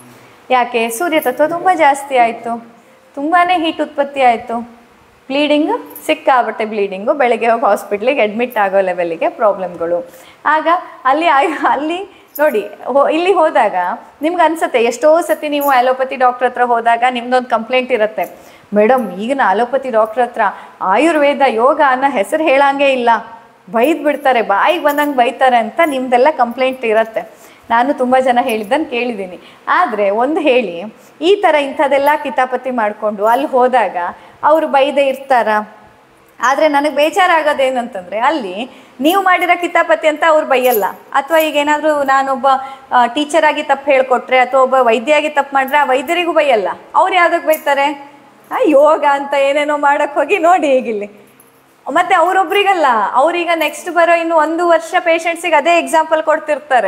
ಯಾಕೆ ಸೂರ್ಯ ತತ್ವ ತುಂಬ ಜಾಸ್ತಿ ಆಯಿತು ತುಂಬಾ ಹೀಟ್ ಉತ್ಪತ್ತಿ ಆಯಿತು ಬ್ಲೀಡಿಂಗು ಸಿಕ್ಕಾಬಟ್ಟೆ ಬ್ಲೀಡಿಂಗು ಬೆಳಗ್ಗೆ ಹೋಗಿ ಹಾಸ್ಪಿಟ್ಲಿಗೆ ಅಡ್ಮಿಟ್ ಆಗೋ ಲೆವೆಲ್ಲಿಗೆ ಪ್ರಾಬ್ಲಮ್ಗಳು ಆಗ ಅಲ್ಲಿ ಆಯ್- ಅಲ್ಲಿ ನೋಡಿ ಹೋ- ಇಲ್ಲಿ ಹೋದಾಗ ನಿಮ್ಗೆ ಅನ್ಸುತ್ತೆ ಎಷ್ಟೋ ಸತಿ ನೀವು ಅಲೋಪತಿ ಡಾಕ್ಟ್ರ್ ಹತ್ರ ಹೋದಾಗ ನಿಮ್ದೊಂದು ಕಂಪ್ಲೇಂಟ್ ಇರುತ್ತೆ ಮೇಡಮ್ ಈಗಿನ ಅಲೋಪತಿ ಡಾಕ್ಟ್ರ್ ಹತ್ರ ಆಯುರ್ವೇದ ಯೋಗ ಅನ್ನೋ ಹೆಸರು ಹೇಳಂಗೇ ಇಲ್ಲ ಬೈದ್ ಬಿಡ್ತಾರೆ ಬಾಯಿಗೆ ಬಂದಂಗೆ ಬೈತಾರೆ ಅಂತ ನಿಮ್ದೆಲ್ಲ ಕಂಪ್ಲೇಂಟ್ ಇರುತ್ತೆ ನಾನು ತುಂಬ ಜನ ಹೇಳಿದ್ದನ್ನು ಕೇಳಿದ್ದೀನಿ ಆದರೆ ಒಂದು ಹೇಳಿ ಈ ಥರ ಇಂಥದ್ದೆಲ್ಲ ಕಿತಾಪತಿ ಮಾಡಿಕೊಂಡು ಅಲ್ಲಿ ಹೋದಾಗ ಅವರು ಬೈದೇ ಇರ್ತಾರಾ ಆದರೆ ನನಗೆ ಬೇಜಾರಾಗೋದೇನಂತಂದರೆ ಅಲ್ಲಿ ನೀವು ಮಾಡಿರೋ ಕಿತಾಪತಿ ಅಂತ ಅವ್ರು ಬೈಯಲ್ಲ ಅಥವಾ ಈಗ ಏನಾದರೂ ನಾನೊಬ್ಬ ಟೀಚರ್ ಆಗಿ ತಪ್ಪು ಹೇಳ್ಕೊಟ್ರೆ ಅಥವಾ ಒಬ್ಬ ವೈದ್ಯಾಗಿ ತಪ್ಪು ಮಾಡಿದ್ರೆ ಆ ವೈದ್ಯರಿಗೂ ಬೈಯಲ್ಲ ಅವ್ರು ಯಾವುದಕ್ಕೆ ಬೈತಾರೆ ಆ, ಯೋಗ ಅಂತ ಏನೇನೋ ಮಾಡೋಕ್ಕೆ ಹೋಗಿ ನೋಡಿ ಹೇಗಿಲ್ಲಿ ಮತ್ತೆ ಅವರೊಬ್ರಿಗಲ್ಲ ಅವ್ರೀಗ ನೆಕ್ಸ್ಟ್ ಬರೋ ಇನ್ನು ಒಂದು ವರ್ಷ ಪೇಷಂಟ್ಸಿಗೆ ಅದೇ ಎಕ್ಸಾಂಪಲ್ ಕೊಡ್ತಿರ್ತಾರೆ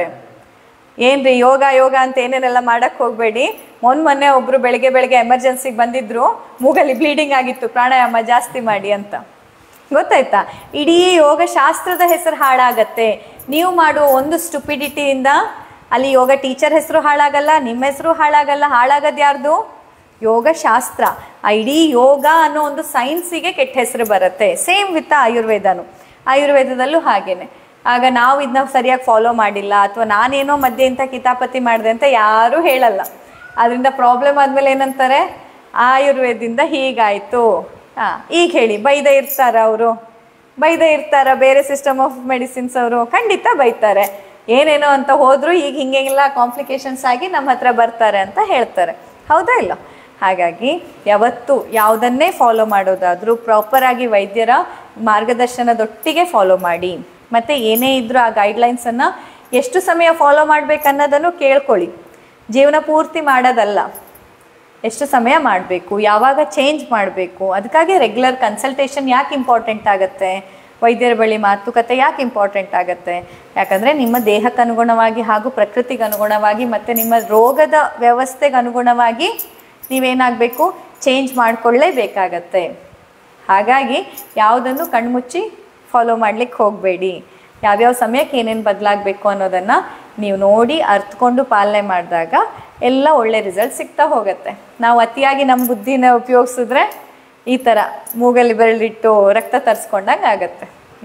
ಏನ್ರಿ ಯೋಗ ಯೋಗ ಅಂತ ಏನೇನೆಲ್ಲ ಮಾಡಕ್ಕೆ ಹೋಗಬೇಡಿ ಮೊನ್ನೆ ಮೊನ್ನೆ ಒಬ್ರು ಬೆಳಗ್ಗೆ ಬೆಳಗ್ಗೆ ಎಮರ್ಜೆನ್ಸಿಗೆ ಬಂದಿದ್ರು ಮೂಗಲ್ಲಿ ಬ್ಲೀಡಿಂಗ್ ಆಗಿತ್ತು ಪ್ರಾಣಾಯಾಮ ಜಾಸ್ತಿ ಮಾಡಿ ಅಂತ ಗೊತ್ತಾಯ್ತಾ ಇಡೀ ಯೋಗ ಶಾಸ್ತ್ರದ ಹೆಸರು ಹಾಳಾಗತ್ತೆ ನೀವು ಮಾಡುವ ಒಂದು ಸ್ಟುಪಿಡಿಟಿಯಿಂದ ಅಲ್ಲಿ ಯೋಗ ಟೀಚರ್ ಹೆಸರು ಹಾಳಾಗಲ್ಲ ನಿಮ್ಮ ಹೆಸರು ಹಾಳಾಗಲ್ಲ ಹಾಳಾಗದು ಯಾರ್ದು ಯೋಗ ಶಾಸ್ತ್ರ ಆ ಇಡೀ ಯೋಗ ಅನ್ನೋ ಒಂದು ಸೈನ್ಸಿಗೆ ಕೆಟ್ಟ ಹೆಸರು ಬರುತ್ತೆ ಸೇಮ್ ವಿತ್ ಆಯುರ್ವೇದನು ಆಯುರ್ವೇದದಲ್ಲೂ ಹಾಗೇನೆ ಆಗ ನಾವು ಇದನ್ನ ಸರಿಯಾಗಿ ಫಾಲೋ ಮಾಡಿಲ್ಲ ಅಥವಾ ನಾನೇನೋ ಮಧ್ಯೆ ಇಂಥ ಕಿತಾಪತಿ ಮಾಡಿದೆ ಅಂತ ಯಾರೂ ಹೇಳಲ್ಲ ಅದರಿಂದ ಪ್ರಾಬ್ಲಮ್ ಆದಮೇಲೆ ಏನಂತಾರೆ ಆಯುರ್ವೇದದಿಂದ ಹೀಗಾಯಿತು ಹಾಂ ಈಗ ಹೇಳಿ ಬೈದೇ ಇರ್ತಾರ ಅವರು ಬೈದೇ ಇರ್ತಾರ ಬೇರೆ ಸಿಸ್ಟಮ್ ಆಫ್ ಮೆಡಿಸಿನ್ಸ್ ಅವರು ಖಂಡಿತ ಬೈತಾರೆ ಏನೇನೋ ಅಂತ ಹೋದ್ರು ಈಗ ಹಿಂಗೆಲ್ಲ ಕಾಂಪ್ಲಿಕೇಶನ್ಸ್ ಆಗಿ ನಮ್ಮ ಹತ್ರ ಬರ್ತಾರೆ ಅಂತ ಹೇಳ್ತಾರೆ ಹೌದಾ ಇಲ್ಲ ಹಾಗಾಗಿ ಯಾವತ್ತು ಯಾವುದನ್ನೇ ಫಾಲೋ ಮಾಡೋದಾದರೂ ಪ್ರಾಪರಾಗಿ ವೈದ್ಯರ ಮಾರ್ಗದರ್ಶನದೊಟ್ಟಿಗೆ ಫಾಲೋ ಮಾಡಿ ಮತ್ತು ಏನೇ ಇದ್ರೂ ಆ ಗೈಡ್ಲೈನ್ಸನ್ನು ಎಷ್ಟು ಸಮಯ ಫಾಲೋ ಅನ್ನೋದನ್ನು ಕೇಳ್ಕೊಳ್ಳಿ ಜೀವನ ಪೂರ್ತಿ ಮಾಡೋದಲ್ಲ ಎಷ್ಟು ಸಮಯ ಮಾಡಬೇಕು ಯಾವಾಗ ಚೇಂಜ್ ಮಾಡಬೇಕು ಅದಕ್ಕಾಗಿ ರೆಗ್ಯುಲರ್ ಕನ್ಸಲ್ಟೇಷನ್ ಯಾಕೆ ಇಂಪಾರ್ಟೆಂಟ್ ಆಗುತ್ತೆ ವೈದ್ಯರ ಬಳಿ ಮಾತುಕತೆ ಯಾಕೆ ಇಂಪಾರ್ಟೆಂಟ್ ಆಗುತ್ತೆ ಯಾಕಂದರೆ ನಿಮ್ಮ ದೇಹಕ್ಕೆ ಅನುಗುಣವಾಗಿ ಹಾಗೂ ಪ್ರಕೃತಿಗೆ ಅನುಗುಣವಾಗಿ ಮತ್ತು ನಿಮ್ಮ ರೋಗದ ವ್ಯವಸ್ಥೆಗೆ ಅನುಗುಣವಾಗಿ ನೀವೇನಾಗಬೇಕು ಚೇಂಜ್ ಮಾಡಿಕೊಳ್ಳೇಬೇಕಾಗತ್ತೆ ಹಾಗಾಗಿ ಯಾವುದನ್ನು ಕಣ್ಮುಚ್ಚಿ ಫಾಲೋ ಮಾಡ್ಲಿಕ್ಕೆ ಹೋಗಬೇಡಿ ಯಾವ್ಯಾವ ಸಮಯಕ್ಕೆ ಏನೇನು ಬದಲಾಗಬೇಕು ಅನ್ನೋದನ್ನು ನೀವು ನೋಡಿ ಅರ್ಥಕೊಂಡು ಪಾಲನೆ ಮಾಡಿದಾಗ ಎಲ್ಲ ಒಳ್ಳೆ ರಿಸಲ್ಟ್ ಸಿಗ್ತಾ ಹೋಗುತ್ತೆ ನಾವು ಅತಿಯಾಗಿ ನಮ್ಮ ಬುದ್ಧಿನ ಉಪಯೋಗಿಸಿದ್ರೆ ಈ ಥರ ಮೂಗಲ್ಲಿ ಬೆರಳಿಟ್ಟು ರಕ್ತ ತರಿಸ್ಕೊಂಡಂಗೆ ಆಗತ್ತೆ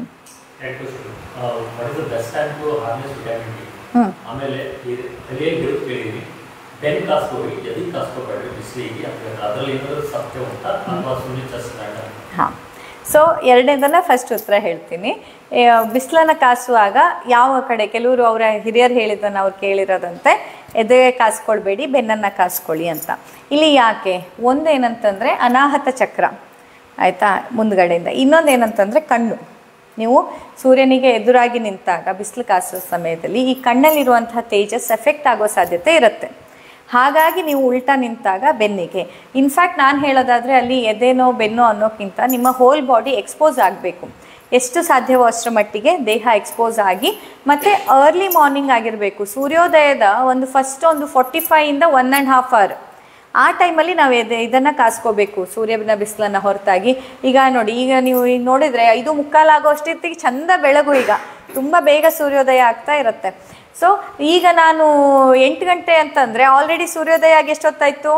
what is the best time to harness vitamin D ಹ್ಞೂ ಆಮೇಲೆ ಇದು ತಲೆಯಲ್ಲಿ ಹಿಡಿದು ಕೇಳಿದೀನಿ ಪೆನ್ ಕಾಸ್ಕೋರಿ ಎದಿ ಕಾಸ್ಕೋಬೇಡ್ರಿ ಬಿಸಿಲಿಗೆ ಅದರಲ್ಲಿ ಏನಾದರೂ ಸತ್ಯ ಉಂಟಾ ಅಥವಾ ಸುಮ್ಮನೆ ಚೆಸ್ ಬೇಡ ಹಾಂ ಸೊ ಎರಡನೇದನ್ನ ಫಸ್ಟ್ ಉತ್ತರ ಹೇಳ್ತೀನಿ ಬಿಸಿಲನ್ನು ಕಾಸುವಾಗ ಯಾವ ಕಡೆ ಕೆಲವರು ಅವರ ಹಿರಿಯರು ಹೇಳಿದ್ದನ್ನು ಅವ್ರು ಕೇಳಿರೋದಂತೆ ಎದೆ ಕಾಸ್ಕೊಳ್ಬೇಡಿ ಬೆನ್ನನ್ನು ಕಾಸ್ಕೊಳ್ಳಿ ಅಂತ ಇಲ್ಲಿ ಯಾಕೆ ಒಂದೇನಂತಂದರೆ ಅನಾಹತ ಚಕ್ರ ಆಯಿತಾ ಮುಂದ್ಗಡೆಯಿಂದ ಇನ್ನೊಂದು ಏನಂತಂದರೆ ಕಣ್ಣು ನೀವು ಸೂರ್ಯನಿಗೆ ಎದುರಾಗಿ ನಿಂತಾಗ ಬಿಸಿಲು ಕಾಸೋ ಸಮಯದಲ್ಲಿ ಈ ಕಣ್ಣಲ್ಲಿರುವಂತಹ ತೇಜಸ್ ಎಫೆಕ್ಟ್ ಆಗೋ ಸಾಧ್ಯತೆ ಇರುತ್ತೆ ಹಾಗಾಗಿ ನೀವು ಉಲ್ಟಾ ನಿಂತಾಗ ಬೆನ್ನಿಗೆ ಇನ್ಫ್ಯಾಕ್ಟ್ ನಾನು ಹೇಳೋದಾದರೆ ಅಲ್ಲಿ ಎದೆನೋ ಬೆನ್ನೋ ಅನ್ನೋಕ್ಕಿಂತ ನಿಮ್ಮ ಹೋಲ್ ಬಾಡಿ ಎಕ್ಸ್ಪೋಸ್ ಆಗಬೇಕು ಎಷ್ಟು ಸಾಧ್ಯವೋ ಅಷ್ಟರ ಮಟ್ಟಿಗೆ ದೇಹ ಎಕ್ಸ್ಪೋಸ್ ಆಗಿ ಮತ್ತು ಅರ್ಲಿ ಮಾರ್ನಿಂಗ್ ಆಗಿರಬೇಕು ಸೂರ್ಯೋದಯದ ಒಂದು ಫಸ್ಟ್ ಒಂದು ಫಾರ್ಟಿ ಫೈಯಿಂದ ಒನ್ ಆ್ಯಂಡ್ ಹಾಫ್ ಅವರ್ ಆ ಟೈಮಲ್ಲಿ ನಾವು ಎದೆ ಇದನ್ನು ಕಾಸ್ಕೋಬೇಕು ಸೂರ್ಯನ ಬಿಸಿಲನ್ನು ಹೊರತಾಗಿ ಈಗ ನೋಡಿ ಈಗ ನೀವು ಈಗ ನೋಡಿದರೆ ಐದು ಮುಕ್ಕಾಲಾಗೋ ಅಷ್ಟೊತ್ತಿಗೆ ಚಂದ ಬೆಳಗು ಈಗ ತುಂಬ ಬೇಗ ಸೂರ್ಯೋದಯ ಆಗ್ತಾ ಇರುತ್ತೆ ಸೊ ಈಗ ನಾನು ಎಂಟು ಗಂಟೆ ಅಂತಂದರೆ ಆಲ್ರೆಡಿ ಸೂರ್ಯೋದಯ ಆಗಿ ಎಷ್ಟೊತ್ತಾಯಿತು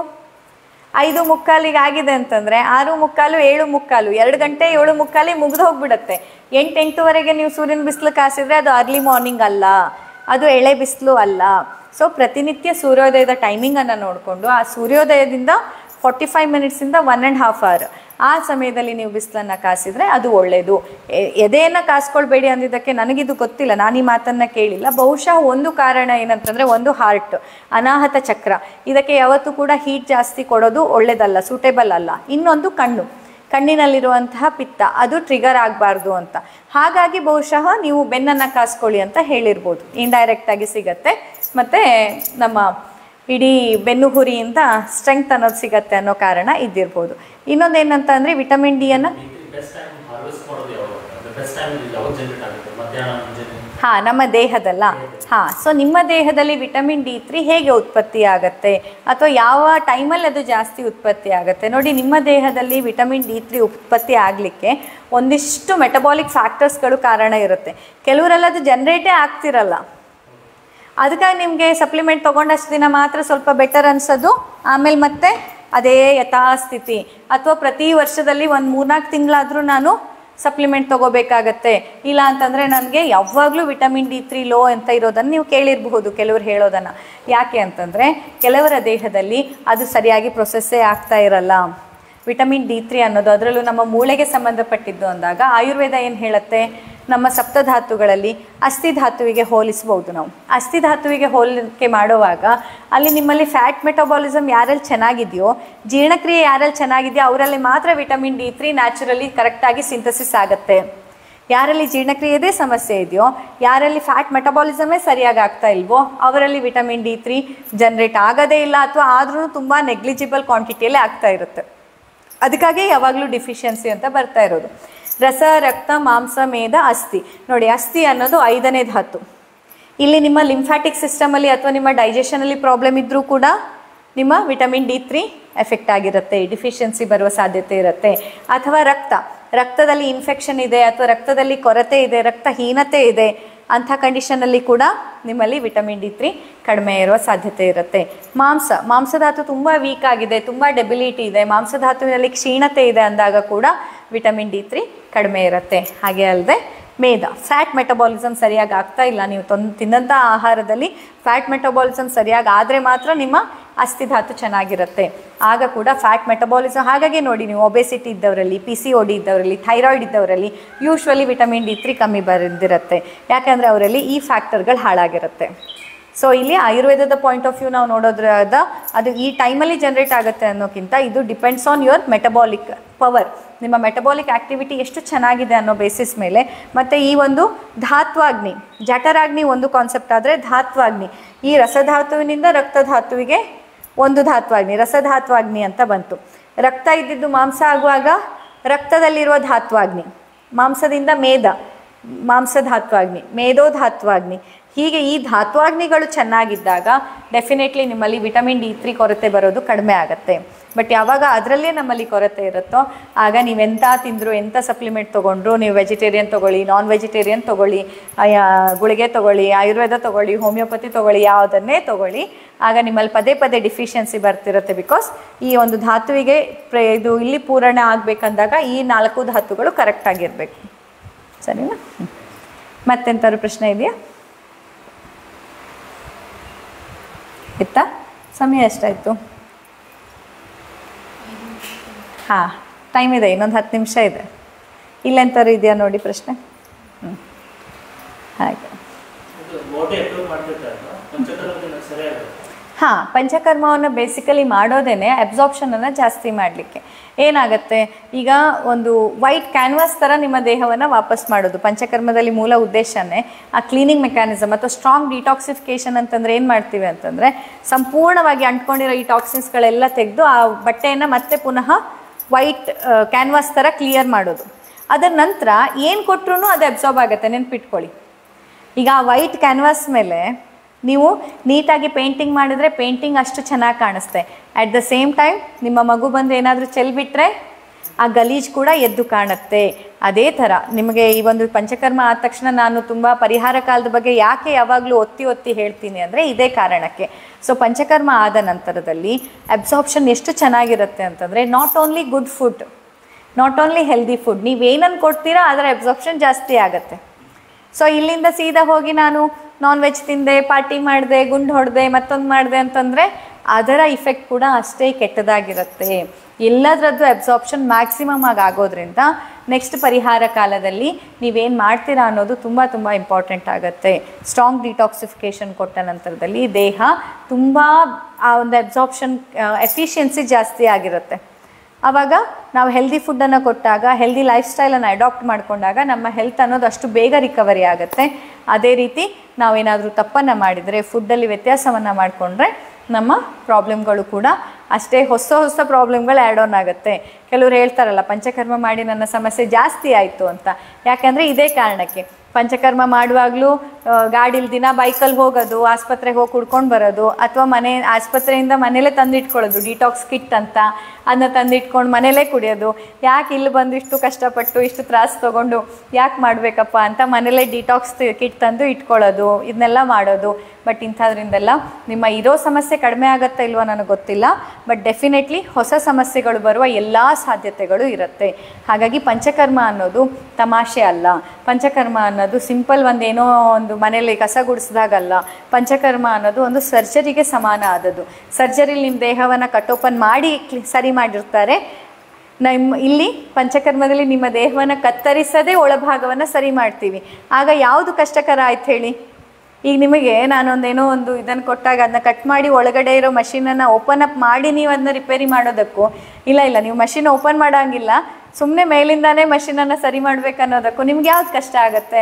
ಐದು ಮುಕ್ಕಾಲಿಗೆ ಆಗಿದೆ ಅಂತಂದರೆ ಆರು ಮುಕ್ಕಾಲು ಏಳು ಮುಕ್ಕಾಲು ಎರಡು ಗಂಟೆ ಏಳು ಮುಕ್ಕಾಲಿ ಮುಗಿದು ಹೋಗ್ಬಿಡುತ್ತೆ ಎಂಟು ಎಂಟುವರೆಗೆ ನೀವು ಸೂರ್ಯನ ಬಿಸಿಲು ಕಾಸಿದ್ರೆ ಅದು ಅರ್ಲಿ ಮಾರ್ನಿಂಗ್ ಅಲ್ಲ ಅದು ಎಳೆ ಬಿಸಿಲು ಅಲ್ಲ ಸೊ ಪ್ರತಿನಿತ್ಯ ಸೂರ್ಯೋದಯದ ಟೈಮಿಂಗನ್ನು ನೋಡಿಕೊಂಡು ಆ ಸೂರ್ಯೋದಯದಿಂದ ಫಾರ್ಟಿ ಫೈವ್ ಮಿನಿಟ್ಸಿಂದ ಒನ್ ಆ್ಯಂಡ್ ಹಾಫ್ ಅವರ್ ಆ ಸಮಯದಲ್ಲಿ ನೀವು ಬಿಸಿಲನ್ನು ಕಾಸಿದ್ರೆ ಅದು ಒಳ್ಳೆಯದು ಎ- ಎದೆಯನ್ನು ಕಾಸ್ಕೊಳ್ಬೇಡಿ ಅಂದಿದ್ದಕ್ಕೆ ನನಗಿದು ಗೊತ್ತಿಲ್ಲ ನಾನು ಈ ಮಾತನ್ನು ಕೇಳಿಲ್ಲ ಬಹುಶಃ ಒಂದು ಕಾರಣ ಏನಂತಂದರೆ ಒಂದು ಹಾರ್ಟ್ ಅನಾಹತ ಚಕ್ರ ಇದಕ್ಕೆ ಯಾವತ್ತೂ ಕೂಡ ಹೀಟ್ ಜಾಸ್ತಿ ಕೊಡೋದು ಒಳ್ಳೆಯದಲ್ಲ ಸೂಟೇಬಲ್ ಅಲ್ಲ ಇನ್ನೊಂದು ಕಣ್ಣು ಕಣ್ಣಿನಲ್ಲಿರುವಂತಹ ಪಿತ್ತ ಅದು ಟ್ರಿಗರ್ ಆಗಬಾರ್ದು ಅಂತ ಹಾಗಾಗಿ ಬಹುಶಃ ನೀವು ಬೆನ್ನನ್ನು ಕಾಸ್ಕೊಳ್ಳಿ ಅಂತ ಹೇಳಿರ್ಬೋದು ಇಂಡೈರೆಕ್ಟಾಗಿ ಸಿಗತ್ತೆ ಮತ್ತು ನಮ್ಮ ಇಡೀ ಬೆನ್ನು ಹುರಿಯಿಂದ ಸ್ಟ್ರೆಂಗ್ತ್ ಅನ್ನೋದು ಸಿಗತ್ತೆ ಅನ್ನೋ ಕಾರಣ ಇದ್ದಿರ್ಬೋದು ಇನ್ನೊಂದು ಏನಂತ ಅಂದರೆ ವಿಟಮಿನ್ ಡಿಯನ್ನು ಬೆಸ್ಟ್ ಟೈಮ್ ಹಾರ್ವೆಸ್ಟ್ ಮಾಡೋದು ಯಾವಾಗ ಬೆಸ್ಟ್ ಟೈಮ್ ಯಾವಾಗ ಜನರೇಟ್ ಆಗುತ್ತೆ ಮಧ್ಯಾಹ್ನ ಮುಂಜಾನೆ ಹಾಂ ನಮ್ಮ ದೇಹದಲ್ಲ ಹಾಂ ಸೊ ನಿಮ್ಮ ದೇಹದಲ್ಲಿ ವಿಟಮಿನ್ ಡಿ ತ್ರೀ ಹೇಗೆ ಉತ್ಪತ್ತಿ ಆಗುತ್ತೆ ಅಥವಾ ಯಾವ ಟೈಮಲ್ಲಿ ಅದು ಜಾಸ್ತಿ ಉತ್ಪತ್ತಿ ಆಗುತ್ತೆ ನೋಡಿ ನಿಮ್ಮ ದೇಹದಲ್ಲಿ ವಿಟಮಿನ್ ಡಿ ತ್ರೀ ಉತ್ಪತ್ತಿ ಆಗಲಿಕ್ಕೆ ಒಂದಿಷ್ಟು ಮೆಟಬಾಲಿಕ್ ಫ್ಯಾಕ್ಟರ್ಸ್ಗಳು ಕಾರಣ ಇರುತ್ತೆ ಕೆಲವರೆಲ್ಲ ಅದು ಜನ್ರೇಟೇ ಆಗ್ತಿರಲ್ಲ ಅದಕ್ಕಾಗಿ ನಿಮಗೆ ಸಪ್ಲಿಮೆಂಟ್ ತೊಗೊಂಡಷ್ಟು ದಿನ ಮಾತ್ರ ಸ್ವಲ್ಪ ಬೆಟರ್ ಅನ್ಸೋದು ಆಮೇಲೆ ಮತ್ತೆ ಅದೇ ಯಥಾಸ್ಥಿತಿ ಅಥವಾ ಪ್ರತಿ ವರ್ಷದಲ್ಲಿ ಒಂದು ಮೂರ್ನಾಲ್ಕು ತಿಂಗಳಾದರೂ ನಾನು ಸಪ್ಲಿಮೆಂಟ್ ತೊಗೋಬೇಕಾಗತ್ತೆ ಇಲ್ಲ ಅಂತಂದರೆ ನನಗೆ ಯಾವಾಗಲೂ ವಿಟಮಿನ್ ಡಿ ತ್ರೀ ಲೋ ಅಂತ ಇರೋದನ್ನು ನೀವು ಕೇಳಿರಬಹುದು ಕೆಲವರು ಹೇಳೋದನ್ನು ಯಾಕೆ ಅಂತಂದರೆ ಕೆಲವರ ದೇಹದಲ್ಲಿ ಅದು ಸರಿಯಾಗಿ ಪ್ರೊಸೆಸ್ಸೇ ಆಗ್ತಾ ಇರಲ್ಲ ವಿಟಮಿನ್ ಡಿ ತ್ರೀ ಅನ್ನೋದು ಅದರಲ್ಲೂ ನಮ್ಮ ಮೂಳೆಗೆ ಸಂಬಂಧಪಟ್ಟಿದ್ದು ಅಂದಾಗ ಆಯುರ್ವೇದ ಏನು ಹೇಳುತ್ತೆ ನಮ್ಮ ಸಪ್ತಧಾತುಗಳಲ್ಲಿ ಅಸ್ಥಿ ಧಾತುವಿಗೆ ಹೋಲಿಸ್ಬೋದು ನಾವು ಅಸ್ಥಿ ಧಾತುವಿಗೆ ಹೋಲಿಕೆ ಮಾಡುವಾಗ ಅಲ್ಲಿ ನಿಮ್ಮಲ್ಲಿ ಫ್ಯಾಟ್ ಮೆಟಬಾಲಿಸಮ್ ಯಾರಲ್ಲಿ ಚೆನ್ನಾಗಿದೆಯೋ ಜೀರ್ಣಕ್ರಿಯೆ ಯಾರಲ್ಲಿ ಚೆನ್ನಾಗಿದೆಯೋ ಅವರಲ್ಲಿ ಮಾತ್ರ ವಿಟಮಿನ್ ಡಿ ತ್ರೀ ನ್ಯಾಚುರಲಿ ಕರೆಕ್ಟಾಗಿ ಸಿಂಥಸಿಸ್ ಆಗುತ್ತೆ ಯಾರಲ್ಲಿ ಜೀರ್ಣಕ್ರಿಯೆದೇ ಸಮಸ್ಯೆ ಇದೆಯೋ ಯಾರಲ್ಲಿ ಫ್ಯಾಟ್ ಮೆಟಬಾಲಿಸಮೇ ಸರಿಯಾಗಿ ಆಗ್ತಾ ಇಲ್ವೋ ಅವರಲ್ಲಿ ವಿಟಮಿನ್ ಡಿ ತ್ರೀ ಜನ್ರೇಟ್ ಆಗೋದೇ ಇಲ್ಲ ಅಥವಾ ಆದ್ರೂ ತುಂಬ ನೆಗ್ಲಿಜಿಬಲ್ ಕ್ವಾಂಟಿಟಿಯಲ್ಲೇ ಆಗ್ತಾ ಇರುತ್ತೆ ಅದಕ್ಕಾಗಿ ಯಾವಾಗಲೂ ಡಿಫಿಷಿಯನ್ಸಿ ಅಂತ ಬರ್ತಾ ಇರೋದು ರಸ ರಕ್ತ ಮಾಂಸ ಮೇದ ಅಸ್ಥಿ ನೋಡಿ ಅಸ್ಥಿ ಅನ್ನೋದು ಐದನೇ ಧಾತು ಇಲ್ಲಿ ನಿಮ್ಮ ಲಿಂಫ್ಯಾಟಿಕ್ ಸಿಸ್ಟಮಲ್ಲಿ ಅಥವಾ ನಿಮ್ಮ ಡೈಜೆಷನಲ್ಲಿ ಪ್ರಾಬ್ಲಮ್ ಇದ್ದರೂ ಕೂಡ ನಿಮ್ಮ ವಿಟಮಿನ್ ಡಿ ತ್ರೀ ಎಫೆಕ್ಟ್ ಆಗಿರುತ್ತೆ ಡಿಫಿಷಿಯನ್ಸಿ ಬರುವ ಸಾಧ್ಯತೆ ಇರುತ್ತೆ ಅಥವಾ ರಕ್ತ ರಕ್ತದಲ್ಲಿ ಇನ್ಫೆಕ್ಷನ್ ಇದೆ ಅಥವಾ ರಕ್ತದಲ್ಲಿ ಕೊರತೆ ಇದೆ ರಕ್ತಹೀನತೆ ಇದೆ ಅಂಥ ಕಂಡೀಷನಲ್ಲಿ ಕೂಡ ನಿಮ್ಮಲ್ಲಿ ವಿಟಮಿನ್ ಡಿ ತ್ರೀ ಕಡಿಮೆ ಇರುವ ಸಾಧ್ಯತೆ ಇರುತ್ತೆ ಮಾಂಸ ಮಾಂಸಧಾತು ತುಂಬ ವೀಕ್ ಆಗಿದೆ ತುಂಬ ಡೆಬಿಲಿಟಿ ಇದೆ ಮಾಂಸಧಾತುವಿನಲ್ಲಿ ಕ್ಷೀಣತೆ ಇದೆ ಅಂದಾಗ ಕೂಡ ವಿಟಮಿನ್ ಡಿ ತ್ರೀ ಕಡಿಮೆ ಇರುತ್ತೆ ಹಾಗೆ ಅಲ್ಲದೆ ಮೇದ ಫ್ಯಾಟ್ ಮೆಟಬಾಲಿಸಮ್ ಸರಿಯಾಗಿ ಆಗ್ತಾ ಇಲ್ಲ ನೀವು ತೊಂದ್ ತಿನ್ನಂಥ ಆಹಾರದಲ್ಲಿ ಫ್ಯಾಟ್ ಮೆಟಬಾಲಿಸಮ್ ಸರಿಯಾಗಿ ಆದರೆ ಮಾತ್ರ ನಿಮ್ಮ ಅಸ್ಥಿಧಾತು ಚೆನ್ನಾಗಿರುತ್ತೆ ಆಗ ಕೂಡ ಫ್ಯಾಟ್ ಮೆಟಬಾಲಿಸಮ್ ಹಾಗಾಗಿ ನೋಡಿ ನೀವು ಒಬೆಸಿಟಿ ಇದ್ದವರಲ್ಲಿ ಪಿ ಸಿ ಒ ಡಿ ಇದ್ದವರಲ್ಲಿ ಥೈರಾಯ್ಡ್ ಇದ್ದವರಲ್ಲಿ ಯೂಶ್ವಲಿ ವಿಟಮಿನ್ ಡಿ ತ್ರೀ ಕಮ್ಮಿ ಬಂದಿರುತ್ತೆ ಯಾಕಂದರೆ ಅವರಲ್ಲಿ ಈ ಫ್ಯಾಕ್ಟರ್ಗಳು ಹಾಳಾಗಿರುತ್ತೆ ಸೊ ಇಲ್ಲಿ ಆಯುರ್ವೇದದ ಪಾಯಿಂಟ್ ಆಫ್ ವ್ಯೂ ನಾವು ನೋಡೋದ್ರದ ಅದು ಈ ಟೈಮಲ್ಲಿ ಜನ್ರೇಟ್ ಆಗುತ್ತೆ ಅನ್ನೋಕ್ಕಿಂತ ಇದು depends on your metabolic power ನಿಮ್ಮ ಮೆಟಬಾಲಿಕ್ ಆ್ಯಕ್ಟಿವಿಟಿ ಎಷ್ಟು ಚೆನ್ನಾಗಿದೆ ಅನ್ನೋ ಬೇಸಿಸ್ ಮೇಲೆ ಮತ್ತು ಈ ಒಂದು ಧಾತ್ವಾಗ್ನಿ ಜಠರಾಗ್ನಿ ಒಂದು ಕಾನ್ಸೆಪ್ಟ್ ಆದರೆ ಧಾತ್ವಾಗ್ನಿ ಈ ರಸಧಾತುವಿನಿಂದ ರಕ್ತಧಾತುವಿಗೆ ಒಂದು ಧಾತ್ವಾಗ್ನಿ ರಸಧಾತ್ವಾಗ್ನಿ ಅಂತ ಬಂತು ರಕ್ತ ಇದ್ದಿದ್ದು ಮಾಂಸ ಆಗುವಾಗ ರಕ್ತದಲ್ಲಿರುವ ಧಾತ್ವಾಗ್ನಿ ಮಾಂಸದಿಂದ ಮೇದ ಮಾಂಸಧಾತ್ವಾಗ್ನಿ ಮೇಧೋಧಾತ್ವಾಗ್ನಿ ಹೀಗೆ ಈ ಧಾತ್ವಾಗ್ನಿಗಳು ಚೆನ್ನಾಗಿದ್ದಾಗ ಡೆಫಿನೆಟ್ಲಿ ನಿಮ್ಮಲ್ಲಿ ವಿಟಮಿನ್ ಡಿ ತ್ರೀ ಕೊರತೆ ಬರೋದು ಕಡಿಮೆ ಆಗುತ್ತೆ ಬಟ್ ಯಾವಾಗ ಅದರಲ್ಲೇ ನಮ್ಮಲ್ಲಿ ಕೊರತೆ ಇರುತ್ತೋ ಆಗ ನೀವೆಂಥ ತಿಂದರು ಎಂಥ ಸಪ್ಲಿಮೆಂಟ್ ತೊಗೊಂಡ್ರು ನೀವು ವೆಜಿಟೇರಿಯನ್ ತೊಗೊಳ್ಳಿ ನಾನ್ ವೆಜಿಟೇರಿಯನ್ ತೊಗೊಳ್ಳಿ ಆಯಾ ಗುಳಿಗೆ ತೊಗೊಳ್ಳಿ ಆಯುರ್ವೇದ ತೊಗೊಳ್ಳಿ ಹೋಮಿಯೋಪತಿ ತೊಗೊಳ್ಳಿ ಯಾವುದನ್ನೇ ತೊಗೊಳ್ಳಿ ಆಗ ನಿಮ್ಮಲ್ಲಿ ಪದೇ ಪದೇ ಡಿಫಿಷಿಯನ್ಸಿ ಬರ್ತಿರುತ್ತೆ ಬಿಕಾಸ್ ಈ ಒಂದು ಧಾತುವಿಗೆ ಪ್ರ ಇದು ಇಲ್ಲಿ ಪೂರಣ ಆಗಬೇಕಂದಾಗ ಈ ನಾಲ್ಕು ಧಾತುಗಳು ಕರೆಕ್ಟಾಗಿರಬೇಕು ಸರಿನಾ ಹ್ಮ್. ಮತ್ತೆಂತಾದ್ರು ಪ್ರಶ್ನೆ ಇದೆಯಾ ಇತ್ತಾ ಸಮಯ ಎಷ್ಟಾಯಿತು ಹಾಂ ಟೈಮ್ ಇದೆ ಇನ್ನೊಂದು ಹತ್ತು ನಿಮಿಷ ಇದೆ ಇಲ್ಲೆಂತಾರು ಇದೆಯಾ ನೋಡಿ ಪ್ರಶ್ನೆ ಹ್ಞೂ ಹಾಗೆ ಅದು ಬಾಡಿ ಅಪ್ರೂವ್ ಮಾಡ್ತಿರ್ತಾರೆ ಪಂಚಕರ್ಮದಿಂದ ಸರಿಯಾಗುತ್ತೆ ಹಾಂ ಪಂಚಕರ್ಮವನ್ನು ಬೇಸಿಕಲಿ ಮಾಡೋದೇನೆ ಅಬ್ಸಾರ್ಪ್ಷನನ್ನು ಜಾಸ್ತಿ ಮಾಡಲಿಕ್ಕೆ ಏನಾಗುತ್ತೆ ಈಗ ಒಂದು ವೈಟ್ ಕ್ಯಾನ್ವಾಸ್ ಥರ ನಿಮ್ಮ ದೇಹವನ್ನು ವಾಪಸ್ ಮಾಡೋದು ಪಂಚಕರ್ಮದಲ್ಲಿ ಮೂಲ ಉದ್ದೇಶನೇ ಆ ಕ್ಲೀನಿಂಗ್ ಮೆಕ್ಯಾನಿಸಮ್ ಅಥವಾ ಸ್ಟ್ರಾಂಗ್ ಡಿಟಾಕ್ಸಿಫಿಕೇಷನ್ ಅಂತಂದ್ರೆ ಏನು ಮಾಡ್ತೀವಿ ಅಂತಂದರೆ ಸಂಪೂರ್ಣವಾಗಿ ಅಂಟ್ಕೊಂಡಿರೋ ಈ ಟಾಕ್ಸಿನ್ಸ್ಗಳೆಲ್ಲ ತೆಗೆದು ಆ ಬಟ್ಟೆಯನ್ನು ಮತ್ತೆ ಪುನಃ ವೈಟ್ ಕ್ಯಾನ್ವಾಸ್ ಥರ ಕ್ಲಿಯರ್ ಮಾಡೋದು ಅದರ ನಂತರ ಏನು ಕೊಟ್ಟರು ಅದು ಅಬ್ಸಾರ್ಬ್ ಆಗುತ್ತೆ ನೆನ್ಪಿಟ್ಕೊಳ್ಳಿ ಈಗ ಆ ವೈಟ್ ಕ್ಯಾನ್ವಾಸ್ ಮೇಲೆ ನೀವು ನೀಟಾಗಿ ಪೇಂಟಿಂಗ್ ಮಾಡಿದ್ರೆ ಪೇಂಟಿಂಗ್ ಅಷ್ಟು ಚೆನ್ನಾಗಿ ಕಾಣಿಸುತ್ತೆ ಅಟ್ ದ ಸೇಮ್ ಟೈಮ್ ನಿಮ್ಮ ಮಗು ಬಂದು ಏನಾದರೂ ಚೆಲ್ಬಿಟ್ರೆ ಆ ಗಲೀಜ್ ಕೂಡ ಎದ್ದು ಕಾಣುತ್ತೆ ಅದೇ ಥರ ನಿಮಗೆ ಈ ಒಂದು ಪಂಚಕರ್ಮ ಆದ ತಕ್ಷಣ ನಾನು ತುಂಬ ಪರಿಹಾರ ಕಾಲದ ಬಗ್ಗೆ ಯಾಕೆ ಯಾವಾಗಲೂ ಒತ್ತಿ ಒತ್ತಿ ಹೇಳ್ತೀನಿ ಅಂದರೆ ಇದೇ ಕಾರಣಕ್ಕೆ ಸೊ ಪಂಚಕರ್ಮ ಆದ ನಂತರದಲ್ಲಿ ಅಬ್ಸಾರ್ಪ್ಷನ್ ಎಷ್ಟು ಚೆನ್ನಾಗಿರುತ್ತೆ ಅಂತಂದರೆ not only good food not only healthy food ನೀವೇನನ್ನು ಕೊಡ್ತೀರಾ ಅದರ ಅಬ್ಸಾರ್ಪ್ಷನ್ ಜಾಸ್ತಿ ಆಗುತ್ತೆ ಸೊ ಇಲ್ಲಿಂದ ಸೀದಾ ಹೋಗಿ ನಾನು ನಾನ್ ವೆಜ್ ತಿಂದೆ ಪಾರ್ಟಿ ಮಾಡಿದೆ ಗುಂಡು ಹೊಡೆದೆ ಮತ್ತೊಂದು ಮಾಡಿದೆ ಅಂತಂದರೆ ಅದರ ಇಫೆಕ್ಟ್ ಕೂಡ ಅಷ್ಟೇ ಕೆಟ್ಟದಾಗಿರುತ್ತೆ ಎಲ್ಲದರದ್ದು ಅಬ್ಸಾರ್ಪ್ಷನ್ ಮ್ಯಾಕ್ಸಿಮಮ್ ಆಗಿ ಆಗೋದ್ರಿಂದ ನೆಕ್ಸ್ಟ್ ಪರಿಹಾರ ಕಾಲದಲ್ಲಿ ನೀವೇನು ಮಾಡ್ತೀರಾ ಅನ್ನೋದು ತುಂಬ ತುಂಬ ಇಂಪಾರ್ಟೆಂಟ್ ಆಗುತ್ತೆ ಸ್ಟ್ರಾಂಗ್ ಡಿಟಾಕ್ಸಿಫಿಕೇಷನ್ ಕೊಟ್ಟ ನಂತರದಲ್ಲಿ ದೇಹ ತುಂಬ ಆ ಒಂದು ಅಬ್ಸಾರ್ಪ್ಷನ್ ಎಫಿಷಿಯನ್ಸಿ ಜಾಸ್ತಿ ಆಗಿರುತ್ತೆ ಆವಾಗ ನಾವು ಹೆಲ್ದಿ ಫುಡ್ಡನ್ನು ಕೊಟ್ಟಾಗ ಹೆಲ್ದಿ ಲೈಫ್ ಸ್ಟೈಲನ್ನು ಅಡಾಪ್ಟ್ ಮಾಡಿಕೊಂಡಾಗ ನಮ್ಮ ಹೆಲ್ತ್ ಅನ್ನೋದು ಅಷ್ಟು ಬೇಗ ರಿಕವರಿ ಆಗುತ್ತೆ ಅದೇ ರೀತಿ ನಾವೇನಾದರೂ ತಪ್ಪನ್ನು ಮಾಡಿದರೆ ಫುಡ್ಡಲ್ಲಿ ವ್ಯತ್ಯಾಸವನ್ನು ಮಾಡಿಕೊಂಡ್ರೆ ನಮ್ಮ ಪ್ರಾಬ್ಲಮ್ಗಳು ಕೂಡ ಅಷ್ಟೇ ಹೊಸ ಹೊಸ ಪ್ರಾಬ್ಲಮ್ಗಳು ಆ್ಯಡ್ ಆನ್ ಆಗುತ್ತೆ ಕೆಲವರು ಹೇಳ್ತಾರಲ್ಲ ಪಂಚಕರ್ಮ ಮಾಡಿ ನನ್ನ ಸಮಸ್ಯೆ ಜಾಸ್ತಿ ಆಯಿತು ಅಂತ ಯಾಕಂದರೆ ಇದೇ ಕಾರಣಕ್ಕೆ ಪಂಚಕರ್ಮ ಮಾಡುವಾಗಲೂ ಗಾಡೀಲಿ ದಿನ ಬೈಕಲ್ಲಿ ಹೋಗೋದು ಆಸ್ಪತ್ರೆಗೆ ಹೋಗಿ ಕುಡ್ಕೊಂಡು ಬರೋದು ಅಥವಾ ಮನೆ ಆಸ್ಪತ್ರೆಯಿಂದ ಮನೇಲೇ ತಂದಿಟ್ಕೊಳ್ಳೋದು ಡಿಟಾಕ್ಸ್ ಕಿಟ್ ಅಂತ ಅದನ್ನ ತಂದಿಟ್ಕೊಂಡು ಮನೇಲೇ ಕುಡಿಯೋದು ಯಾಕೆ ಇಲ್ಲಿ ಬಂದು ಇಷ್ಟು ಕಷ್ಟಪಟ್ಟು ಇಷ್ಟು ತ್ರಾಸು ತೊಗೊಂಡು ಯಾಕೆ ಮಾಡಬೇಕಪ್ಪ ಅಂತ ಮನೇಲೇ ಡಿಟಾಕ್ಸ್ ಕಿಟ್ ತಂದು ಇಟ್ಕೊಳ್ಳೋದು ಇದನ್ನೆಲ್ಲ ಮಾಡೋದು ಬಟ್ ಇಂಥದ್ರಿಂದೆಲ್ಲ ನಿಮ್ಮ ಇರೋ ಸಮಸ್ಯೆ ಕಡಿಮೆ ಆಗುತ್ತಾ ಇಲ್ವೋ ನನಗೆ ಗೊತ್ತಿಲ್ಲ ಬಟ್ ಡೆಫಿನೆಟ್ಲಿ ಹೊಸ ಸಮಸ್ಯೆಗಳು ಬರುವ ಎಲ್ಲ ಸಾಧ್ಯತೆಗಳು ಇರುತ್ತೆ ಹಾಗಾಗಿ ಪಂಚಕರ್ಮ ಅನ್ನೋದು ತಮಾಷೆ ಅಲ್ಲ ಪಂಚಕರ್ಮ ಅನ್ನೋದು ಸಿಂಪಲ್ ಒಂದೇನೋ ಒಂದು ಮನೇಲಿ ಕಸ ಗುಡಿಸಿದಾಗಲ್ಲ ಪಂಚಕರ್ಮ ಅನ್ನೋದು ಒಂದು ಸರ್ಜರಿಗೆ ಸಮಾನ ಆದದ್ದು ಸರ್ಜರಿಲಿ ನಿಮ್ಮ ದೇಹವನ್ನು ಕಟ್ ಓಪನ್ ಮಾಡಿ ಕ್ಲಿ- ಸರಿ ಮಾಡಿರ್ತಾರೆ ನಮ್ಮ ಇಲ್ಲಿ ಪಂಚಕರ್ಮದಲ್ಲಿ ನಿಮ್ಮ ದೇಹವನ್ನು ಕತ್ತರಿಸದೆ ಒಳಭಾಗವನ್ನು ಸರಿ ಮಾಡ್ತೀವಿ ಆಗ ಯಾವುದು ಕಷ್ಟಕರ ಆಯ್ತು ಹೇಳಿ ಈಗ ನಿಮಗೆ ನಾನೊಂದೇನೋ ಒಂದು ಇದನ್ನು ಕೊಟ್ಟಾಗ ಅದನ್ನ ಕಟ್ ಮಾಡಿ ಒಳಗಡೆ ಇರೋ ಮಷೀನನ್ನು ಓಪನ್ ಅಪ್ ಮಾಡಿ ನೀವು ಅದನ್ನ ರಿಪೇರಿ ಮಾಡೋದಕ್ಕೂ ಇಲ್ಲ ಇಲ್ಲ ನೀವು ಮಷಿನ್ ಓಪನ್ ಮಾಡೋಂಗಿಲ್ಲ ಸುಮ್ಮನೆ ಮೇಲಿಂದಾನೇ ಮಷೀನನ್ನು ಸರಿ ಮಾಡ್ಬೇಕು ಅನ್ನೋದಕ್ಕೂ ನಿಮ್ಗೆ ಯಾವ್ದು ಕಷ್ಟ ಆಗುತ್ತೆ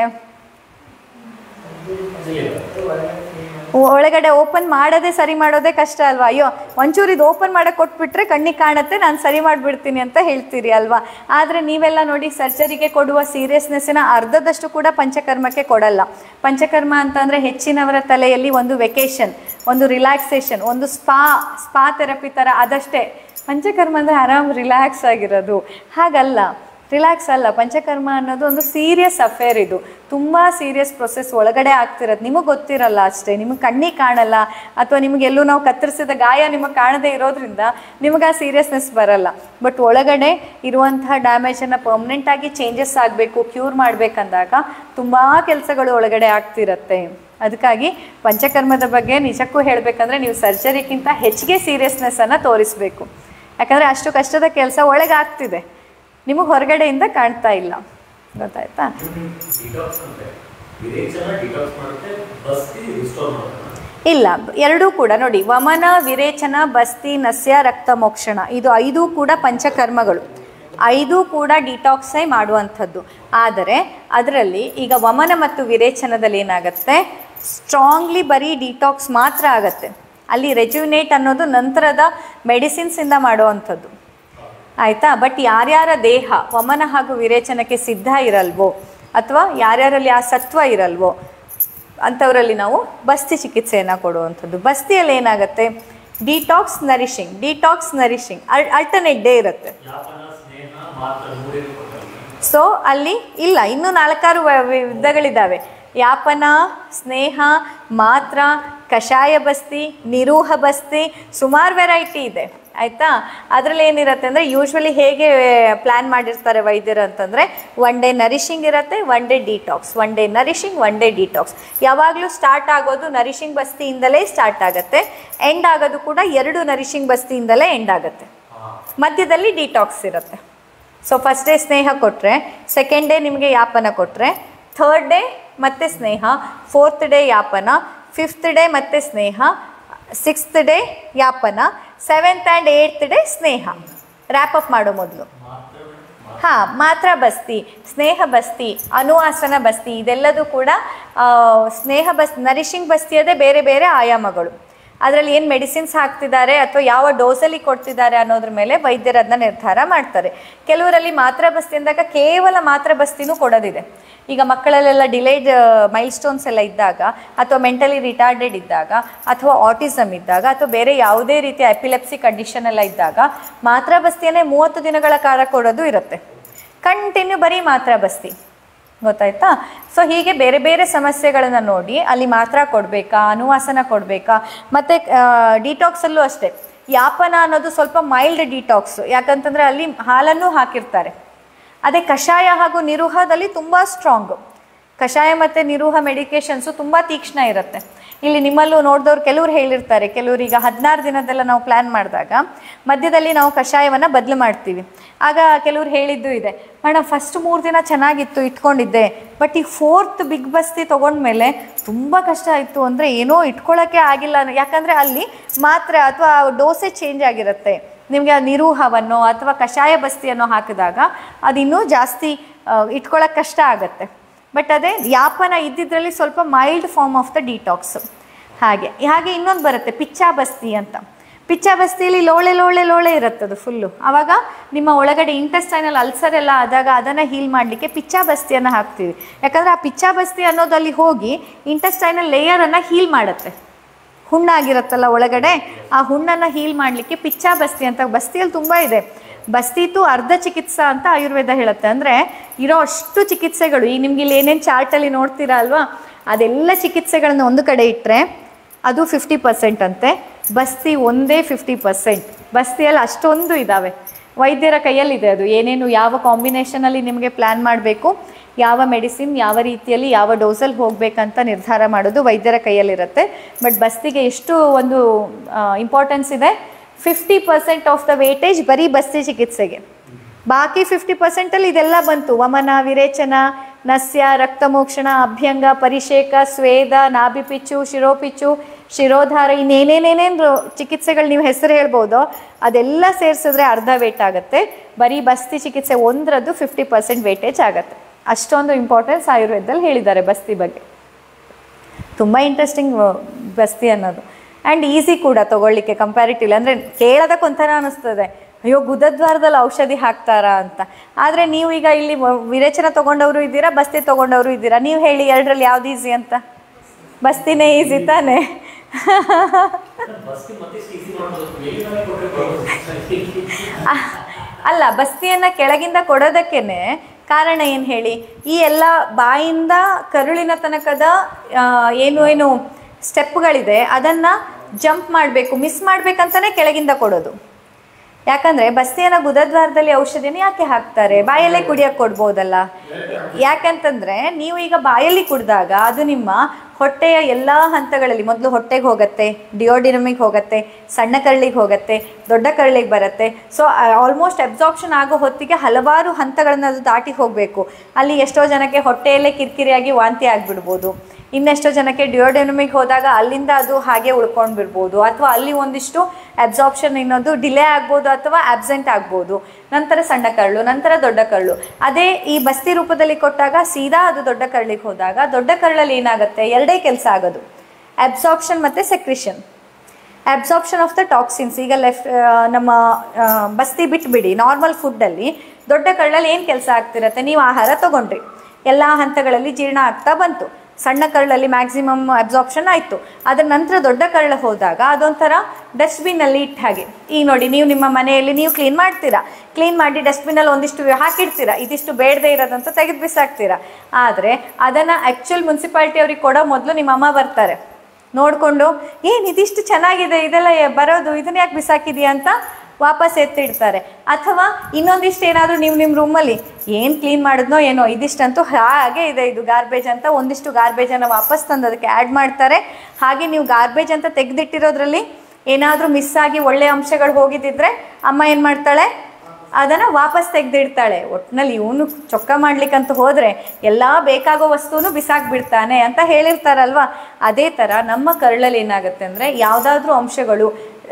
ಒಳಗಡೆ ಓಪನ್ ಮಾಡದೆ ಸರಿ ಮಾಡೋದೇ ಕಷ್ಟ ಅಲ್ವಾ ಅಯ್ಯೋ ಒಂಚೂರು ಇದು ಓಪನ್ ಮಾಡಕ್ಕೆ ಕೊಟ್ಬಿಟ್ರೆ ಕಣ್ಣಿಗೆ ಕಾಣುತ್ತೆ ನಾನು ಸರಿ ಮಾಡಿಬಿಡ್ತೀನಿ ಅಂತ ಹೇಳ್ತೀರಿ ಅಲ್ವಾ ಆದರೆ ನೀವೆಲ್ಲ ನೋಡಿ ಸರ್ಜರಿಗೆ ಕೊಡುವ ಸೀರಿಯಸ್ನೆಸ್ಸಿನ ಅರ್ಧದಷ್ಟು ಕೂಡ ಪಂಚಕರ್ಮಕ್ಕೆ ಕೊಡಲ್ಲ ಪಂಚಕರ್ಮ ಅಂತಂದರೆ ಹೆಚ್ಚಿನವರ ತಲೆಯಲ್ಲಿ ಒಂದು ವೆಕೇಶನ್ ಒಂದು ರಿಲ್ಯಾಕ್ಸೇಷನ್ ಒಂದು ಸ್ಪಾ ಸ್ಪಾ ಥೆರಪಿ ಥರ ಅದಷ್ಟೇ ಪಂಚಕರ್ಮ ಅಂದರೆ ಆರಾಮ್ ರಿಲ್ಯಾಕ್ಸ್ ಆಗಿರೋದು ಹಾಗಲ್ಲ ರಿಲ್ಯಾಕ್ಸ್ ಅಲ್ಲ ಪಂಚಕರ್ಮ ಅನ್ನೋದು ಒಂದು ಸೀರಿಯಸ್ ಅಫೇರ್ ಇದು ತುಂಬ ಸೀರಿಯಸ್ ಪ್ರೊಸೆಸ್ ಒಳಗಡೆ ಆಗ್ತಿರೋದು ನಿಮಗೆ ಗೊತ್ತಿರಲ್ಲ ಅಷ್ಟೇ ನಿಮಗೆ ಕಣ್ಣಿಗೆ ಕಾಣಲ್ಲ ಅಥವಾ ನಿಮಗೆ ಎಲ್ಲೂ ನಾವು ಕತ್ತರಿಸಿದ ಗಾಯ ನಿಮಗೆ ಕಾಣದೇ ಇರೋದ್ರಿಂದ ನಿಮಗೆ ಆ ಸೀರಿಯಸ್ನೆಸ್ ಬರಲ್ಲ ಬಟ್ ಒಳಗಡೆ ಇರುವಂತಹ ಡ್ಯಾಮೇಜನ್ನು ಪರ್ಮನೆಂಟಾಗಿ ಚೇಂಜಸ್ ಆಗಬೇಕು ಕ್ಯೂರ್ ಮಾಡಬೇಕಂದಾಗ ತುಂಬ ಕೆಲಸಗಳು ಒಳಗಡೆ ಆಗ್ತಿರತ್ತೆ ಅದಕ್ಕಾಗಿ ಪಂಚಕರ್ಮದ ಬಗ್ಗೆ ನಿಜಕ್ಕೂ ಹೇಳಬೇಕಂದ್ರೆ ನೀವು ಸರ್ಜರಿಗಿಂತ ಹೆಚ್ಚಿಗೆ ಸೀರಿಯಸ್ನೆಸ್ಸನ್ನು ತೋರಿಸಬೇಕು ಯಾಕಂದರೆ ಅಷ್ಟು ಕಷ್ಟದ ಕೆಲಸ ಒಳಗೆ ಆಗ್ತಿದೆ ನಿಮಗೆ ಹೊರಗಡೆಯಿಂದ ಕಾಣ್ತಾ ಇಲ್ಲ ಗೊತ್ತಾಯ್ತಾ ಡಿಟಾಕ್ಸ್ ಅಂದ್ರೆ ವಿರೇಚನ ಡಿಟಾಕ್ಸ್ ಮಾಡುತ್ತೆ ಬಸ್ತಿ ರಿಸ್ಟೋರ್ ಮಾಡುತ್ತೆ ಇಲ್ಲ ಎರಡೂ ಕೂಡ ನೋಡಿ ವಮನ ವಿರೇಚನ ಬಸ್ತಿ ನಸ್ಯ ರಕ್ತ ಮೋಕ್ಷಣ ಇದು ಐದು ಕೂಡ ಪಂಚಕರ್ಮಗಳು ಐದು ಕೂಡ ಡಿಟಾಕ್ಸೇ ಮಾಡುವಂಥದ್ದು ಆದರೆ ಅದರಲ್ಲಿ ಈಗ ವಮನ ಮತ್ತು ವಿರೇಚನದಲ್ಲಿ ಏನಾಗುತ್ತೆ ಸ್ಟ್ರಾಂಗ್ಲಿ ಬರೀ ಡಿಟಾಕ್ಸ್ ಮಾತ್ರ ಆಗತ್ತೆ ಅಲ್ಲಿ ರೆಜ್ಯುನೇಟ್ ಅನ್ನೋದು ನಂತರದ ಮೆಡಿಸಿನ್ಸಿಂದ ಮಾಡುವಂಥದ್ದು ಆಯಿತಾ ಬಟ್ ಯಾರ್ಯಾರ ದೇಹ ವಮನ ಹಾಗೂ ವಿರೇಚನಕ್ಕೆ ಸಿದ್ಧ ಇರಲ್ವೋ ಅಥವಾ ಯಾರ್ಯಾರಲ್ಲಿ ಆ ಸತ್ವ ಇರಲ್ವೋ ಅಂಥವರಲ್ಲಿ ನಾವು ಬಸ್ತಿ ಚಿಕಿತ್ಸೆಯನ್ನು ಕೊಡುವಂಥದ್ದು ಬಸ್ತಿಯಲ್ಲಿ ಏನಾಗುತ್ತೆ detox nourishing detox nourishing alternate day ಇರುತ್ತೆ ಯಾಪನ ಸ್ನೇಹ ಮಾತ್ರ ಮೂರೇ ಕೊಟ್ಟಲ್ಲಿ ಸೊ ಅಲ್ಲಿ ಇಲ್ಲ ಇನ್ನೂ ನಾಲ್ಕಾರು ವ- ವಿ- ವಿಧಗಳಿದ್ದಾವೆ ಯಾಪನ ಸ್ನೇಹ ಮಾತ್ರ ಕಷಾಯ ಬಸ್ತಿ ನಿರೂಹ ಬಸ್ತಿ ಸುಮಾರು ವೆರೈಟಿ ಇದೆ ಆಯಿತಾ ಅದರಲ್ಲಿ ಏನಿರುತ್ತೆ ಅಂದರೆ ಯೂಶ್ವಲಿ ಹೇಗೆ ಪ್ಲ್ಯಾನ್ ಮಾಡಿರ್ತಾರೆ ವೈದ್ಯರು ಅಂತಂದರೆ ಒನ್ ಡೇ ನರಿಶಿಂಗ್ ಇರುತ್ತೆ one day detox one day nourishing one day detox ಯಾವಾಗಲೂ ಸ್ಟಾರ್ಟ್ ಆಗೋದು ನರಿಶಿಂಗ್ ಬಸ್ತಿಯಿಂದಲೇ ಸ್ಟಾರ್ಟ್ ಆಗುತ್ತೆ ಎಂಡ್ ಆಗೋದು ಕೂಡ ಎರಡು ನರಿಶಿಂಗ್ ಬಸ್ತಿಯಿಂದಲೇ ಎಂಡ್ ಆಗುತ್ತೆ ಮಧ್ಯದಲ್ಲಿ ಡಿಟಾಕ್ಸ್ ಇರುತ್ತೆ ಸೊ ಫಸ್ಟ್ ಡೇ ಸ್ನೇಹ ಕೊಟ್ಟರೆ ಸೆಕೆಂಡ್ ಡೇ ನಿಮಗೆ ಯಾಪನ ಕೊಟ್ಟರೆ ಥರ್ಡ್ ಡೇ ಮತ್ತೆ ಸ್ನೇಹ ಫೋರ್ತ್ ಡೇ ಯಾಪನ ಫಿಫ್ತ್ ಡೇ ಮತ್ತೆ ಸ್ನೇಹ ಸಿಕ್ಸ್ತ್ ಡೇ ಯಾಪನ ಸೆವೆಂತ್ ಆ್ಯಂಡ್ ಏಯ್ತ್ ಡೇ ಸ್ನೇಹ ರ್ಯಾಪ್ ಅಪ್ ಮಾಡೋ ಮೊದಲು ಹಾಂ ಮಾತ್ರ ಬಸ್ತಿ ಸ್ನೇಹ ಬಸ್ತಿ ಅನುವಾಸನ ಬಸ್ತಿ ಇದೆಲ್ಲದೂ ಕೂಡ ಆ, ಸ್ನೇಹ ಬಸ್ ನರಿಶಿಂಗ್ ಬಸ್ತಿಯದೇ ಬೇರೆ ಬೇರೆ ಆಯಾಮಗಳು ಅದರಲ್ಲಿ ಏನು ಮೆಡಿಸಿನ್ಸ್ ಹಾಕ್ತಿದ್ದಾರೆ ಅಥವಾ ಯಾವ ಡೋಸಲ್ಲಿ ಕೊಡ್ತಿದ್ದಾರೆ ಅನ್ನೋದ್ರ ಮೇಲೆ ವೈದ್ಯರು ಅದನ್ನ ನಿರ್ಧಾರ ಮಾಡ್ತಾರೆ ಕೆಲವರಲ್ಲಿ ಮಾತ್ರ ಬಸ್ತಿ ಅಂದಾಗ ಕೇವಲ ಮಾತ್ರ ಬಸ್ತಿನೂ ಕೊಡೋದಿದೆ ಈಗ ಮಕ್ಕಳಲ್ಲೆಲ್ಲ ಡಿಲೇಡ್ ಮೈಲ್ ಸ್ಟೋನ್ಸ್ ಎಲ್ಲ ಇದ್ದಾಗ ಅಥವಾ ಮೆಂಟಲಿ ರಿಟಾರ್ಡೆಡ್ ಇದ್ದಾಗ ಅಥವಾ ಆಟಿಸಮ್ ಇದ್ದಾಗ ಅಥವಾ ಬೇರೆ ಯಾವುದೇ ರೀತಿಯ ಎಪಿಲೆಪ್ಸಿ ಕಂಡೀಷನ್ ಎಲ್ಲ ಇದ್ದಾಗ ಮಾತ್ರ ಬಸ್ತಿಯನ್ನೇ ಮೂವತ್ತು ದಿನಗಳ ಕಾಲ ಕೊಡೋದು ಇರುತ್ತೆ ಕಂಟಿನ್ಯೂ ಬರೀ ಮಾತ್ರ ಬಸ್ತಿ ಗೊತ್ತಾಯ್ತಾ ಸೊ ಹೀಗೆ ಬೇರೆ ಬೇರೆ ಸಮಸ್ಯೆಗಳನ್ನು ನೋಡಿ ಅಲ್ಲಿ ಮಾತ್ರ ಕೊಡಬೇಕಾ ಅನುವಾಸನ ಕೊಡಬೇಕಾ ಮತ್ತು ಡಿಟಾಕ್ಸಲ್ಲೂ ಅಷ್ಟೇ ಯಾಪನ ಅನ್ನೋದು ಸ್ವಲ್ಪ ಮೈಲ್ಡ್ ಡಿಟಾಕ್ಸ್ ಯಾಕಂತಂದರೆ ಅಲ್ಲಿ ಹಾಲನ್ನು ಹಾಕಿರ್ತಾರೆ ಅದೇ ಕಷಾಯ ಹಾಗೂ ನಿರುಹದಲ್ಲಿ ತುಂಬ ಸ್ಟ್ರಾಂಗು ಕಷಾಯ ಮತ್ತು ನಿರೂಹ ಮೆಡಿಕೇಶನ್ಸು ತುಂಬ ತೀಕ್ಷ್ಣ ಇರುತ್ತೆ ಇಲ್ಲಿ ನಿಮ್ಮಲ್ಲೂ ನೋಡಿದವ್ರು ಕೆಲವ್ರು ಹೇಳಿರ್ತಾರೆ ಕೆಲವ್ರು ಈಗ ಹದಿನಾರು ದಿನದೆಲ್ಲ ನಾವು ಪ್ಲ್ಯಾನ್ ಮಾಡಿದಾಗ ಮಧ್ಯದಲ್ಲಿ ನಾವು ಕಷಾಯವನ್ನು ಬದಲು ಮಾಡ್ತೀವಿ ಆಗ ಕೆಲವ್ರು ಹೇಳಿದ್ದು ಇದೆ ಮೇಡಮ್ ಫಸ್ಟ್ ಮೂರು ದಿನ ಚೆನ್ನಾಗಿತ್ತು ಇಟ್ಕೊಂಡಿದ್ದೆ ಬಟ್ ಈ ಫೋರ್ತ್ ಬಿಗ್ ಬಸ್ತಿ ತೊಗೊಂಡ್ಮೇಲೆ ತುಂಬ ಕಷ್ಟ ಆಯಿತು ಅಂದರೆ ಏನೋ ಇಟ್ಕೊಳ್ಳೋಕ್ಕೆ ಆಗಿಲ್ಲ ಅನ್ನೋ- ಯಾಕಂದರೆ ಅಲ್ಲಿ ಮಾತ್ರೆ ಅಥವಾ ಡೋಸೇಜ್ ಚೇಂಜ್ ಆಗಿರುತ್ತೆ ನಿಮಗೆ ಆ ನಿರೂಹವನ್ನು ಅಥವಾ ಕಷಾಯ ಬಸ್ತಿಯನ್ನು ಹಾಕಿದಾಗ ಅದು ಇನ್ನೂ ಜಾಸ್ತಿ ಇಟ್ಕೊಳ್ಳೋಕೆ ಕಷ್ಟ ಆಗುತ್ತೆ ಬಟ್ ಅದೇ ಯಾಪನ ಇದ್ದಿದ್ರಲ್ಲಿ ಸ್ವಲ್ಪ mild form of the detox ಹಾಗೆ ಹಾಗೆ ಇನ್ನೊಂದು ಬರುತ್ತೆ ಪಿಚ್ಚಾ ಬಸ್ತಿ ಅಂತ ಪಿಚ್ಚಾ ಬಸ್ತಿಯಲ್ಲಿ ಲೋಳೆ ಲೋಳೆ ಲೋಳೆ ಇರುತ್ತೆ ಅದು ಫುಲ್ಲು ಆವಾಗ ನಿಮ್ಮ ಒಳಗಡೆ ಇಂಟೆಸ್ಟೈನಲ್ ಅಲ್ಸರ್ ಎಲ್ಲ ಆದಾಗ ಅದನ್ನು ಹೀಲ್ ಮಾಡಲಿಕ್ಕೆ ಪಿಚ್ಚಾ ಬಸ್ತಿಯನ್ನು ಹಾಕ್ತೀವಿ ಯಾಕಂದರೆ ಆ ಪಿಚ್ಚಾ ಬಸ್ತಿ ಅನ್ನೋದಲ್ಲಿ ಹೋಗಿ ಇಂಟೆಸ್ಟೈನಲ್ ಲೇಯರನ್ನು ಹೀಲ್ ಮಾಡುತ್ತೆ ಹುಣ್ಣಾಗಿರುತ್ತಲ್ಲ ಒಳಗಡೆ ಆ ಹುಣ್ಣನ್ನು ಹೀಲ್ ಮಾಡಲಿಕ್ಕೆ ಪಿಚ್ಚಾ ಬಸ್ತಿ ಅಂತ ಬಸ್ತಿಯಲ್ಲಿ ತುಂಬ ಇದೆ ಬಸ್ತಿತು ಅರ್ಧ ಚಿಕಿತ್ಸಾ ಅಂತ ಆಯುರ್ವೇದ ಹೇಳುತ್ತೆ ಅಂದರೆ ಇರೋ ಅಷ್ಟು ಚಿಕಿತ್ಸೆಗಳು ಈ ನಿಮ್ಗೆ ಇಲ್ಲಿ ಏನೇನು ಚಾರ್ಟಲ್ಲಿ ನೋಡ್ತೀರಾ ಅಲ್ವಾ ಅದೆಲ್ಲ ಚಿಕಿತ್ಸೆಗಳನ್ನ ಒಂದು ಕಡೆ ಇಟ್ಟರೆ ಅದು ಫಿಫ್ಟಿ ಪರ್ಸೆಂಟ್ ಅಂತೆ ಬಸ್ತಿ ಒಂದೇ ಫಿಫ್ಟಿ ಪರ್ಸೆಂಟ್ ಬಸ್ತಿಯಲ್ಲಿ ಅಷ್ಟೊಂದು ಇದ್ದಾವೆ ವೈದ್ಯರ ಕೈಯಲ್ಲಿದೆ ಅದು ಏನೇನು ಯಾವ ಕಾಂಬಿನೇಷನಲ್ಲಿ ನಿಮಗೆ ಪ್ಲ್ಯಾನ್ ಮಾಡಬೇಕು ಯಾವ ಮೆಡಿಸಿನ್ ಯಾವ ರೀತಿಯಲ್ಲಿ ಯಾವ ಡೋಸಲ್ಲಿ ಹೋಗಬೇಕಂತ ನಿರ್ಧಾರ ಮಾಡೋದು ವೈದ್ಯರ ಕೈಯಲ್ಲಿರುತ್ತೆ ಬಟ್ ಬಸ್ತಿಗೆ ಎಷ್ಟು ಒಂದು ಇಂಪಾರ್ಟೆನ್ಸ್ ಇದೆ fifty percent of the weightage ಬರೀ ಬಸ್ತಿ ಚಿಕಿತ್ಸೆಗೆ ಬಾಕಿ ಫಿಫ್ಟಿ ಪರ್ಸೆಂಟಲ್ಲಿ ಇದೆಲ್ಲ ಬಂತು ವಮನ ವಿರೇಚನ ನಸ್ಯ ರಕ್ತಮೋಕ್ಷಣ ಅಭ್ಯಂಗ ಪರಿಷೇಕ ಸ್ವೇದ ನಾಭಿಪಿಚ್ಚು ಶಿರೋಪಿಚ್ಚು ಶಿರೋಧಾರ ಇನ್ನೇನೇನೇನೇನು ಚಿಕಿತ್ಸೆಗಳು ನೀವು ಹೆಸರು ಹೇಳ್ಬೋದು ಅದೆಲ್ಲ ಸೇರಿಸಿದ್ರೆ ಅರ್ಧ ವೇಟ್ ಆಗುತ್ತೆ ಬರೀ ಬಸ್ತಿ ಚಿಕಿತ್ಸೆ ಒಂದರದ್ದು ಫಿಫ್ಟಿ ಪರ್ಸೆಂಟ್ ವೇಟೇಜ್ ಆಗುತ್ತೆ ಅಷ್ಟೊಂದು ಇಂಪಾರ್ಟೆನ್ಸ್ ಆಯುರ್ವೇದದಲ್ಲಿ ಹೇಳಿದ್ದಾರೆ ಬಸ್ತಿ ಬಗ್ಗೆ ತುಂಬ ಇಂಟ್ರೆಸ್ಟಿಂಗ್ ಬಸ್ತಿ ಅನ್ನೋದು ಆ್ಯಂಡ್ ಈಸಿ ಕೂಡ ತೊಗೊಳ್ಳಿಕ್ಕೆ ಕಂಪ್ಯಾರಿಟಿವ್ಲಿ ಅಂದರೆ ಕೇಳೋದಕ್ಕೆ ಒಂಥರ ಅನ್ನಿಸ್ತದೆ ಅಯ್ಯೋ ಗುದದ್ವಾರದಲ್ಲಿ ಔಷಧಿ ಹಾಕ್ತಾರಾ ಅಂತ ಆದರೆ ನೀವು ಈಗ ಇಲ್ಲಿ ವ- ವಿರೇಚನ ತೊಗೊಂಡವರು ಇದ್ದೀರಾ ಬಸ್ತಿ ತೊಗೊಂಡವರು ಇದ್ದೀರಾ ನೀವು ಹೇಳಿ ಎರಡರಲ್ಲಿ ಯಾವ್ದು ಈಸಿ ಅಂತ ಬಸ್ತಿನೇ ಈಸಿ ತಾನೇ ಬಸ್ಗೆ ಮತ್ತೆ ಈಸಿ ಮಾಡೋದು ಎಲ್ಲಿಂದ ಕೊಟ್ಟರೆ ಬರೋದು ಅಹ್, ಅಲ್ಲ ಬಸ್ತಿಯನ್ನು ಕೆಳಗಿಂದ ಕೊಡೋದಕ್ಕೇನೆ ಕಾರಣ ಏನು ಹೇಳಿ ಈ ಎಲ್ಲ ಬಾಯಿಂದ ಕರುಳಿನ ತನಕದ ಆ, ಏನು ಏನು ಸ್ಟೆಪ್ಗಳಿದೆ ಅದನ್ನು ಜಂಪ್ ಮಾಡಬೇಕು ಮಿಸ್ ಮಾಡ್ಬೇಕಂತಲೇ ಕೆಳಗಿಂದ ಕೊಡೋದು ಯಾಕಂದರೆ ಬಸ್ತಿಯನ್ನು ಗುದದ್ವಾರದಲ್ಲಿ ಔಷಧಿನ ಯಾಕೆ ಹಾಕ್ತಾರೆ ಬಾಯಲ್ಲೇ ಕುಡಿಯೋಕೆ ಕೊಡ್ಬೋದಲ್ಲ ಯಾಕಂತಂದರೆ ನೀವು ಈಗ ಬಾಯಲ್ಲಿ ಕುಡಿದಾಗ ಅದು ನಿಮ್ಮ ಹೊಟ್ಟೆಯ ಎಲ್ಲ ಹಂತಗಳಲ್ಲಿ ಮೊದಲು ಹೊಟ್ಟೆಗೆ ಹೋಗುತ್ತೆ ಡಿಯೋಡಿನಮಿಗೆ ಹೋಗುತ್ತೆ ಸಣ್ಣ ಕರಳಿಗೆ ಹೋಗುತ್ತೆ ದೊಡ್ಡ ಕರಳಿಗೆ ಬರುತ್ತೆ ಸೊ ಆಲ್ಮೋಸ್ಟ್ ಅಬ್ಸಾರ್ಪ್ಷನ್ ಆಗೋ ಹೊತ್ತಿಗೆ ಹಲವಾರು ಹಂತಗಳನ್ನು ಅದು ದಾಟಿ ಹೋಗಬೇಕು ಅಲ್ಲಿ ಎಷ್ಟೋ ಜನಕ್ಕೆ ಹೊಟ್ಟೆಯಲ್ಲೇ ಕಿರಿಕಿರಿಯಾಗಿ ವಾಂತಿ ಆಗಿಬಿಡ್ಬೋದು ಇನ್ನೆಷ್ಟೋ ಜನಕ್ಕೆ ಡಿಯೋಡೆನಮಿಗೆ ಹೋದಾಗ ಅಲ್ಲಿಂದ ಅದು ಹಾಗೆ ಉಳ್ಕೊಂಡು ಬಿಡ್ಬೋದು ಅಥವಾ ಅಲ್ಲಿ ಒಂದಿಷ್ಟು ಅಬ್ಸಾರ್ಪ್ಷನ್ ಇನ್ನೊಂದು ಡಿಲೇ ಆಗ್ಬೋದು ಅಥವಾ ಆಬ್ಸೆಂಟ್ ಆಗ್ಬೋದು ನಂತರ ಸಣ್ಣ ಕರಳು ನಂತರ ದೊಡ್ಡ ಕರಳು ಅದೇ ಈ ಬಸ್ತಿ ರೂಪದಲ್ಲಿ ಕೊಟ್ಟಾಗ ಸೀದಾ ಅದು ದೊಡ್ಡ ಕರಳಿಗೆ ಹೋದಾಗ ದೊಡ್ಡ ಕರಳಲ್ಲಿ ಏನಾಗುತ್ತೆ ಎರಡೇ ಕೆಲಸ ಆಗೋದು ಅಬ್ಸಾರ್ಪ್ಷನ್ ಮತ್ತು secretion absorption of the toxins ಈಗ ಲೆಫ್ಟ್ ನಮ್ಮ ಆ, ಬಸ್ತಿ ಬಿಟ್ಬಿಡಿ ನಾರ್ಮಲ್ ಫುಡ್ಡಲ್ಲಿ ದೊಡ್ಡ ಕರಳಲ್ಲಿ ಏನು ಕೆಲಸ ಆಗ್ತಿರತ್ತೆ ನೀವು ಆಹಾರ ತಗೊಂಡ್ರಿ ಎಲ್ಲ ಹಂತಗಳಲ್ಲಿ ಜೀರ್ಣ ಆಗ್ತಾ ಬಂತು ಸಣ್ಣ ಕರಳಲ್ಲಿ ಮ್ಯಾಕ್ಸಿಮಮ್ ಅಬ್ಸಾರ್ಪ್ಷನ್ ಆಯಿತು ಅದರ ನಂತರ ದೊಡ್ಡ ಕರಳು ಹೋದಾಗ ಅದೊಂಥರ ಡಸ್ಟ್ಬಿನ್ನಲ್ಲಿ ಇಟ್ಟ ಹಾಗೆ ಈಗ ನೋಡಿ ನೀವು ನಿಮ್ಮ ಮನೆಯಲ್ಲಿ ನೀವು ಕ್ಲೀನ್ ಮಾಡ್ತೀರಾ ಕ್ಲೀನ್ ಮಾಡಿ ಡಸ್ಟ್ಬಿನ್ನಲ್ಲಿ ಒಂದಿಷ್ಟು ಹಾಕಿಡ್ತೀರಾ ಇದಿಷ್ಟು ಬೇಡದೇ ಇರೋದಂತ ತೆಗೆದು ಬಿಸಾಕ್ತೀರಾ ಆದರೆ ಅದನ್ನು ಆ್ಯಕ್ಚುಲ್ ಮುನ್ಸಿಪಾಲ್ಟಿ ಅವ್ರಿಗೆ ಕೊಡೋ ಮೊದಲು ನಿಮ್ಮ ಅಮ್ಮ ಬರ್ತಾರೆ ನೋಡಿಕೊಂಡು ಏನು ಇದಿಷ್ಟು ಚೆನ್ನಾಗಿದೆ ಇದೆಲ್ಲ ಯ- ಬರೋದು ಇದನ್ನ ಯಾಕೆ ಬಿಸಾಕಿದೀಯ ಅಂತ ವಾಪಸ್ ಎತ್ತಿಡ್ತಾರೆ ಅಥವಾ ಇನ್ನೊಂದಿಷ್ಟು ಏನಾದರೂ ನೀವು ನಿಮ್ಮ ರೂಮಲ್ಲಿ ಏನು ಕ್ಲೀನ್ ಮಾಡಿದ್ನೋ ಏನೋ ಇದಿಷ್ಟಂತೂ ಹಾಗೆ ಇದೆ ಇದು ಗಾರ್ಬೇಜ್ ಅಂತ ಒಂದಿಷ್ಟು ಗಾರ್ಬೇಜನ್ನು ವಾಪಸ್ ತಂದು ಅದಕ್ಕೆ ಆ್ಯಡ್ ಮಾಡ್ತಾರೆ ಹಾಗೆ ನೀವು ಗಾರ್ಬೇಜ್ ಅಂತ ತೆಗೆದಿಟ್ಟಿರೋದ್ರಲ್ಲಿ ಏನಾದರೂ ಮಿಸ್ ಆಗಿ ಒಳ್ಳೆ ಅಂಶಗಳು ಹೋಗಿದ್ದಿದ್ರೆ ಅಮ್ಮ ಏನು ಮಾಡ್ತಾಳೆ ಅದನ್ನು ವಾಪಸ್ ತೆಗೆದಿಡ್ತಾಳೆ ಒಟ್ಟಿನಲ್ಲಿ ಇವನು ಚೊಕ್ಕ ಮಾಡ್ಲಿಕ್ಕಂತ ಹೋದರೆ ಎಲ್ಲ ಬೇಕಾಗೋ ವಸ್ತುನು ಬಿಸಾಕ್ಬಿಡ್ತಾನೆ ಅಂತ ಹೇಳಿರ್ತಾರಲ್ವ ಅದೇ ಥರ ನಮ್ಮ ಕರಳಲ್ಲಿ ಏನಾಗುತ್ತೆ ಅಂದರೆ ಯಾವುದಾದ್ರೂ ಅಂಶಗಳು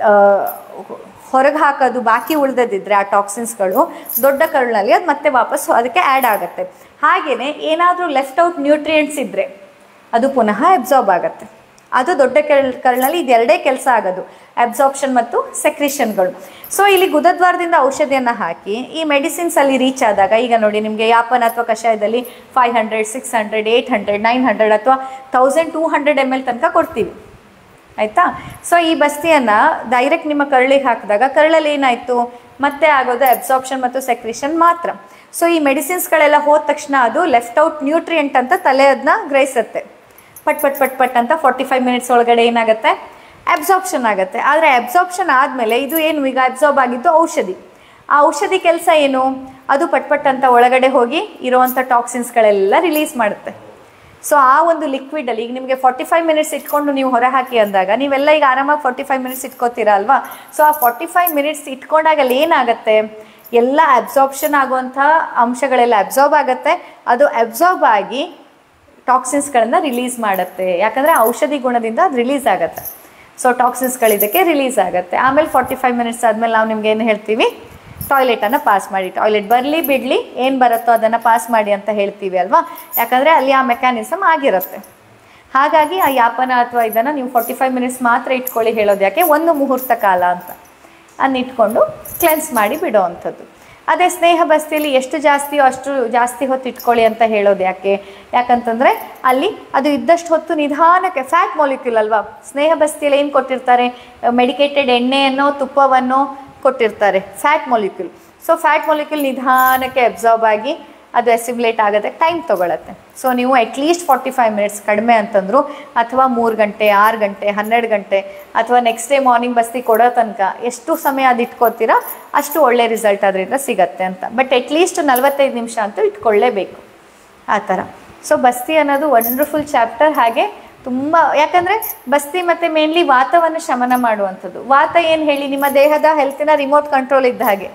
ಹೊರಗೆ ಹಾಕೋದು ಬಾಕಿ ಉಳಿದದಿದ್ರೆ ಆ ಟಾಕ್ಸಿನ್ಸ್ಗಳು ದೊಡ್ಡ ಕರುಳಿನಲ್ಲಿ ಅದು ಮತ್ತೆ ವಾಪಸ್ ಅದಕ್ಕೆ ಆ್ಯಡ್ ಆಗುತ್ತೆ ಹಾಗೆಯೇ ಏನಾದರೂ ಲೆಫ್ಟ್ ಔಟ್ ನ್ಯೂಟ್ರಿಯೆಂಟ್ಸ್ ಇದ್ದರೆ ಅದು ಪುನಃ ಅಬ್ಸಾರ್ಬ್ ಆಗುತ್ತೆ ಅದು ದೊಡ್ಡ ಕೆಳ್ ಕರಳಿನಲ್ಲಿ ಇದೆರಡೇ ಕೆಲಸ ಆಗೋದು ಅಬ್ಸಾರ್ಪ್ಷನ್ ಮತ್ತು ಸೆಕ್ರಿಷನ್ಗಳು ಸೊ ಇಲ್ಲಿ ಗುದದ್ವಾರದಿಂದ ಔಷಧಿಯನ್ನು ಹಾಕಿ ಈ ಮೆಡಿಸಿನ್ಸ್ ಅಲ್ಲಿ ರೀಚ್ ಆದಾಗ ಈಗ ನೋಡಿ ನಿಮಗೆ ಯಾಪನ ಅಥವಾ ಕಷಾಯದಲ್ಲಿ five hundred six hundred eight hundred nine hundred ಅಥವಾ thousand two hundred M L ತನಕ ಕೊಡ್ತೀವಿ ಆಯಿತಾ ಸೊ ಈ ಬಸ್ತಿಯನ್ನು ಡೈರೆಕ್ಟ್ ನಿಮ್ಮ ಕರಳಿಗೆ ಹಾಕಿದಾಗ ಕರಳಲ್ಲಿ ಏನಾಯಿತು ಮತ್ತೆ ಆಗೋದು ಅಬ್ಸಾರ್ಪ್ಷನ್ ಮತ್ತು ಸೆಕ್ರಿಷನ್ ಮಾತ್ರ ಸೊ ಈ ಮೆಡಿಸಿನ್ಸ್ಗಳೆಲ್ಲ ಹೋದ ತಕ್ಷಣ ಅದು ಲೆಫ್ಟ್ ಔಟ್ ನ್ಯೂಟ್ರಿಯೆಂಟ್ ಅಂತ ತಲೆ ಅದನ್ನ ಗ್ರಹಿಸುತ್ತೆ ಪಟ್ ಪಟ್ ಪಟ್ ಪಟ್ ಅಂತ ಫಾರ್ಟಿ ಫೈವ್ ಮಿನಿಟ್ಸ್ ಒಳಗಡೆ ಏನಾಗುತ್ತೆ ಅಬ್ಸಾರ್ಪ್ಷನ್ ಆಗುತ್ತೆ ಆದರೆ ಅಬ್ಸಾರ್ಪ್ಷನ್ ಆದಮೇಲೆ ಇದು ಏನು ಈಗ ಅಬ್ಸಾರ್ಬ್ ಆಗಿದ್ದು ಔಷಧಿ ಆ ಔಷಧಿ ಕೆಲಸ ಏನು ಅದು ಪಟ್ ಪಟ್ ಅಂತ ಒಳಗಡೆ ಹೋಗಿ ಇರುವಂಥ ಟಾಕ್ಸಿನ್ಸ್ಗಳೆಲ್ಲ ರಿಲೀಸ್ ಮಾಡುತ್ತೆ ಸೊ ಆ ಒಂದು ಲಿಕ್ವಿಡಲ್ಲಿ ಈಗ ನಿಮಗೆ ಫಾರ್ಟಿ ಫೈವ್ ಮಿನಿಟ್ಸ್ ಇಟ್ಕೊಂಡು ನೀವು ಹೊರ ಹಾಕಿ ಅಂದಾಗ ನೀವೆಲ್ಲ ಈಗ ಆರಾಮಾಗಿ ಫಾರ್ಟಿ ಫೈವ್ ಮಿನಿಟ್ಸ್ ಇಟ್ಕೋತೀರಾ ಅಲ್ವಾ ಸೊ ಆ ಫಾರ್ಟಿ ಫೈವ್ ಮಿನಿಟ್ಸ್ ಇಟ್ಕೊಂಡಾಗ ಅಲ್ಲಿ ಏನಾಗುತ್ತೆ ಎಲ್ಲ ಅಬ್ಸಾರ್ಪ್ಷನ್ ಆಗುವಂಥ ಅಂಶಗಳೆಲ್ಲ ಅಬ್ಸಾರ್ಬ್ ಆಗುತ್ತೆ ಅದು ಅಬ್ಸಾರ್ಬ್ ಆಗಿ ಟಾಕ್ಸಿನ್ಸ್ಗಳನ್ನು ರಿಲೀಸ್ ಮಾಡುತ್ತೆ ಯಾಕಂದರೆ ಔಷಧಿ ಗುಣದಿಂದ ಅದು ರಿಲೀಸ್ ಆಗುತ್ತೆ ಸೊ ಟಾಕ್ಸಿನ್ಸ್ಗಳು ಇದಕ್ಕೆ ರಿಲೀಸ್ ಆಗುತ್ತೆ ಆಮೇಲೆ ಫಾರ್ಟಿ ಫೈವ್ ಮಿನಿಟ್ಸ್ ಆದಮೇಲೆ ನಾವು ನಿಮ್ಗೆ ಏನು ಹೇಳ್ತೀವಿ ಟಾಯ್ಲೆಟನ್ನು ಪಾಸ್ ಮಾಡಿ ಟಾಯ್ಲೆಟ್ ಬರಲಿ ಬಿಡಲಿ ಏನು ಬರುತ್ತೋ ಅದನ್ನು ಪಾಸ್ ಮಾಡಿ ಅಂತ ಹೇಳ್ತೀವಿ ಅಲ್ವಾ ಯಾಕಂದರೆ ಅಲ್ಲಿ ಆ ಮೆಕ್ಯಾನಿಸಮ್ ಆಗಿರುತ್ತೆ ಹಾಗಾಗಿ ಆ ಯಾಪನ ಅಥವಾ ಇದನ್ನು ನೀವು ಫಾರ್ಟಿ ಫೈವ್ ಮಿನಿಟ್ಸ್ ಮಾತ್ರ ಇಟ್ಕೊಳ್ಳಿ ಹೇಳೋದು ಯಾಕೆ ಒಂದು ಮುಹೂರ್ತ ಕಾಲ ಅಂತ ಅದನ್ನ ಇಟ್ಕೊಂಡು ಕ್ಲೆನ್ಸ್ ಮಾಡಿ ಬಿಡೋ ಅಂಥದ್ದು ಅದೇ ಸ್ನೇಹ ಬಸ್ತಿಯಲ್ಲಿ ಎಷ್ಟು ಜಾಸ್ತಿಯೋ ಅಷ್ಟು ಜಾಸ್ತಿ ಹೊತ್ತು ಇಟ್ಕೊಳ್ಳಿ ಅಂತ ಹೇಳೋದು ಯಾಕೆ ಯಾಕಂತಂದರೆ ಅಲ್ಲಿ ಅದು ಇದ್ದಷ್ಟು ಹೊತ್ತು ನಿಧಾನಕ್ಕೆ ಫ್ಯಾಟ್ ಮಾಲಿಕ್ಯೂಲ್ ಅಲ್ವಾ ಸ್ನೇಹ ಬಸ್ತಿಯಲ್ಲಿ ಏನು ಕೊಟ್ಟಿರ್ತಾರೆ ಮೆಡಿಕೇಟೆಡ್ ಎಣ್ಣೆಯನ್ನು ತುಪ್ಪವನ್ನು ಕೊಟ್ಟಿರ್ತಾರೆ fat molecule so fat molecule ನಿಧಾನಕ್ಕೆ ಅಬ್ಸಾರ್ಬ್ ಆಗಿ ಅದು ಎಸಿಬ್ಲೇಟ್ ಆಗೋದಕ್ಕೆ ಟೈಮ್ ತೊಗೊಳತ್ತೆ ಸೊ ನೀವು ಅಟ್ಲೀಸ್ಟ್ ಫಾರ್ಟಿ ಫೈವ್ ಮಿನಿಟ್ಸ್ ಕಡಿಮೆ ಅಂತಂದ್ರು ಅಥವಾ ಮೂರು ಗಂಟೆ ಆರು ಗಂಟೆ ಹನ್ನೆರಡು ಗಂಟೆ ಅಥವಾ ನೆಕ್ಸ್ಟ್ ಡೇ ಮಾರ್ನಿಂಗ್ ಬಸ್ತಿ ಕೊಡೋ ತನಕ ಎಷ್ಟು ಸಮಯ ಅದು ಇಟ್ಕೋತೀರಾ ಅಷ್ಟು ಒಳ್ಳೆ ರಿಸಲ್ಟ್ ಅದರಿಂದ ಸಿಗತ್ತೆ ಅಂತ ಬಟ್ ಅಟ್ಲೀಸ್ಟ್ ನಲ್ವತ್ತೈದು ನಿಮಿಷ ಅಂತೂ ಇಟ್ಕೊಳ್ಳೇಬೇಕು ಆ ಥರ ಸೊ ಬಸ್ತಿ ಅನ್ನೋದು ವಂಡರ್ಫುಲ್ ಚಾಪ್ಟರ್ ಹಾಗೆ ತುಂಬ ಯಾಕಂದರೆ ಬಸ್ತಿ ಮತ್ತು ಮೇನ್ಲಿ ವಾತವನ್ನು ಶಮನ ಮಾಡುವಂಥದ್ದು ವಾತ ಏನು ಹೇಳಿ ನಿಮ್ಮ ದೇಹದ ಹೆಲ್ತಿನ ರಿಮೋಟ್ ಕಂಟ್ರೋಲ್ ಇದ್ದ ಹಾಗೆ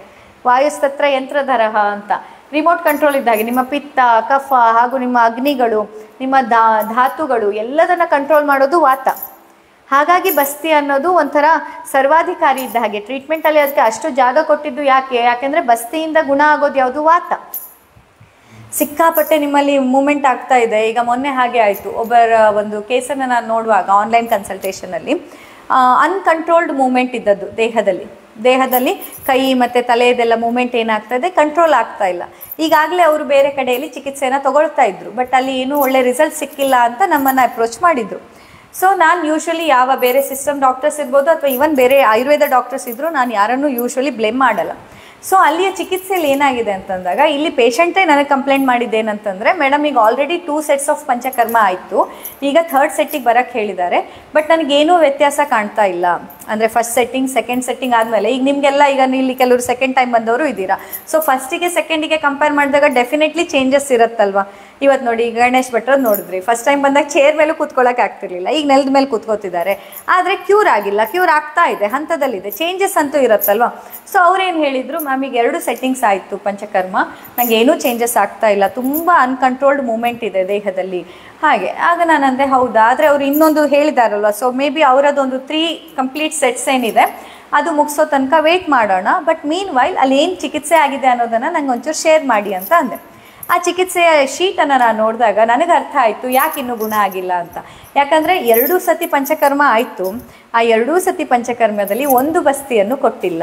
ವಾಯುಸ್ತತ್ರ ಯಂತ್ರಧರಹ ಅಂತ ರಿಮೋಟ್ ಕಂಟ್ರೋಲ್ ಇದ್ದಾಗೆ ನಿಮ್ಮ ಪಿತ್ತ ಕಫ ಹಾಗೂ ನಿಮ್ಮ ಅಗ್ನಿಗಳು ನಿಮ್ಮ ದಾ ಧಾತುಗಳು ಎಲ್ಲದನ್ನ ಕಂಟ್ರೋಲ್ ಮಾಡೋದು ವಾತ ಹಾಗಾಗಿ ಬಸ್ತಿ ಅನ್ನೋದು ಒಂಥರ ಸರ್ವಾಧಿಕಾರಿ ಇದ್ದ ಹಾಗೆ ಟ್ರೀಟ್ಮೆಂಟಲ್ಲಿ ಅದಕ್ಕೆ ಅಷ್ಟು ಜಾಗ ಕೊಟ್ಟಿದ್ದು ಯಾಕೆ ಯಾಕೆಂದರೆ ಬಸ್ತಿಯಿಂದ ಗುಣ ಆಗೋದು ಯಾವುದು ವಾತ ಸಿಕ್ಕಾಪಟ್ಟೆ ನಿಮ್ಮಲ್ಲಿ ಮೂಮೆಂಟ್ ಆಗ್ತಾ ಇದೆ ಈಗ ಮೊನ್ನೆ ಹಾಗೆ ಆಯಿತು ಒಬ್ಬರ ಒಂದು ಕೇಸನ್ನು ನಾನು ನೋಡುವಾಗ ಆನ್ಲೈನ್ ಕನ್ಸಲ್ಟೇಷನಲ್ಲಿ ಅನ್ಕಂಟ್ರೋಲ್ಡ್ ಮೂಮೆಂಟ್ ಇದ್ದದ್ದು ದೇಹದಲ್ಲಿ ದೇಹದಲ್ಲಿ ಕೈ ಮತ್ತು ತಲೆಯದೆಲ್ಲ ಮೂಮೆಂಟ್ ಏನಾಗ್ತಾ ಇದೆ ಕಂಟ್ರೋಲ್ ಆಗ್ತಾ ಇಲ್ಲ ಈಗಾಗಲೇ ಅವರು ಬೇರೆ ಕಡೆಯಲ್ಲಿ ಚಿಕಿತ್ಸೆನ ತಗೊಳ್ತಾ ಇದ್ರು ಬಟ್ ಅಲ್ಲಿ ಏನೂ ಒಳ್ಳೆ ರಿಸಲ್ಟ್ ಸಿಕ್ಕಿಲ್ಲ ಅಂತ ನಮ್ಮನ್ನು ಅಪ್ರೋಚ್ ಮಾಡಿದ್ರು ಸೊ ನಾನು ಯೂಶ್ವಲಿ ಯಾವ ಬೇರೆ ಸಿಸ್ಟಮ್ ಡಾಕ್ಟರ್ಸ್ ಇರ್ಬೋದು ಅಥವಾ ಇವನ್ ಬೇರೆ ಆಯುರ್ವೇದ ಡಾಕ್ಟರ್ಸ್ ಇದ್ದರೂ ನಾನು ಯಾರನ್ನೂ ಯೂಶ್ವಲಿ ಬ್ಲೇಮ್ ಮಾಡಲ್ಲ ಸೊ ಅಲ್ಲಿಯ ಚಿಕಿತ್ಸೆಯಲ್ಲಿ ಏನಾಗಿದೆ ಅಂತಂದಾಗ ಇಲ್ಲಿ ಪೇಷಂಟೇ ನನಗೆ ಕಂಪ್ಲೇಂಟ್ ಮಾಡಿದ್ದೇನಂತಂದರೆ ಮೇಡಮ್ ಈಗ already two sets of panchakarma ಆಯಿತು ಈಗ ಥರ್ಡ್ ಸೆಟ್ಟಿಗೆ ಬರೋಕ್ಕೆ ಹೇಳಿದ್ದಾರೆ ಬಟ್ ನನಗೇನೂ ವ್ಯತ್ಯಾಸ ಕಾಣ್ತಾ ಇಲ್ಲ ಅಂದರೆ ಫಸ್ಟ್ ಸೆಟ್ಟಿಂಗ್ ಸೆಕೆಂಡ್ ಸೆಟ್ಟಿಂಗ್ ಆದಮೇಲೆ ಈಗ ನಿಮಗೆಲ್ಲ ಈಗ ಇಲ್ಲಿ ಕೆಲವರು ಸೆಕೆಂಡ್ ಟೈಮ್ ಬಂದವರು ಇದ್ದೀರಾ ಸೊ ಫಸ್ಟಿಗೆ ಸೆಕೆಂಡಿಗೆ ಕಂಪೇರ್ ಮಾಡಿದಾಗ ಡೆಫಿನೆಟ್ಲಿ ಚೇಂಜಸ್ ಇರುತ್ತಲ್ವಾ ಇವತ್ತು ನೋಡಿ ಈಗ ಗಣೇಶ್ ಭಟ್ರದ್ದು ನೋಡಿದ್ರಿ ಫಸ್ಟ್ ಟೈಮ್ ಬಂದಾಗ ಚೇರ್ ಮೇಲೂ ಕೂತ್ಕೊಳ್ಳೋಕೆ ಆಗ್ತಿರ್ಲಿಲ್ಲ ಈಗ ನೆಲದ ಮೇಲೆ ಕೂತ್ಕೋತಿದ್ದಾರೆ ಆದರೆ ಕ್ಯೂರ್ ಆಗಿಲ್ಲ ಕ್ಯೂರ್ ಆಗ್ತಾ ಇದೆ ಹಂತದಲ್ಲಿದೆ ಚೇಂಜಸ್ ಅಂತೂ ಇರುತ್ತಲ್ವಾ ಸೊ ಅವ್ರೇನು ಹೇಳಿದರು ಮ್ಯಾಮ್ ಈಗ ಎರಡು ಸೆಟ್ಟಿಂಗ್ಸ್ ಆಯಿತು ಪಂಚಕರ್ಮ ನನಗೆ ಏನೂ ಚೇಂಜಸ್ ಆಗ್ತಾ ಇಲ್ಲ ತುಂಬ ಅನ್ಕಂಟ್ರೋಲ್ಡ್ ಮೂಮೆಂಟ್ ಇದೆ ದೇಹದಲ್ಲಿ ಹಾಗೆ ಆಗ ನಾನು ಅಂದೆ ಹೌದಾ ಆದರೆ ಅವ್ರು ಇನ್ನೊಂದು ಹೇಳಿದಾರಲ್ವ ಸೊ ಮೇ ಬಿ ಅವರದೊಂದು ತ್ರೀ ಕಂಪ್ಲೀಟ್ ಸೆಟ್ಸ್ ಏನಿದೆ ಅದು ಮುಗಿಸೋ ತನಕ ವೆಯ್ಟ್ ಮಾಡೋಣ ಬಟ್ ಮೀನ್ ವೈಲ್ ಅಲ್ಲಿ ಏನು ಚಿಕಿತ್ಸೆ ಆಗಿದೆ ಅನ್ನೋದನ್ನು ನಂಗೆ ಒಂಚೂರು ಶೇರ್ ಮಾಡಿ ಅಂತ ಅಂದೆ ಆ ಚಿಕಿತ್ಸೆಯ ಶೀಟನ್ನು ನಾನು ನೋಡಿದಾಗ ನನಗೆ ಅರ್ಥ ಆಯಿತು ಯಾಕೆ ಇನ್ನೂ ಗುಣ ಆಗಿಲ್ಲ ಅಂತ ಯಾಕಂದರೆ ಎರಡೂ ಸತಿ ಪಂಚಕರ್ಮ ಆಯಿತು ಆ ಎರಡೂ ಸತಿ ಪಂಚಕರ್ಮದಲ್ಲಿ ಒಂದು ಬಸ್ತಿಯನ್ನು ಕೊಟ್ಟಿಲ್ಲ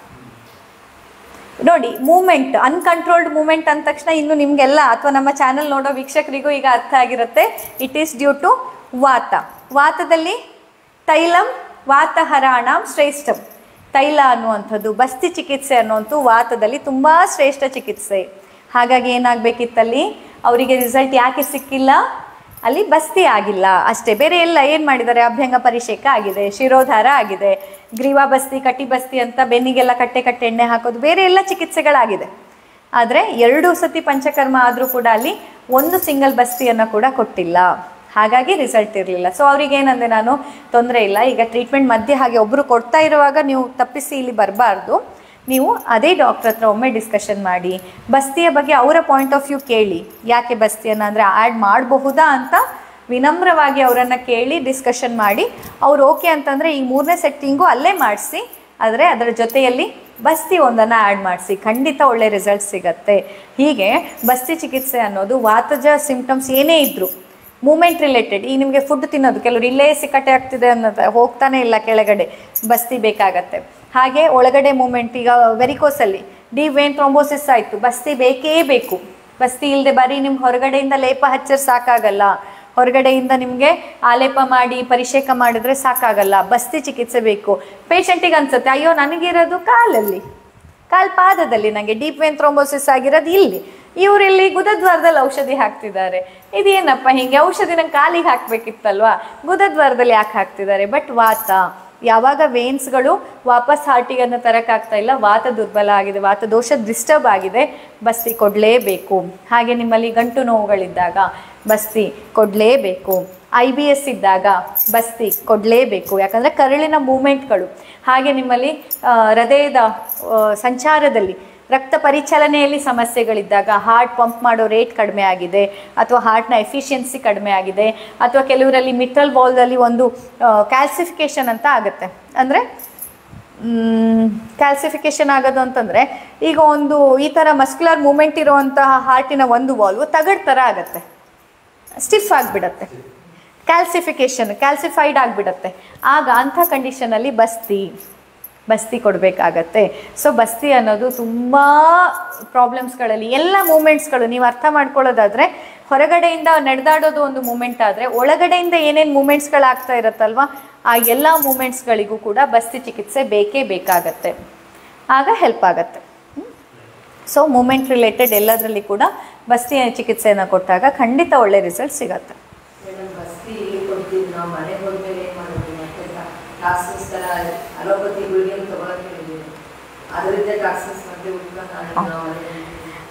ನೋಡಿ ಮೂಮೆಂಟ್ ಅನ್ಕಂಟ್ರೋಲ್ಡ್ ಮೂಮೆಂಟ್ ಅಂದ ತಕ್ಷಣ ಇನ್ನು ನಿಮಗೆಲ್ಲ ಅಥವಾ ನಮ್ಮ ಚಾನಲ್ ನೋಡೋ ವೀಕ್ಷಕರಿಗೂ ಈಗ ಅರ್ಥ ಆಗಿರುತ್ತೆ ಇಟ್ ಈಸ್ ಡ್ಯೂ ಟು ವಾತ ವಾತದಲ್ಲಿ ತೈಲಂ ವಾತಹರಾಣಂ ಶ್ರೇಷ್ಠಂ ತೈಲ ಅನ್ನುವಂಥದ್ದು ಬಸ್ತಿ ಚಿಕಿತ್ಸೆ ಅನ್ನುವಂಥದ್ದು ವಾತದಲ್ಲಿ ತುಂಬ ಶ್ರೇಷ್ಠ ಚಿಕಿತ್ಸೆ ಹಾಗಾಗಿ ಏನಾಗಬೇಕಿತ್ತಲ್ಲಿ ಅವರಿಗೆ ರಿಸಲ್ಟ್ ಯಾಕೆ ಸಿಕ್ಕಿಲ್ಲ ಅಲ್ಲಿ ಬಸ್ತಿ ಆಗಿಲ್ಲ ಅಷ್ಟೇ ಬೇರೆ ಎಲ್ಲ ಏನು ಮಾಡಿದ್ದಾರೆ ಅಭ್ಯಂಗ ಪರಿಷೇಕ ಆಗಿದೆ ಶಿರೋಧಾರ ಆಗಿದೆ ಗ್ರೀವಾ ಬಸ್ತಿ ಕಟಿ ಬಸ್ತಿ ಅಂತ ಬೆನ್ನಿಗೆಲ್ಲ ಕಟ್ಟೆ ಕಟ್ಟೆ ಎಣ್ಣೆ ಹಾಕೋದು ಬೇರೆ ಎಲ್ಲ ಚಿಕಿತ್ಸೆಗಳಾಗಿದೆ ಆದರೆ ಎರಡು ಸತಿ ಪಂಚಕರ್ಮ ಆದರೂ ಕೂಡ ಅಲ್ಲಿ ಒಂದು ಸಿಂಗಲ್ ಬಸ್ತಿಯನ್ನು ಕೂಡ ಕೊಟ್ಟಿಲ್ಲ ಹಾಗಾಗಿ ರಿಸಲ್ಟ್ ಇರಲಿಲ್ಲ ಸೊ ಅವ್ರಿಗೆ ಏನಂದೆ ನಾನು ತೊಂದರೆ ಇಲ್ಲ ಈಗ ಟ್ರೀಟ್ಮೆಂಟ್ ಮಧ್ಯೆ ಹಾಗೆ ಒಬ್ಬರು ಕೊಡ್ತಾ ಇರುವಾಗ ನೀವು ತಪ್ಪಿಸಿ ಇಲ್ಲಿ ಬರಬಾರ್ದು ನೀವು ಅದೇ ಡಾಕ್ಟ್ರ್ ಹತ್ರ ಒಮ್ಮೆ ಡಿಸ್ಕಷನ್ ಮಾಡಿ ಬಸ್ತಿಯ ಬಗ್ಗೆ ಅವರ ಪಾಯಿಂಟ್ ಆಫ್ ವ್ಯೂ ಕೇಳಿ ಯಾಕೆ ಬಸ್ತಿಯನ್ನು ಅಂದರೆ ಆ್ಯಡ್ ಮಾಡಬಹುದಾ ಅಂತ ವಿನಮ್ರವಾಗಿ ಅವರನ್ನು ಕೇಳಿ ಡಿಸ್ಕಷನ್ ಮಾಡಿ ಅವ್ರು ಓಕೆ ಅಂತಂದರೆ ಈ ಮೂರನೇ ಸೆಟ್ಟಿಂಗು ಅಲ್ಲೇ ಮಾಡಿಸಿ ಆದರೆ ಅದರ ಜೊತೆಯಲ್ಲಿ ಬಸ್ತಿ ಒಂದನ್ನು ಆ್ಯಡ್ ಮಾಡಿಸಿ ಖಂಡಿತ ಒಳ್ಳೆ ರಿಸಲ್ಟ್ ಸಿಗತ್ತೆ ಹೀಗೆ ಬಸ್ತಿ ಚಿಕಿತ್ಸೆ ಅನ್ನೋದು ವಾತಜ ಸಿಂಪ್ಟಮ್ಸ್ ಏನೇ ಇದ್ದರೂ ಮೂಮೆಂಟ್ ರಿಲೇಟೆಡ್ ಈಗ ನಿಮಗೆ ಫುಡ್ ತಿನ್ನೋದು ಕೆಲವರು ಇಲ್ಲೇ ಸಿಕ್ಕಟ್ಟೆ ಆಗ್ತಿದೆ ಅನ್ನೋದು ಹೋಗ್ತಾನೆ ಇಲ್ಲ ಕೆಳಗಡೆ ಬಸ್ತಿ ಬೇಕಾಗತ್ತೆ ಹಾಗೆ ಒಳಗಡೆ ಮೂಮೆಂಟ್ ಈಗ ವೆರಿಕೋಸಲ್ಲಿ ಡಿ ವೇನ್ ಥ್ರೋಂಬೋಸಿಸ್ ಆಯಿತು ಬಸ್ತಿ ಬೇಕೇ ಬೇಕು ಬಸ್ತಿ ಇಲ್ಲದೆ ಬರೀ ನಿಮ್ಗೆ ಹೊರಗಡೆಯಿಂದ ಲೇಪ ಹಚ್ಚರ್ ಸಾಕಾಗಲ್ಲ ಹೊರಗಡೆಯಿಂದ ನಿಮಗೆ ಆಲೇಪ ಮಾಡಿ ಪರಿಷೇಕ ಮಾಡಿದ್ರೆ ಸಾಕಾಗಲ್ಲ ಬಸ್ತಿ ಚಿಕಿತ್ಸೆ ಬೇಕು ಪೇಷಂಟಿಗೆ ಅನ್ಸುತ್ತೆ ಅಯ್ಯೋ ನನಗಿರೋದು ಕಾಲಲ್ಲಿ ಕಾಲ್ ಪಾದದಲ್ಲಿ ನನಗೆ ಡೀಪ್ ವೇನ್ ಥ್ರೋಂಬೋಸಿಸ್ ಆಗಿರೋದು ಇಲ್ಲಿ ಇವರಿಲ್ಲಿ ಗುದದ್ವಾರದಲ್ಲಿ ಔಷಧಿ ಹಾಕ್ತಿದ್ದಾರೆ ಇದೇನಪ್ಪ ಹಿಂಗೆ ಔಷಧಿ ನಂಗೆ ಕಾಲಿಗೆ ಹಾಕ್ಬೇಕಿತ್ತಲ್ವಾ ಗುದದ್ವಾರದಲ್ಲಿ ಯಾಕೆ ಹಾಕ್ತಿದ್ದಾರೆ ಬಟ್ ವಾತ ಯಾವಾಗ ವೇನ್ಸ್ಗಳು ವಾಪಸ್ ಹಾರ್ಟಿಗನ್ನು ತರಕ್ಕಾಗ್ತಾ ಇಲ್ಲ ವಾತ ದುರ್ಬಲ ಆಗಿದೆ ವಾತ ದೋಷ ಡಿಸ್ಟರ್ಬ್ ಆಗಿದೆ ಬಸ್ತಿ ಕೊಡಲೇಬೇಕು ಹಾಗೆ ನಿಮ್ಮಲ್ಲಿ ಗಂಟು ನೋವುಗಳಿದ್ದಾಗ ಬಸ್ತಿ ಕೊಡಲೇಬೇಕು ಐ ಬಿ ಎಸ್ ಇದ್ದಾಗ ಬಸ್ತಿ ಕೊಡಲೇಬೇಕು ಯಾಕಂದರೆ ಕರುಳಿನ ಮೂಮೆಂಟ್ಗಳು ಹಾಗೆ ನಿಮ್ಮಲ್ಲಿ ಆ, ಹೃದಯದ ಆ, ಸಂಚಾರದಲ್ಲಿ ರಕ್ತ ಪರಿಚಲನೆಯಲ್ಲಿ ಸಮಸ್ಯೆಗಳಿದ್ದಾಗ ಹಾರ್ಟ್ ಪಂಪ್ ಮಾಡೋ ರೇಟ್ ಕಡಿಮೆ ಆಗಿದೆ ಅಥವಾ ಹಾರ್ಟ್ನ ಎಫಿಷಿಯನ್ಸಿ ಕಡಿಮೆ ಆಗಿದೆ ಅಥವಾ ಕೆಲವರಲ್ಲಿ ಮಿಟ್ರಲ್ ಬಾಲ್ದಲ್ಲಿ ಒಂದು ಕ್ಯಾಲ್ಸಿಫಿಕೇಷನ್ ಅಂತ ಆಗುತ್ತೆ ಅಂದರೆ ಕ್ಯಾಲ್ಸಿಫಿಕೇಷನ್ ಆಗೋದು ಅಂತಂದರೆ ಈಗ ಒಂದು ಈ ಥರ ಮಸ್ಕ್ಯುಲರ್ ಮೂಮೆಂಟ್ ಇರುವಂತಹ ಹಾರ್ಟಿನ ಒಂದು ವಾಲ್ವು ತಗಡ್ ಥರ ಆಗುತ್ತೆ ಸ್ಟಿಫ್ ಆಗಿಬಿಡತ್ತೆ ಕ್ಯಾಲ್ಸಿಫಿಕೇಷನ್ ಕ್ಯಾಲ್ಸಿಫೈಡ್ ಆಗಿಬಿಡತ್ತೆ ಆಗ ಅಂಥ ಕಂಡೀಷನಲ್ಲಿ ಬಸ್ತಿ ಬಸ್ತಿ ಕೊಡಬೇಕಾಗತ್ತೆ ಸೊ ಬಸ್ತಿ ಅನ್ನೋದು ತುಂಬ ಪ್ರಾಬ್ಲಮ್ಸ್ಗಳಲ್ಲಿ ಎಲ್ಲ ಮೂಮೆಂಟ್ಸ್ಗಳು ನೀವು ಅರ್ಥ ಮಾಡ್ಕೊಳ್ಳೋದಾದರೆ ಹೊರಗಡೆಯಿಂದ ನಡೆದಾಡೋದು ಒಂದು ಮೂಮೆಂಟ್ ಆದರೆ ಒಳಗಡೆಯಿಂದ ಏನೇನು ಮೂಮೆಂಟ್ಸ್ಗಳಾಗ್ತಾ ಇರುತ್ತಲ್ವ ಆ ಎಲ್ಲ ಮೂಮೆಂಟ್ಸ್ಗಳಿಗೂ ಕೂಡ ಬಸ್ತಿ ಚಿಕಿತ್ಸೆ ಬೇಕೇ ಬೇಕಾಗತ್ತೆ ಆಗ ಹೆಲ್ಪ್ ಆಗತ್ತೆ ಸೊ ಮೂಮೆಂಟ್ ರಿಲೇಟೆಡ್ ಎಲ್ಲದರಲ್ಲಿ ಕೂಡ ಬಸ್ತಿ ಚಿಕಿತ್ಸೆಯನ್ನು ಕೊಟ್ಟಾಗ ಖಂಡಿತ ಒಳ್ಳೆ ರಿಸಲ್ಟ್ ಸಿಗತ್ತೆ ಮೇಡಮ್ ಬಸ್ತಿ ಇಲ್ಲಿ ಕೊಡ್ತೀವಿ ನಾವು ಮನೆಗೆ ಹೋದ್ಮೇಲೆ ಏನು ಮಾಡೋದು ಮತ್ತೆ ಟಾಕ್ಸಿನ್ಸ್ ಥರ ಅಲೋಪತಿ ಗುಳಿಗೆ ತಗೊಳಕ್ಕೆ ಹೇಳಿದ್ದೀವಿ ಅದರಿಂದ ಟಾಕ್ಸಿನ್ಸ್ ಮತ್ತೆ ಉತ್ಪನ್ನ ಆಗಿ ನಾವು ಮನೆಗೆ ಇಲ್ಲ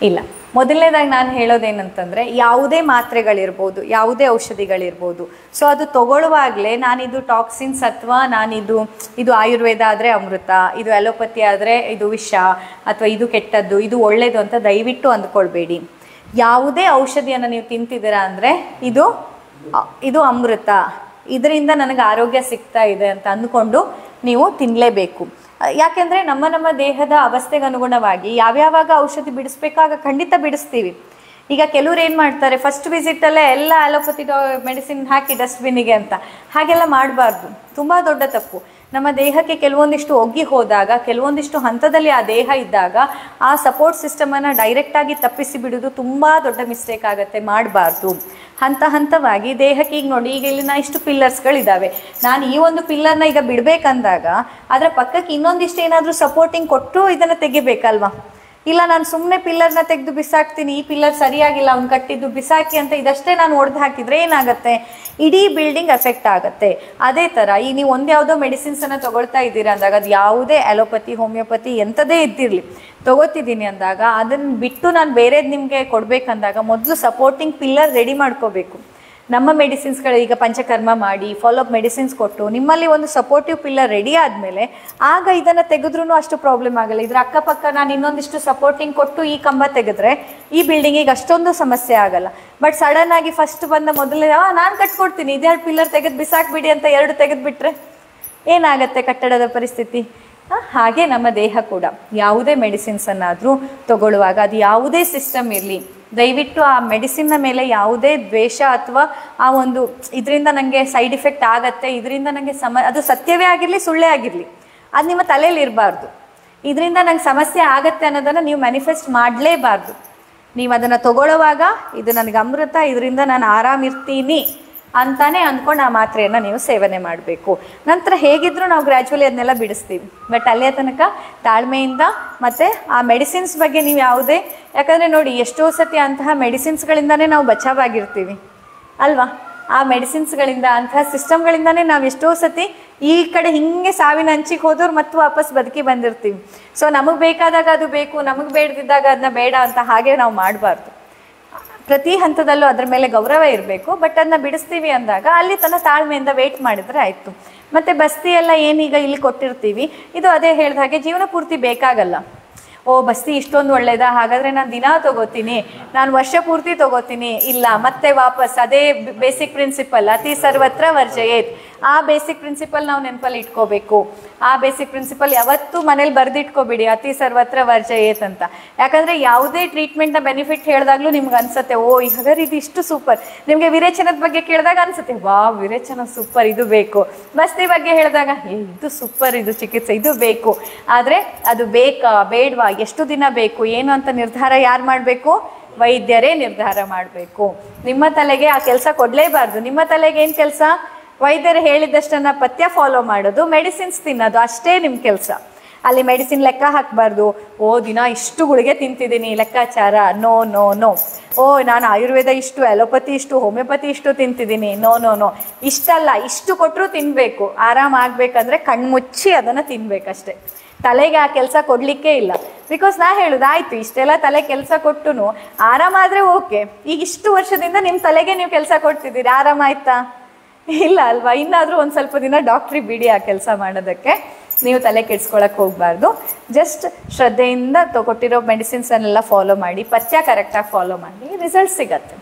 ಮೊದಲನೇದಾಗಿ ನಾನು ಹೇಳೋದೇನಂತಂದರೆ ಯಾವುದೇ ಮಾತ್ರೆಗಳಿರ್ಬೋದು ಯಾವುದೇ ಔಷಧಿಗಳಿರ್ಬೋದು ಸೊ ಅದು ತಗೊಳ್ಳುವಾಗಲೇ ನಾನಿದು ಟಾಕ್ಸಿನ್ಸ್ ಅಥವಾ ನಾನಿದು ಇದು ಆಯುರ್ವೇದ ಆದರೆ ಅಮೃತ ಇದು ಅಲೋಪತಿ ಆದರೆ ಇದು ವಿಷ ಅಥವಾ ಇದು ಕೆಟ್ಟದ್ದು ಇದು ಒಳ್ಳೆಯದು ಅಂತ ದಯವಿಟ್ಟು ಅಂದ್ಕೊಳ್ಬೇಡಿ ಯಾವುದೇ ಔಷಧಿಯನ್ನು ನೀವು ತಿಂತಿದ್ದೀರಾ ಅಂದರೆ ಇದು ಅ- ಇದು ಅಮೃತ ಇದರಿಂದ ನನಗೆ ಆರೋಗ್ಯ ಸಿಗ್ತಾ ಇದೆ ಅಂತ ಅಂದ್ಕೊಂಡು ನೀವು ತಿನ್ನಲೇಬೇಕು ಯಾಕೆಂದರೆ ನಮ್ಮ ನಮ್ಮ ದೇಹದ ಅವಸ್ಥೆಗೆ ಅನುಗುಣವಾಗಿ ಯಾವ್ಯಾವಾಗ ಔಷಧಿ ಬಿಡಿಸ್ಬೇಕಾಗ ಖಂಡಿತ ಬಿಡಿಸ್ತೀವಿ ಈಗ ಕೆಲವ್ರು ಏನು ಮಾಡ್ತಾರೆ ಫಸ್ಟ್ ವಿಸಿಟಲ್ಲೇ ಎಲ್ಲ ಅಲೋಪತಿ ಮೆಡಿಸಿನ್ ಹಾಕಿ ಡಸ್ಟ್ಬಿನ್ನಿಗೆ ಅಂತ ಹಾಗೆಲ್ಲ ಮಾಡಬಾರ್ದು ತುಂಬ ದೊಡ್ಡ ತಪ್ಪು ನಮ್ಮ ದೇಹಕ್ಕೆ ಕೆಲವೊಂದಿಷ್ಟು ಒಗ್ಗಿ ಹೋದಾಗ ಕೆಲವೊಂದಿಷ್ಟು ಹಂತದಲ್ಲಿ ಆ ದೇಹ ಇದ್ದಾಗ ಆ ಸಪೋರ್ಟ್ ಸಿಸ್ಟಮನ್ನು ಡೈರೆಕ್ಟಾಗಿ ತಪ್ಪಿಸಿ ಬಿಡೋದು ತುಂಬ ದೊಡ್ಡ ಮಿಸ್ಟೇಕ್ ಆಗುತ್ತೆ ಮಾಡಬಾರ್ದು ಹಂತ ಹಂತವಾಗಿ ದೇಹಕ್ಕೆ ಈಗ ನೋಡಿ ಈಗ ಇಲ್ಲಿ ನಾ ಇಷ್ಟು ಪಿಲ್ಲರ್ಸ್ಗಳಿದ್ದಾವೆ ನಾನು ಈ ಒಂದು ಪಿಲ್ಲರ್ನ ಈಗ ಬಿಡಬೇಕಂದಾಗ ಅದರ ಪಕ್ಕಕ್ಕೆ ಇನ್ನೊಂದಿಷ್ಟು ಏನಾದರೂ ಸಪೋರ್ಟಿಂಗ್ ಕೊಟ್ಟು ಇದನ್ನು ತೆಗಿಬೇಕಲ್ವಾ ಇಲ್ಲ ನಾನು ಸುಮ್ಮನೆ ಪಿಲ್ಲರ್ನ ತೆಗೆದು ಬಿಸಾಕ್ತೀನಿ ಈ ಪಿಲ್ಲರ್ ಸರಿಯಾಗಿಲ್ಲ ಅವ್ನು ಕಟ್ಟಿದ್ದು ಬಿಸಾಕಿ ಅಂತ ಇದಷ್ಟೇ ನಾನು ಒಡೆದು ಹಾಕಿದ್ರೆ ಏನಾಗುತ್ತೆ ಇಡೀ ಬಿಲ್ಡಿಂಗ್ ಎಫೆಕ್ಟ್ ಆಗುತ್ತೆ ಅದೇ ಥರ ಈ ನೀವು ಒಂದ್ಯಾವುದೋ ಮೆಡಿಸಿನ್ಸನ್ನು ತಗೊಳ್ತಾ ಇದ್ದೀರಾ ಅಂದಾಗ ಅದು ಯಾವುದೇ ಅಲೋಪತಿ ಹೋಮಿಯೋಪತಿ ಎಂಥದೇ ಇದ್ದಿರಲಿ ತಗೋತಿದ್ದೀನಿ ಅಂದಾಗ ಅದನ್ನು ಬಿಟ್ಟು ನಾನು ಬೇರೆದು ನಿಮಗೆ ಕೊಡಬೇಕಂದಾಗ ಮೊದಲು ಸಪೋರ್ಟಿಂಗ್ ಪಿಲ್ಲರ್ ರೆಡಿ ಮಾಡ್ಕೋಬೇಕು ನಮ್ಮ ಮೆಡಿಸಿನ್ಸ್ಗಳು ಈಗ ಪಂಚಕರ್ಮ ಮಾಡಿ ಫಾಲೋಅಪ್ ಮೆಡಿಸಿನ್ಸ್ ಕೊಟ್ಟು ನಿಮ್ಮಲ್ಲಿ ಒಂದು ಸಪೋರ್ಟಿವ್ ಪಿಲ್ಲರ್ ರೆಡಿ ಆದಮೇಲೆ ಆಗ ಇದನ್ನು ತೆಗೆದ್ರೂ ಅಷ್ಟು ಪ್ರಾಬ್ಲಮ್ ಆಗಲ್ಲ ಇದ್ರ ಅಕ್ಕಪಕ್ಕ ನಾನು ಇನ್ನೊಂದಿಷ್ಟು ಸಪೋರ್ಟಿಂಗ್ ಕೊಟ್ಟು ಈ ಕಂಬ ತೆಗೆದ್ರೆ ಈ ಬಿಲ್ಡಿಂಗಿಗೆ ಅಷ್ಟೊಂದು ಸಮಸ್ಯೆ ಆಗಲ್ಲ ಬಟ್ ಸಡನ್ ಆಗಿ ಫಸ್ಟ್ ಬಂದ ಮೊದಲೇ ನಾನು ಕಟ್ಕೊಡ್ತೀನಿ ಇದೆರಡು ಪಿಲ್ಲರ್ ತೆಗೆದು ಬಿಸಾಕ್ಬಿಡಿ ಅಂತ ಎರಡು ತೆಗೆದುಬಿಟ್ರೆ ಏನಾಗತ್ತೆ ಕಟ್ಟಡದ ಪರಿಸ್ಥಿತಿ ಆ, ಹಾಗೆ ನಮ್ಮ ದೇಹ ಕೂಡ ಯಾವುದೇ ಮೆಡಿಸಿನ್ಸನ್ನಾದರೂ ತಗೊಳ್ಳುವಾಗ ಅದು ಯಾವುದೇ ಸಿಸ್ಟಮ್ ಇರಲಿ ದಯವಿಟ್ಟು ಆ ಮೆಡಿಸಿನ್ನ ಮೇಲೆ ಯಾವುದೇ ದ್ವೇಷ ಅಥವಾ ಆ ಒಂದು ಇದರಿಂದ ನನಗೆ ಸೈಡ್ ಇಫೆಕ್ಟ್ ಆಗತ್ತೆ ಇದರಿಂದ ನನಗೆ ಸಮ ಅದು ಸತ್ಯವೇ ಆಗಿರಲಿ ಸುಳ್ಳೇ ಆಗಿರಲಿ ಅದು ನಿಮ್ಮ ತಲೆಯಲ್ಲಿ ಇರಬಾರ್ದು ಇದರಿಂದ ನಂಗೆ ಸಮಸ್ಯೆ ಆಗತ್ತೆ ಅನ್ನೋದನ್ನು ನೀವು ಮ್ಯಾನಿಫೆಸ್ಟ್ ಮಾಡಲೇಬಾರ್ದು ನೀವು ಅದನ್ನು ತಗೊಳ್ಳುವಾಗ ಇದು ನನಗೆ ಅಮೃತ ಇದರಿಂದ ನಾನು ಆರಾಮಿರ್ತೀನಿ ಅಂತಾನೆ ಅಂದ್ಕೊಂಡು ಆ ಮಾತ್ರೆಯನ್ನು ನೀವು ಸೇವನೆ ಮಾಡಬೇಕು ನಂತರ ಹೇಗಿದ್ರೂ ನಾವು ಗ್ರ್ಯಾಜುವಲಿ ಅದನ್ನೆಲ್ಲ ಬಿಡಿಸ್ತೀವಿ ಬಟ್ ಅಲ್ಲಿಯ ತನಕ ತಾಳ್ಮೆಯಿಂದ ಮತ್ತು ಆ ಮೆಡಿಸಿನ್ಸ್ ಬಗ್ಗೆ ನೀವು ಯಾವುದೇ ಯಾಕಂದರೆ ನೋಡಿ ಎಷ್ಟೋ ಸತಿ ಅಂತಹ ಮೆಡಿಸಿನ್ಸ್ಗಳಿಂದನೇ ನಾವು ಬಚಾವಾಗಿರ್ತೀವಿ ಅಲ್ವಾ ಆ ಮೆಡಿಸಿನ್ಸ್ಗಳಿಂದ ಅಂತಹ ಸಿಸ್ಟಮ್ಗಳಿಂದನೇ ನಾವು ಎಷ್ಟೋ ಸತಿ ಈ ಕಡೆ ಹಿಂಗೆ ಸಾವಿನ ಹಂಚಿಗೆ ಹೋದವ್ರು ಮತ್ತೆ ವಾಪಸ್ ಬದುಕಿ ಬಂದಿರ್ತೀವಿ ಸೊ ನಮಗೆ ಬೇಕಾದಾಗ ಅದು ಬೇಕು ನಮಗೆ ಬೇಡದಿದ್ದಾಗ ಅದನ್ನ ಬೇಡ ಅಂತ ಹಾಗೆ ನಾವು ಮಾಡಬಾರ್ದು ಪ್ರತಿ ಹಂತದಲ್ಲೂ ಅದ್ರ ಮೇಲೆ ಗೌರವ ಇರಬೇಕು ಬಟ್ ಅದನ್ನ ಬಿಡಿಸ್ತೀವಿ ಅಂದಾಗ ಅಲ್ಲಿ ತನ್ನ ತಾಳ್ಮೆಯಿಂದ ವೆಯ್ಟ್ ಮಾಡಿದ್ರೆ ಆಯಿತು ಮತ್ತು ಬಸ್ತಿ ಎಲ್ಲ ಏನೀಗ ಇಲ್ಲಿ ಕೊಟ್ಟಿರ್ತೀವಿ ಇದು ಅದೇ ಹೇಳ್ದ ಹಾಗೆ ಜೀವನ ಪೂರ್ತಿ ಬೇಕಾಗಲ್ಲ ಓ ಬಸ್ತಿ ಇಷ್ಟೊಂದು ಒಳ್ಳೇದಾ ಹಾಗಾದರೆ ನಾನು ದಿನ ತಗೋತೀನಿ ನಾನು ವರ್ಷ ಪೂರ್ತಿ ತಗೋತೀನಿ ಇಲ್ಲ ಮತ್ತೆ ವಾಪಸ್ ಅದೇ ಬೇಸಿಕ್ ಪ್ರಿನ್ಸಿಪಲ್ ಅತಿ ಸರ್ವತ್ರ ವರ್ಜಯೇತ್ ಆ ಬೇಸಿಕ್ ಪ್ರಿನ್ಸಿಪಲ್ ನಾವು ನೆನಪಲ್ಲಿ ಇಟ್ಕೋಬೇಕು ಆ ಬೇಸಿಕ್ ಪ್ರಿನ್ಸಿಪಲ್ ಯಾವತ್ತೂ ಮನೇಲಿ ಬರೆದಿಟ್ಕೋಬಿಡಿ ಅತಿ ಸರ್ವತ್ರ ವರ್ಜಯೇತ್ ಅಂತ ಯಾಕಂದರೆ ಯಾವುದೇ ಟ್ರೀಟ್ಮೆಂಟ್ನ ಬೆನಿಫಿಟ್ ಹೇಳಿದಾಗಲೂ ನಿಮ್ಗೆ ಅನ್ಸುತ್ತೆ ಓ ಹಾಗಾದ್ರೆ ಇದು ಇಷ್ಟು ಸೂಪರ್ ನಿಮಗೆ ವಿರೇಚನದ ಬಗ್ಗೆ ಕೇಳಿದಾಗ ಅನ್ಸುತ್ತೆ ವಾ ವಿರೇಚನ ಸೂಪರ್ ಇದು ಬೇಕು ಬಸ್ತಿ ಬಗ್ಗೆ ಹೇಳಿದಾಗ ಏ ಇದು ಸೂಪರ್ ಇದು ಚಿಕಿತ್ಸೆ ಇದು ಬೇಕು ಆದರೆ ಅದು ಬೇಕಾ ಬೇಡವಾ ಎಷ್ಟು ದಿನ ಬೇಕು ಏನು ಅಂತ ನಿರ್ಧಾರ ಯಾರು ಮಾಡಬೇಕು ವೈದ್ಯರೇ ನಿರ್ಧಾರ ಮಾಡಬೇಕು ನಿಮ್ಮ ತಲೆಗೆ ಆ ಕೆಲಸ ಕೊಡಲೇಬಾರ್ದು ನಿಮ್ಮ ತಲೆಗೆ ಏನು ಕೆಲಸ ವೈದ್ಯರು ಹೇಳಿದಷ್ಟನ್ನ ಪಥ್ಯ ಫಾಲೋ ಮಾಡೋದು ಮೆಡಿಸಿನ್ಸ್ ತಿನ್ನೋದು ಅಷ್ಟೇ ನಿಮ್ಮ ಕೆಲಸ ಅಲ್ಲಿ ಮೆಡಿಸಿನ್ ಲೆಕ್ಕ ಹಾಕಬಾರ್ದು ಓ ದಿನ ಇಷ್ಟು ಗುಳಿಗೆ ತಿಂತಿದ್ದೀನಿ ಲೆಕ್ಕಾಚಾರ ನೋ ನೋ ನೋ ಓ ನಾನು ಆಯುರ್ವೇದ ಇಷ್ಟು ಅಲೋಪತಿ ಇಷ್ಟು ಹೋಮಿಯೋಪತಿ ಇಷ್ಟು ತಿಂತಿದ್ದೀನಿ ನೋ ನೋ ನೋ ಇಷ್ಟಲ್ಲ ಇಷ್ಟು ಕೊಟ್ಟರು ತಿನ್ನಬೇಕು ಆರಾಮ ಆಗಬೇಕಂದ್ರೆ ಕಣ್ಮುಚ್ಚಿ ಅದನ್ನು ತಿನ್ಬೇಕಷ್ಟೆ ತಲೆಗೆ ಆ ಕೆಲಸ ಕೊಡಲಿಕ್ಕೆ ಇಲ್ಲ ಬಿಕಾಸ್ ನಾ ಹೇಳುದು ಆಯ್ತು ಇಷ್ಟೆಲ್ಲ ತಲೆ ಕೆಲಸ ಕೊಟ್ಟು ಆರಾಮಾದರೆ ಓಕೆ ಈಗ ಇಷ್ಟು ವರ್ಷದಿಂದ ನಿಮ್ಮ ತಲೆಗೆ ನೀವು ಕೆಲಸ ಕೊಡ್ತಿದ್ದೀರಿ ಆರಾಮಾಯ್ತಾ ಇಲ್ಲ ಅಲ್ವಾ ಇನ್ನಾದರೂ ಒಂದು ಸ್ವಲ್ಪ ದಿನ ಡಾಕ್ಟ್ರಿಗೆ ಬಿಡಿ ಆ ಕೆಲಸ ಮಾಡೋದಕ್ಕೆ ನೀವು ತಲೆ ಕೆಡ್ಸ್ಕೊಳಕ್ಕೆ ಹೋಗಬಾರ್ದು ಜಸ್ಟ್ ಶ್ರದ್ಧೆಯಿಂದ ತಗೊಟ್ಟಿರೋ ಮೆಡಿಸಿನ್ಸನ್ನೆಲ್ಲ ಫಾಲೋ ಮಾಡಿ ಪಥ್ಯ ಕರೆಕ್ಟಾಗಿ ಫಾಲೋ ಮಾಡಿ ರಿಸಲ್ಟ್ ಸಿಗತ್ತೆ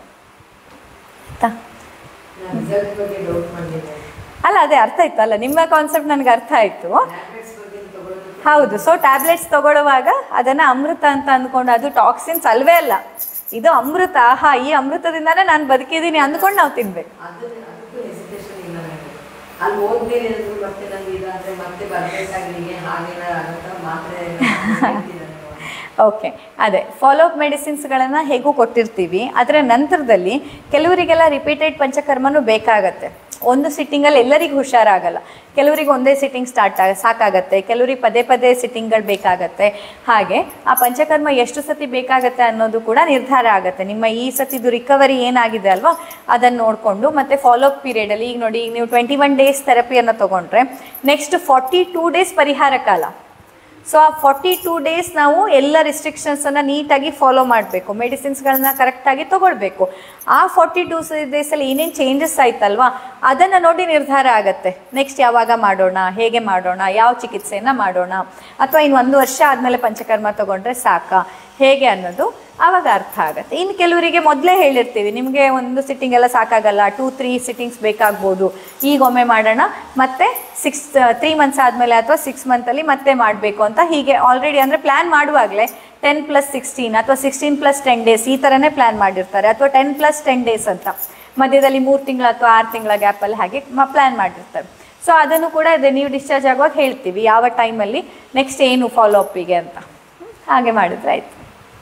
ಆಯ್ತಾ ನಾನು ರಿಸಲ್ಟ್ ಬಗ್ಗೆ ಡೌಟ್ ಮಾಡಿದ್ದೆ ಅಲ್ಲ ಅದೇ ಅರ್ಥ ಆಯ್ತು ಅಲ್ಲ ನಿಮ್ಮ ಕಾನ್ಸೆಪ್ಟ್ ನನಗೆ ಅರ್ಥ ಆಯಿತು ಟ್ಯಾಬ್ಲೆಟ್ಸ್ ಬಗ್ಗೆ ತಗೊಳ್ಳೋದು ಹೌದು ಸೊ ಟ್ಯಾಬ್ಲೆಟ್ಸ್ ತಗೊಳ್ಳುವಾಗ ಅದನ್ನ ಅಮೃತ ಅಂತ ಅಂದ್ಕೊಂಡು ಅದು ಟಾಕ್ಸಿನ್ಸ್ ಅಲ್ವೇ ಅಲ್ಲ ಇದು ಅಮೃತ ಆಹಾ ಈ ಅಮೃತದಿಂದಾನೇ ನಾನು ಬದುಕಿದ್ದೀನಿ ಅಂದ್ಕೊಂಡು ನಾವು ತಿನ್ಬೇಕು ಅದು ಅದಕ್ಕೂ ಹೆಸಿಟೇಷನ್ ಇಲ್ಲ ನನಗೆ ಅಲ್ಲಿ ಹೋದ್ಮೇಲೆ ಏನಾದ್ರು ಮತ್ತೆ ನಂಗೆ ಇದಾದ್ರೆ ಮತ್ತೆ ಬರ್ಬೇಕಾಗಿ ಹಾಗೆಲ್ಲ ಆಗುತ್ತಾ ಮಾತ್ರೆ ಹೇಳ್ತೀನಿ ನಾನು. ಓಕೆ ಅದೇ ಫಾಲೋಅಪ್ ಮೆಡಿಸಿನ್ಸ್ಗಳನ್ನು ಹೇಗೂ ಕೊಟ್ಟಿರ್ತೀವಿ ಅದರ ನಂತರದಲ್ಲಿ ಕೆಲವರಿಗೆಲ್ಲ ರಿಪೀಟೆಡ್ ಪಂಚಕರ್ಮನೂ ಬೇಕಾಗತ್ತೆ ಒಂದು ಸಿಟ್ಟಿಂಗಲ್ಲಿ ಎಲ್ಲರಿಗೂ ಹುಷಾರಾಗಲ್ಲ ಕೆಲವರಿಗೆ ಒಂದೇ ಸಿಟ್ಟಿಂಗ್ ಸ್ಟಾರ್ಟ್ ಆಗ ಸಾಕಾಗತ್ತೆ ಕೆಲವರಿಗೆ ಪದೇ ಪದೇ ಸಿಟ್ಟಿಂಗ್ಗಳು ಬೇಕಾಗತ್ತೆ ಹಾಗೆ ಆ ಪಂಚಕರ್ಮ ಎಷ್ಟು ಸತಿ ಬೇಕಾಗತ್ತೆ ಅನ್ನೋದು ಕೂಡ ನಿರ್ಧಾರ ಆಗುತ್ತೆ ನಿಮ್ಮ ಈ ಸತಿದು ರಿಕವರಿ ಏನಾಗಿದೆ ಅಲ್ವಾ ಅದನ್ನು ನೋಡಿಕೊಂಡು ಮತ್ತು ಫಾಲೋಅಪ್ ಪೀರಿಯಡಲ್ಲಿ ಈಗ ನೋಡಿ ಈಗ ನೀವು ಟ್ವೆಂಟಿ ಒನ್ ಡೇಸ್ ಥೆರಪಿಯನ್ನು ತೊಗೊಂಡ್ರೆ ನೆಕ್ಸ್ಟ್ ಫಾರ್ಟಿ ಟೂ ಡೇಸ್ ಪರಿಹಾರ ಕಾಲ ಸೊ ಆ ಫಾರ್ಟಿ ಟೂ ಡೇಸ್ ನಾವು ಎಲ್ಲ ರಿಸ್ಟ್ರಿಕ್ಷನ್ಸನ್ನು ನೀಟಾಗಿ ಫಾಲೋ ಮಾಡಬೇಕು ಮೆಡಿಸಿನ್ಸ್ಗಳನ್ನ ಕರೆಕ್ಟಾಗಿ ತೊಗೊಳ್ಬೇಕು ಆ ಫಾರ್ಟಿ ಟೂ ಡೇಸಲ್ಲಿ ಏನೇನು ಚೇಂಜಸ್ ಆಯ್ತಲ್ವಾ ಅದನ್ನು ನೋಡಿ ನಿರ್ಧಾರ ಆಗುತ್ತೆ ನೆಕ್ಸ್ಟ್ ಯಾವಾಗ ಮಾಡೋಣ ಹೇಗೆ ಮಾಡೋಣ ಯಾವ ಚಿಕಿತ್ಸೆಯನ್ನು ಮಾಡೋಣ ಅಥವಾ ಇನ್ನು ಒಂದು ವರ್ಷ ಆದಮೇಲೆ ಪಂಚಕರ್ಮ ತೊಗೊಂಡ್ರೆ ಸಾಕಾ ಹೇಗೆ ಅನ್ನೋದು ಆವಾಗ ಅರ್ಥ ಆಗುತ್ತೆ ಇನ್ನು ಕೆಲವರಿಗೆ ಮೊದಲೇ ಹೇಳಿರ್ತೀವಿ ನಿಮಗೆ ಒಂದು ಸಿಟ್ಟಿಂಗ್ ಎಲ್ಲ ಸಾಕಾಗಲ್ಲ ಟೂ ತ್ರೀ ಸಿಟ್ಟಿಂಗ್ಸ್ ಬೇಕಾಗ್ಬೋದು ಈಗ ಒಮ್ಮೆ ಮಾಡೋಣ ಮತ್ತೆ ಸಿಕ್ಸ್ ತ್ರೀ ಮಂತ್ಸ್ ಆದಮೇಲೆ ಅಥವಾ ಸಿಕ್ಸ್ ಮಂತಲ್ಲಿ ಮತ್ತೆ ಮಾಡಬೇಕು ಅಂತ ಹೀಗೆ ಆಲ್ರೆಡಿ ಅಂದರೆ ಪ್ಲ್ಯಾನ್ ಮಾಡುವಾಗಲೇ ಟೆನ್ ಪ್ಲಸ್ ಸಿಕ್ಸ್ಟೀನ್ ಅಥವಾ ಸಿಕ್ಸ್ಟೀನ್ ಪ್ಲಸ್ ಟೆನ್ ಡೇಸ್ ಈ ಥರನೇ ಪ್ಲ್ಯಾನ್ ಮಾಡಿರ್ತಾರೆ ಅಥವಾ ಟೆನ್ ಪ್ಲಸ್ ಟೆನ್ ಡೇಸ್ ಅಂತ ಮಧ್ಯದಲ್ಲಿ ಮೂರು ತಿಂಗಳ ಅಥವಾ ಆರು ತಿಂಗಳ ಗ್ಯಾಪಲ್ಲಿ ಹಾಗೆ ಪ್ಲ್ಯಾನ್ ಮಾಡಿರ್ತಾರೆ ಸೊ ಅದನ್ನು ಕೂಡ ಅದೇ ನೀವು ಡಿಸ್ಚಾರ್ಜ್ ಆಗುವಾಗ ಹೇಳ್ತೀವಿ ಯಾವ ಟೈಮಲ್ಲಿ ನೆಕ್ಸ್ಟ್ ಏನು ಫಾಲೋ ಅಪ್ಪಿಗೆ ಅಂತ ಹ್ಮ್, ಹಾಗೆ ಮಾಡಿದ್ರೆ ಆಯ್ತು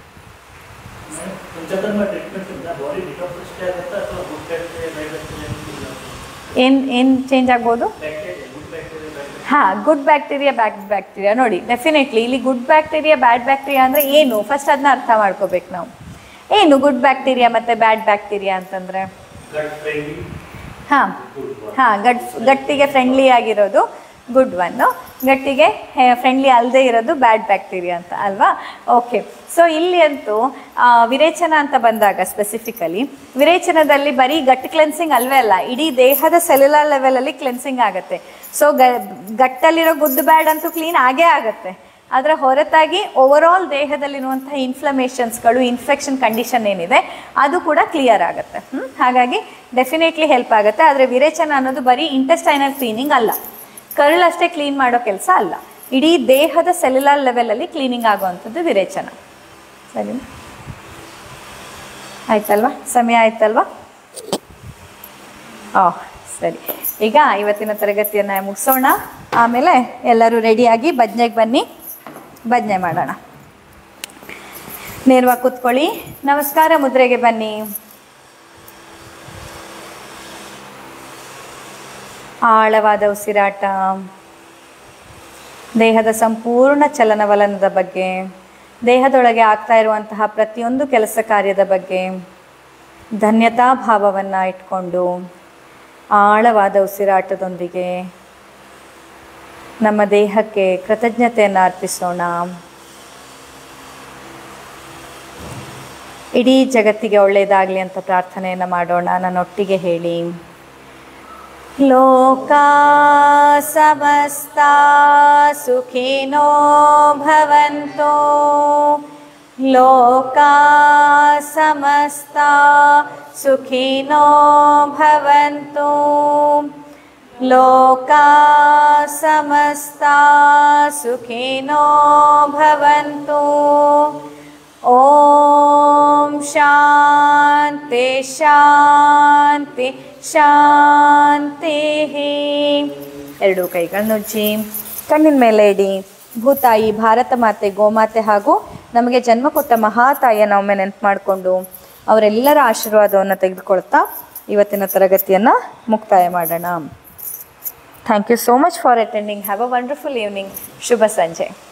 ಪಂಚಕರ್ಮ ಟ್ರೀಟ್ಮೆಂಟ್ ಇಂದ ಬಾಡಿ ಡಿಟಾಕ್ಸಿಫೈ ಆಗುತ್ತಾ ಅಥವಾ ಗುಡ್ ಬ್ಯಾಕ್ಟೀರಿಯಾ ಬ್ಯಾಡ್ ಬ್ಯಾಕ್ಟೀರಿಯಾ ಏನು ಏನು ಚೇಂಜ್ ಆಗ್ಬೋದು ಬ್ಯಾಕ್ಟೀರಿಯಾ ಗುಡ್ ಬ್ಯಾಕ್ಟೀರಿಯಾ ಬ್ಯಾಡ್ ಹಾಂ ಗುಡ್ ಬ್ಯಾಕ್ಟೀರಿಯಾ ಬ್ಯಾಡ್ ಬ್ಯಾಕ್ಟೀರಿಯಾ ನೋಡಿ ಡೆಫಿನೆಟ್ಲಿ ಇಲ್ಲಿ ಗುಡ್ ಬ್ಯಾಕ್ಟೀರಿಯಾ ಬ್ಯಾಡ್ ಬ್ಯಾಕ್ಟೀರಿಯಾ ಅಂದರೆ ಏನು ಫಸ್ಟ್ ಅದನ್ನ ಅರ್ಥ ಮಾಡ್ಕೋಬೇಕು ನಾವು ಏನು ಗುಡ್ ಬ್ಯಾಕ್ಟೀರಿಯಾ ಮತ್ತು ಬ್ಯಾಡ್ ಬ್ಯಾಕ್ಟೀರಿಯಾ ಅಂತಂದರೆ ಗಟ್ ಫ್ರೆಂಡ್ಲಿ ಹಾಂ ಹಾಂ ಗಟ್ ಗಟ್ಟಿಗೆ ಫ್ರೆಂಡ್ಲಿ ಆಗಿರೋದು ಗುಡ್ ಒನ್ನು ಗಟ್ಟಿಗೆ ಫ್ರೆಂಡ್ಲಿ ಅಲ್ಲದೆ ಇರೋದು ಬ್ಯಾಡ್ ಬ್ಯಾಕ್ಟೀರಿಯಾ ಅಂತ ಅಲ್ವಾ ಓಕೆ ಸೊ ಇಲ್ಲಿ ಅಂತೂ ಆ, ವಿರೇಚನ ಅಂತ ಬಂದಾಗ ಸ್ಪೆಸಿಫಿಕಲಿ ವಿರೇಚನದಲ್ಲಿ ಬರೀ ಗಟ್ ಕ್ಲೆನ್ಸಿಂಗ್ ಅಲ್ವೇ ಅಲ್ಲ ಇಡೀ ದೇಹದ ಸೆಲ್ಯುಲರ್ ಲೆವೆಲಲ್ಲಿ ಕ್ಲೆನ್ಸಿಂಗ್ ಆಗುತ್ತೆ ಸೊ ಗ ಗಟ್ಟಲ್ಲಿರೋ ಗುಡ್ ಬ್ಯಾಡ್ ಅಂತೂ ಕ್ಲೀನ್ ಆಗೇ ಆಗುತ್ತೆ ಅದರ ಹೊರತಾಗಿ ಓವರಾಲ್ ದೇಹದಲ್ಲಿರುವಂತಹ ಇನ್ಫ್ಲಮೇಷನ್ಸ್ಗಳು ಇನ್ಫೆಕ್ಷನ್ ಕಂಡೀಷನ್ ಏನಿದೆ ಅದು ಕೂಡ ಕ್ಲಿಯರ್ ಆಗುತ್ತೆ ಹ್ಮ್? ಹಾಗಾಗಿ ಡೆಫಿನೆಟ್ಲಿ ಹೆಲ್ಪ್ ಆಗುತ್ತೆ ಆದರೆ ವಿರೇಚನ ಅನ್ನೋದು ಬರೀ ಇಂಟೆಸ್ಟೈನಲ್ ಕ್ಲೀನಿಂಗ್ ಅಲ್ಲ ಕರಳಷ್ಟೇ ಕ್ಲೀನ್ ಮಾಡೋ ಕೆಲಸ ಅಲ್ಲ ಇಡೀ ದೇಹದ ಸೆಲ್ಯುಲರ್ ಲೆವೆಲಲ್ಲಿ ಕ್ಲೀನಿಂಗ್ ಆಗುವಂಥದ್ದು ವಿರೇಚನ ಸರಿ ಆಯ್ತಲ್ವಾ ಸಮಯ ಆಯ್ತಲ್ವಾ ಆ ಸರಿ ಈಗ ಇವತ್ತಿನ ತರಗತಿಯನ್ನು ಮುಗಿಸೋಣ ಆಮೇಲೆ ಎಲ್ಲರೂ ರೆಡಿಯಾಗಿ ಭಜ್ನೆಗೆ ಬನ್ನಿ ಭಜ್ನೆ ಮಾಡೋಣ ನೇರವಾಗಿ ಕೂತ್ಕೊಳ್ಳಿ ನಮಸ್ಕಾರ ಮುದ್ರೆಗೆ ಬನ್ನಿ ಆಳವಾದ ಉಸಿರಾಟ ದೇಹದ ಸಂಪೂರ್ಣ ಚಲನವಲನದ ಬಗ್ಗೆ ದೇಹದೊಳಗೆ ಆಗ್ತಾ ಇರುವಂತಹ ಪ್ರತಿಯೊಂದು ಕೆಲಸ ಕಾರ್ಯದ ಬಗ್ಗೆ ಧನ್ಯತಾ ಭಾವವನ್ನು ಇಟ್ಕೊಂಡು ಆಳವಾದ ಉಸಿರಾಟದೊಂದಿಗೆ ನಮ್ಮ ದೇಹಕ್ಕೆ ಕೃತಜ್ಞತೆಯನ್ನು ಅರ್ಪಿಸೋಣ ಇಡೀ ಜಗತ್ತಿಗೆ ಒಳ್ಳೆಯದಾಗಲಿ ಅಂತ ಪ್ರಾರ್ಥನೆಯನ್ನು ಮಾಡೋಣ ನನ್ನೊಟ್ಟಿಗೆ ಹೇಳಿ ಲೋಕಾ ಸಮಸ್ತಾ ಸುಖಿನೋ ಭವಂತೋ ಲೋಕಾ ಸಮಸ್ತಾ ಸುಖಿನೋ ಭವಂತು ಲೋಕಾ ಸಮಸ್ತಾ ಸುಖಿನೋ ಭವಂತು ಓಂ ಶಾಂತಿ ಶಾಂತಿ ಶಾಂತಿ ಎರಡು ಕೈಗಳನ್ನುಜ್ಜಿ ಕಣ್ಣಿನ ಮೇಲೆ ಇಡಿ ಭೂತಾಯಿ ಭಾರತ ಮಾತೆ ಗೋಮಾತೆ ಹಾಗೂ ನಮಗೆ ಜನ್ಮ ಕೊಟ್ಟ ಮಹಾತಾಯಿಯನ್ನು ಒಮ್ಮೆ ನೆನಪು ಮಾಡಿಕೊಂಡು ಅವರೆಲ್ಲರ ಆಶೀರ್ವಾದವನ್ನು ತೆಗೆದುಕೊಳ್ತಾ ಇವತ್ತಿನ ತರಗತಿಯನ್ನು ಮುಕ್ತಾಯ ಮಾಡೋಣ thank you so much for attending have a wonderful evening ಶುಭ ಸಂಜೆ